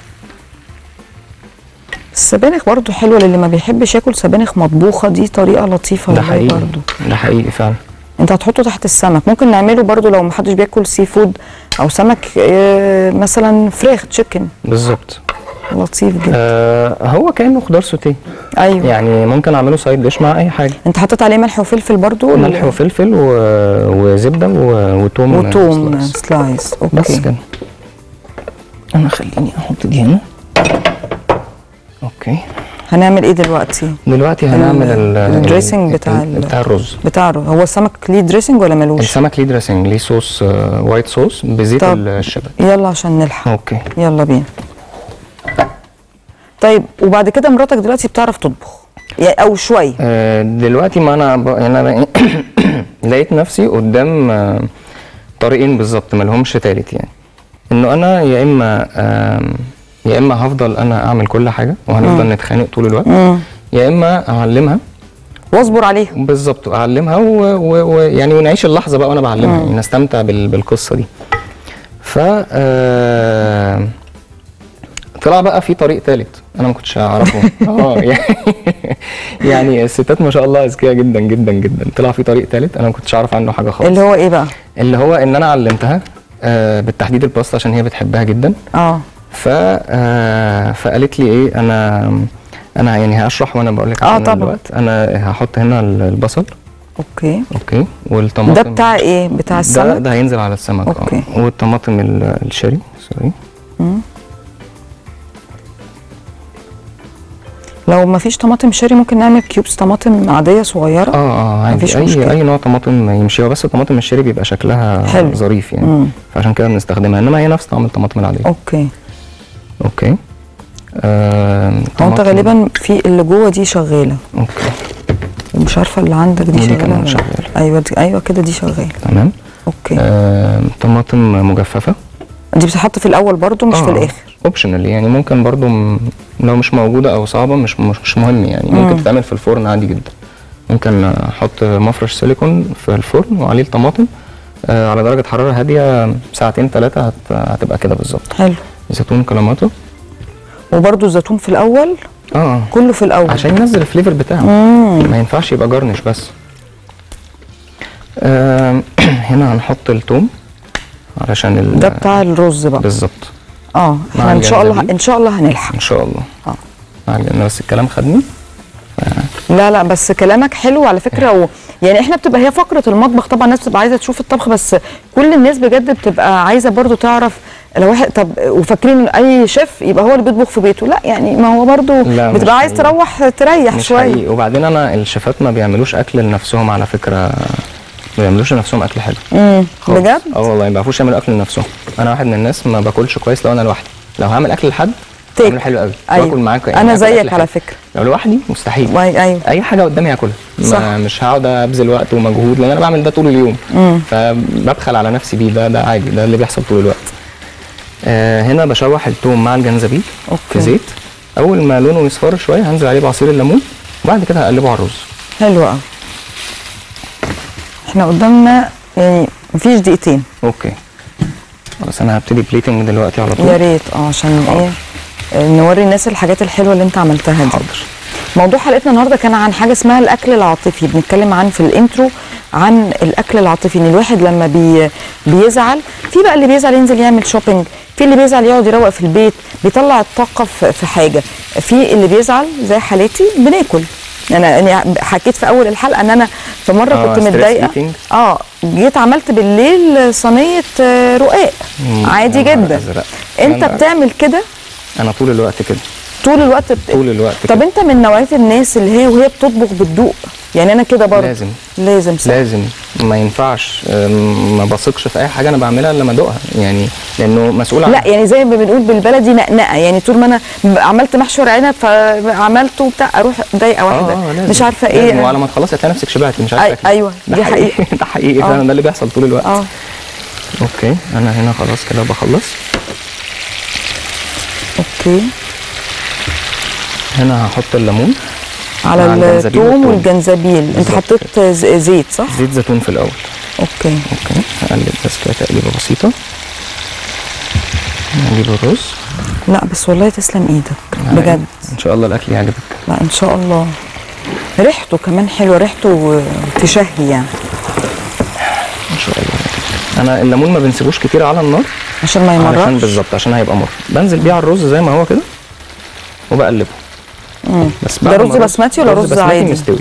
السبانخ برضو حلوه للي ما بيحبش ياكل سبانخ مطبوخه دي طريقه لطيفه ده والله حقيقي برضو ده حقيقي فعلا انت هتحطه تحت السمك ممكن نعمله برضو لو ما حدش بياكل سي فود او سمك اه مثلا فراخ تشيكن بالظبط لطيف جدا آه هو كانه خضار سوتيه ايوه يعني ممكن اعمله سايد ديش مع اي حاجه انت حطيت عليه ملح وفلفل برضو ولا- ملح وفلفل و... وزبده و... وتوم وتوم سلايس. سلايس اوكي بس كده انا خليني احط دي هنا اوكي هنعمل ايه دلوقتي دلوقتي هنعمل ال- الدريسنج ال- بتاع ال- بتاع الرز بتاع الرز. هو السمك ليه دريسنج ولا ملوش السمك ليه دريسنج ليه صوص آه، وايت صوص بزيت طب. الشبت يلا عشان نلحق اوكي يلا بينا طيب وبعد كده مراتك دلوقتي بتعرف تطبخ يعني او شويه آه، دلوقتي ما انا ب... يعني انا لقيت نفسي قدام آه، طريقين بالظبط ما لهمش تالت يعني انه انا يا اما آم، يا اما هفضل انا اعمل كل حاجه وهنفضل نتخانق طول الوقت يا اما اعلمها واصبر عليه بالظبط اعلمها ويعني و... و... يعني ونعيش اللحظه بقى وانا بعلمها يعني نستمتع بال... بالقصه دي ف آه، طلع بقى في طريق ثالث انا ما كنتش اعرفه اه يعني يعني الستات ما شاء الله اذكياء جدا جدا جدا طلع في طريق ثالث انا ما كنتش اعرف عنه حاجه خالص اللي هو ايه بقى اللي هو ان انا علمتها آه، بالتحديد الباستا عشان هي بتحبها جدا اه ف آه، فقالت لي ايه انا انا يعني هشرح وانا بقول لك آه عشان طبعا. الوقت انا هحط هنا البصل اوكي اوكي والطماطم ده بتاع ايه بتاع ده السمك ده هينزل على السمك أوكي. اه والطماطم ال- الشيري سوري لو ما فيش طماطم شيري ممكن نعمل كيوبس طماطم عاديه صغيره اه اه مفيش عادي مشكلة. اي اي نوع طماطم يمشي هو بس الطماطم الشيري بيبقى شكلها حلو. ظريف يعني مم. فعشان كده بنستخدمها انما هي نفس طعم الطماطم العاديه اوكي اوكي آه هو انت طماطم- غالبا في اللي جوه دي شغاله اوكي ومش عارفه اللي عندك دي ودي شغاله كمان ولا لا. شغالة. ايوه دي ايوه كده دي شغاله تمام اوكي آه طماطم مجففه دي بتتحط في الاول برضو مش في الاخر اوبشنال يعني ممكن برضو م... لو مش موجوده او صعبه مش مش, مش مهم يعني ممكن تتعمل في الفرن عادي جدا ممكن احط مفرش سيليكون في الفرن وعليه الطماطم آه على درجه حراره هاديه ساعتين ثلاثه هت... هتبقى كده بالظبط حلو زيتون كلاماتو وبرضو الزيتون في الاول اه كله في الاول عشان ينزل الفليفر بتاعه ما ينفعش يبقى جرنش بس آه هنا هنحط التوم علشان ال... ده بتاع الرز بقى بالظبط اه مع احنا ان شاء الله الجنزبيل. ان شاء الله هنلحق ان شاء الله اه مع الجنة بس الكلام خدني لا لا بس كلامك حلو على فكره و... يعني احنا بتبقى هي فقره المطبخ طبعا الناس بتبقى عايزه تشوف الطبخ بس كل الناس بجد بتبقى عايزه برضو تعرف لو واحد طب وفاكرين اي شيف يبقى هو اللي بيطبخ في بيته لا يعني ما هو برضو لا، مش بتبقى عايز حقيقي. تروح تريح مش شويه حقيقي وبعدين انا الشيفات ما بيعملوش اكل لنفسهم على فكره ما بيعملوش لنفسهم اكل حلو امم خالص. بجد اه والله ما بيعرفوش يعملوا اكل لنفسهم انا واحد من الناس ما باكلش كويس لو انا لوحدي لو هعمل اكل لحد تاكل. اعمله حلو قوي أيوة. واكل معاك يعني انا آكل أكل زيك حلو. على فكره لو لوحدي مستحيل واي- ايوه اي حاجه قدامي هاكلها صح. ما مش هقعد ابذل وقت ومجهود لان انا بعمل ده طول اليوم فببخل على نفسي بيه ده ده عادي ده اللي بيحصل طول الوقت آه هنا بشوح التوم مع الجنزبيل أوكي. في زيت اول ما لونه يصفر شويه هنزل عليه بعصير الليمون وبعد كده هقلبه على الرز حلو قوي احنا قدامنا يعني مفيش دقيقتين اوكي خلاص انا هبتدي بليتنج دلوقتي على طول يا ريت اه عشان ايه آه، نوري الناس الحاجات الحلوه اللي انت عملتها دي حاضر موضوع حلقتنا النهارده كان عن حاجه اسمها الاكل العاطفي بنتكلم عن في الانترو عن الاكل العاطفي ان الواحد لما بي بيزعل في بقى اللي بيزعل ينزل يعمل شوبينج في اللي بيزعل يقعد يروق في البيت بيطلع الطاقه في في حاجه في اللي بيزعل زي حالتي بناكل انا يعني حكيت في اول الحلقه ان انا في مره آه، كنت stress متضايقه eating. اه جيت عملت بالليل صينيه آه، رقاق مم، عادي يا نهار جدا أزرق. انت أنا- بتعمل كده انا طول الوقت كده طول الوقت بت... طول الوقت طب كده. انت من نوعيه الناس اللي هي وهي بتطبخ بتدوق يعني انا كده برضه لازم لازم صح لازم ما ينفعش أم، ما بثقش في اي حاجه انا بعملها الا لما ادوقها يعني لانه مسؤول عن لا يعني زي ما بنقول بالبلدي نقنقه يعني طول ما انا ب- عملت محشي ورق عنب فعملته بتاع اروح دايقه واحده اه لازم مش عارفه لازم. ايه وعلى ما تخلصي هتلاقي نفسك شبعتي مش عارفه أي- تاكلي. أيوة، ده دي حقيقي ده حقيقي آه. فعلا ده اللي بيحصل طول الوقت اه اوكي انا هنا خلاص كده بخلص اوكي هنا هحط الليمون على مع الجنزبيل الثوم والثوم. والجنزبيل انت بالظبط حطيت ز- زيت صح زيت زيتون في الاول اوكي اوكي هقلب بس كده تقليبه بسيطه نجيب الرز لا بس والله تسلم ايدك بجد ان شاء الله الاكل يعجبك لا ان شاء الله ريحته كمان حلوه ريحته تشهي يعني ان شاء الله انا الليمون ما بنسيبوش كتير على النار عشان ما علشان يمررش بالظبط عشان هيبقى مر بنزل بيه على الرز زي ما هو كده وبقلبه بس ده بعد رز ما الرز- بسمتي ولا رز بسمتي عادي؟ مستوي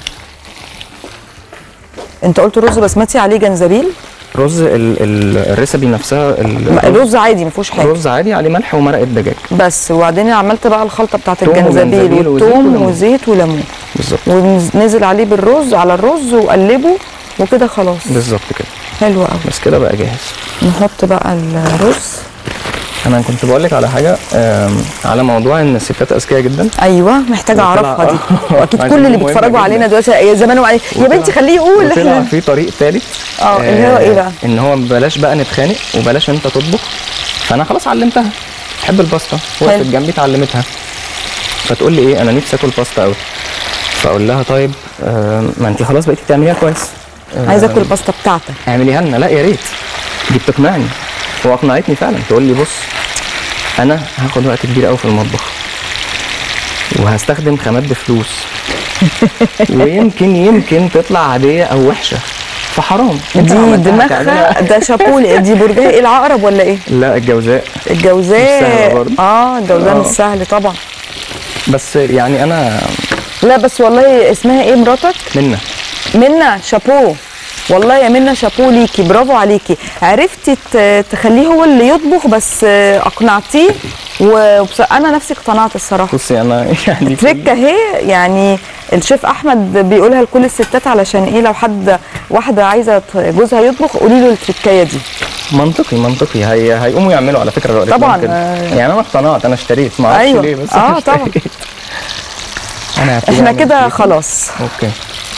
انت قلت رز بسمتي عليه جنزبيل رز ال ال الريسبي نفسها ال- الرز عادي ما فيهوش حاجه رز عادي عليه ملح ومرقه دجاج بس وبعدين عملت بقى الخلطه بتاعت توم الجنزبيل وجنزبيل وزيت والثوم وليمون. وزيت وليمون بالظبط ونزل عليه بالرز على الرز وقلبه وكده خلاص بالظبط كده حلو قوي بس كده بقى جاهز نحط بقى الرز انا كنت بقول لك على حاجه آم، على موضوع ان الستات اذكياء جدا ايوه محتاجه وطلع- اعرفها دي آه. واكيد عايز كل اللي دي مهمة بيتفرجوا جدا. علينا دلوقتي يا زمان وعلي يا وطلع- بنتي خليه يقول وطلع احنا في طريق ثالث اه اللي هو ايه بقى ان هو بلاش بقى نتخانق وبلاش انت تطبخ فانا خلاص علمتها تحب الباستا وقفت حلو. جنبي اتعلمتها فتقول لي ايه انا نفسي اكل باستا قوي فاقول لها طيب آه ما انت خلاص بقيتي تعمليها كويس آه، عايزه اكل الباستا بتاعتك اعمليها لنا لا يا ريت دي بتقنعني واقنعتني فعلا تقول لي بص انا هاخد وقت كبير قوي في المطبخ وهستخدم خامات بفلوس ويمكن يمكن تطلع عاديه او وحشه فحرام انت لو دي عملتها دماغها هتعملها. ده شابولي دي برجها ايه العقرب ولا ايه لا الجوزاء مش الجوزاء سهلة برضه. اه الجوزاء آه. مش سهل طبعا بس يعني انا لا بس والله اسمها ايه مراتك منا منى شابو والله يا منى شابو ليكي برافو عليكي عرفتي ت- تخليه هو اللي يطبخ بس آه، اقنعتيه وبص... انا نفسي اقتنعت الصراحه بصي انا يعني تريك اهي يعني الشيف احمد بيقولها لكل الستات علشان ايه لو حد واحده عايزه ت- جوزها يطبخ قولي له التركايه دي منطقي منطقي هي هيقوموا يعملوا على فكره رأيك طبعاً، كده. آه. يعني انا اقتنعت انا اشتريت ما اعرفش أيوة. ليه بس آه، أنا طبعاً. اشتريت. انا هبتدي احنا أعمل كده كيكة. خلاص اوكي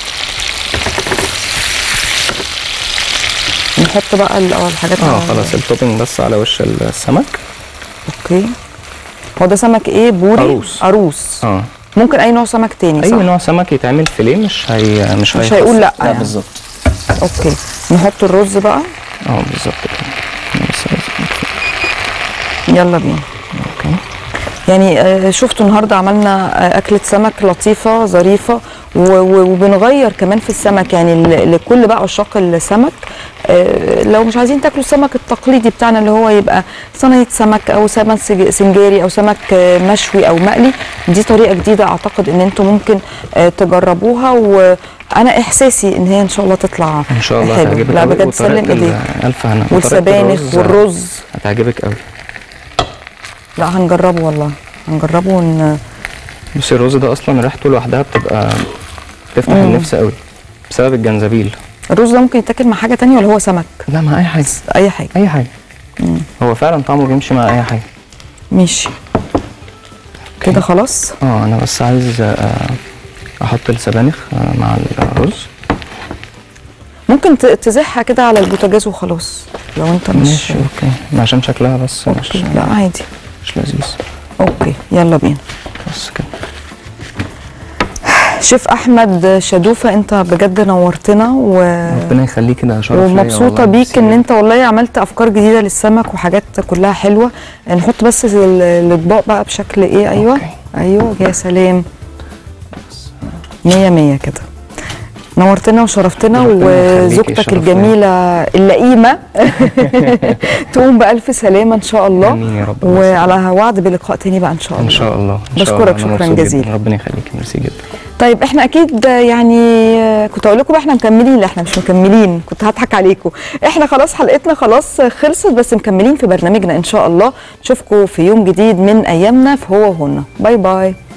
نحط بقى ال- اه الحاجات اه على- خلاص التوبينج بس على وش السمك اوكي هو ده سمك ايه بوري عروس. عروس اه ممكن اي نوع سمك تاني اي صح نوع سمك يتعمل فيليه مش هي مش, مش هيخسر. هيقول لأ لا يعني. بالظبط اوكي نحط الرز بقى اه بالظبط كده بس عايز- يلا بينا اوكي يعني آه، شفتوا النهارده عملنا آه، اكله سمك لطيفه ظريفه و- و- وبنغير كمان في السمك يعني ل- لكل بقى عشاق السمك آه، لو مش عايزين تاكلوا السمك التقليدي بتاعنا اللي هو يبقى صينيه سمك او سمك سج- سنجاري او سمك آه، مشوي او مقلي دي طريقه جديده اعتقد ان انتم ممكن آه، تجربوها وانا احساسي ان هي ان شاء الله تطلع ان شاء الله حلوة. هتعجبك لا قوي بجد سلم وطريقة ال- ايديك الف هنا وطريقة والسبانخ الرز والرز هتعجبك قوي لا هنجربه والله هنجربه ون... بصي الرز ده اصلا ريحته لوحدها بتبقى تفتح مم. النفس قوي بسبب الجنزبيل الرز ده ممكن يتاكل مع حاجه تانية ولا هو سمك لا مع اي حاجه اي حاجه اي حاجه هو فعلا طعمه بيمشي مع اي حاجه ماشي كده خلاص اه انا بس عايز آه، احط السبانخ آه، مع الرز ممكن ت- تزحها كده على البوتاجاز وخلاص لو انت مش ماشي اوكي عشان شكلها بس مش أوكي. لا عادي مش لذيذ اوكي يلا بينا بس كده شيف احمد شدوفه انت بجد نورتنا و... ربنا يخليك ده شرف ليا ومبسوطه والله. بيك ان ميرسي. انت والله عملت افكار جديده للسمك وحاجات كلها حلوه نحط بس ال- الاطباق بقى بشكل ايه ايوه أوكي. ايوه يا سلام مية مية كده نورتنا وشرفتنا ربنا يخليكي، وزوجتك الشرف الجميله اللئيمه تقوم بالف سلامه ان شاء الله آمين يا رب. وعلى وعد بلقاء تاني بقى ان شاء الله ان شاء الله إن شاء بشكرك الله. أنا شكراً مبسوط جداً. جزيلاً. ربنا يخليك ميرسي جدا طيب احنا اكيد يعني كنت اقول لكم بقى احنا مكملين لا احنا مش مكملين كنت هضحك عليكم احنا خلاص حلقتنا خلاص خلصت بس مكملين في برنامجنا ان شاء الله نشوفكم في يوم جديد من ايامنا في هو وهنا باي باي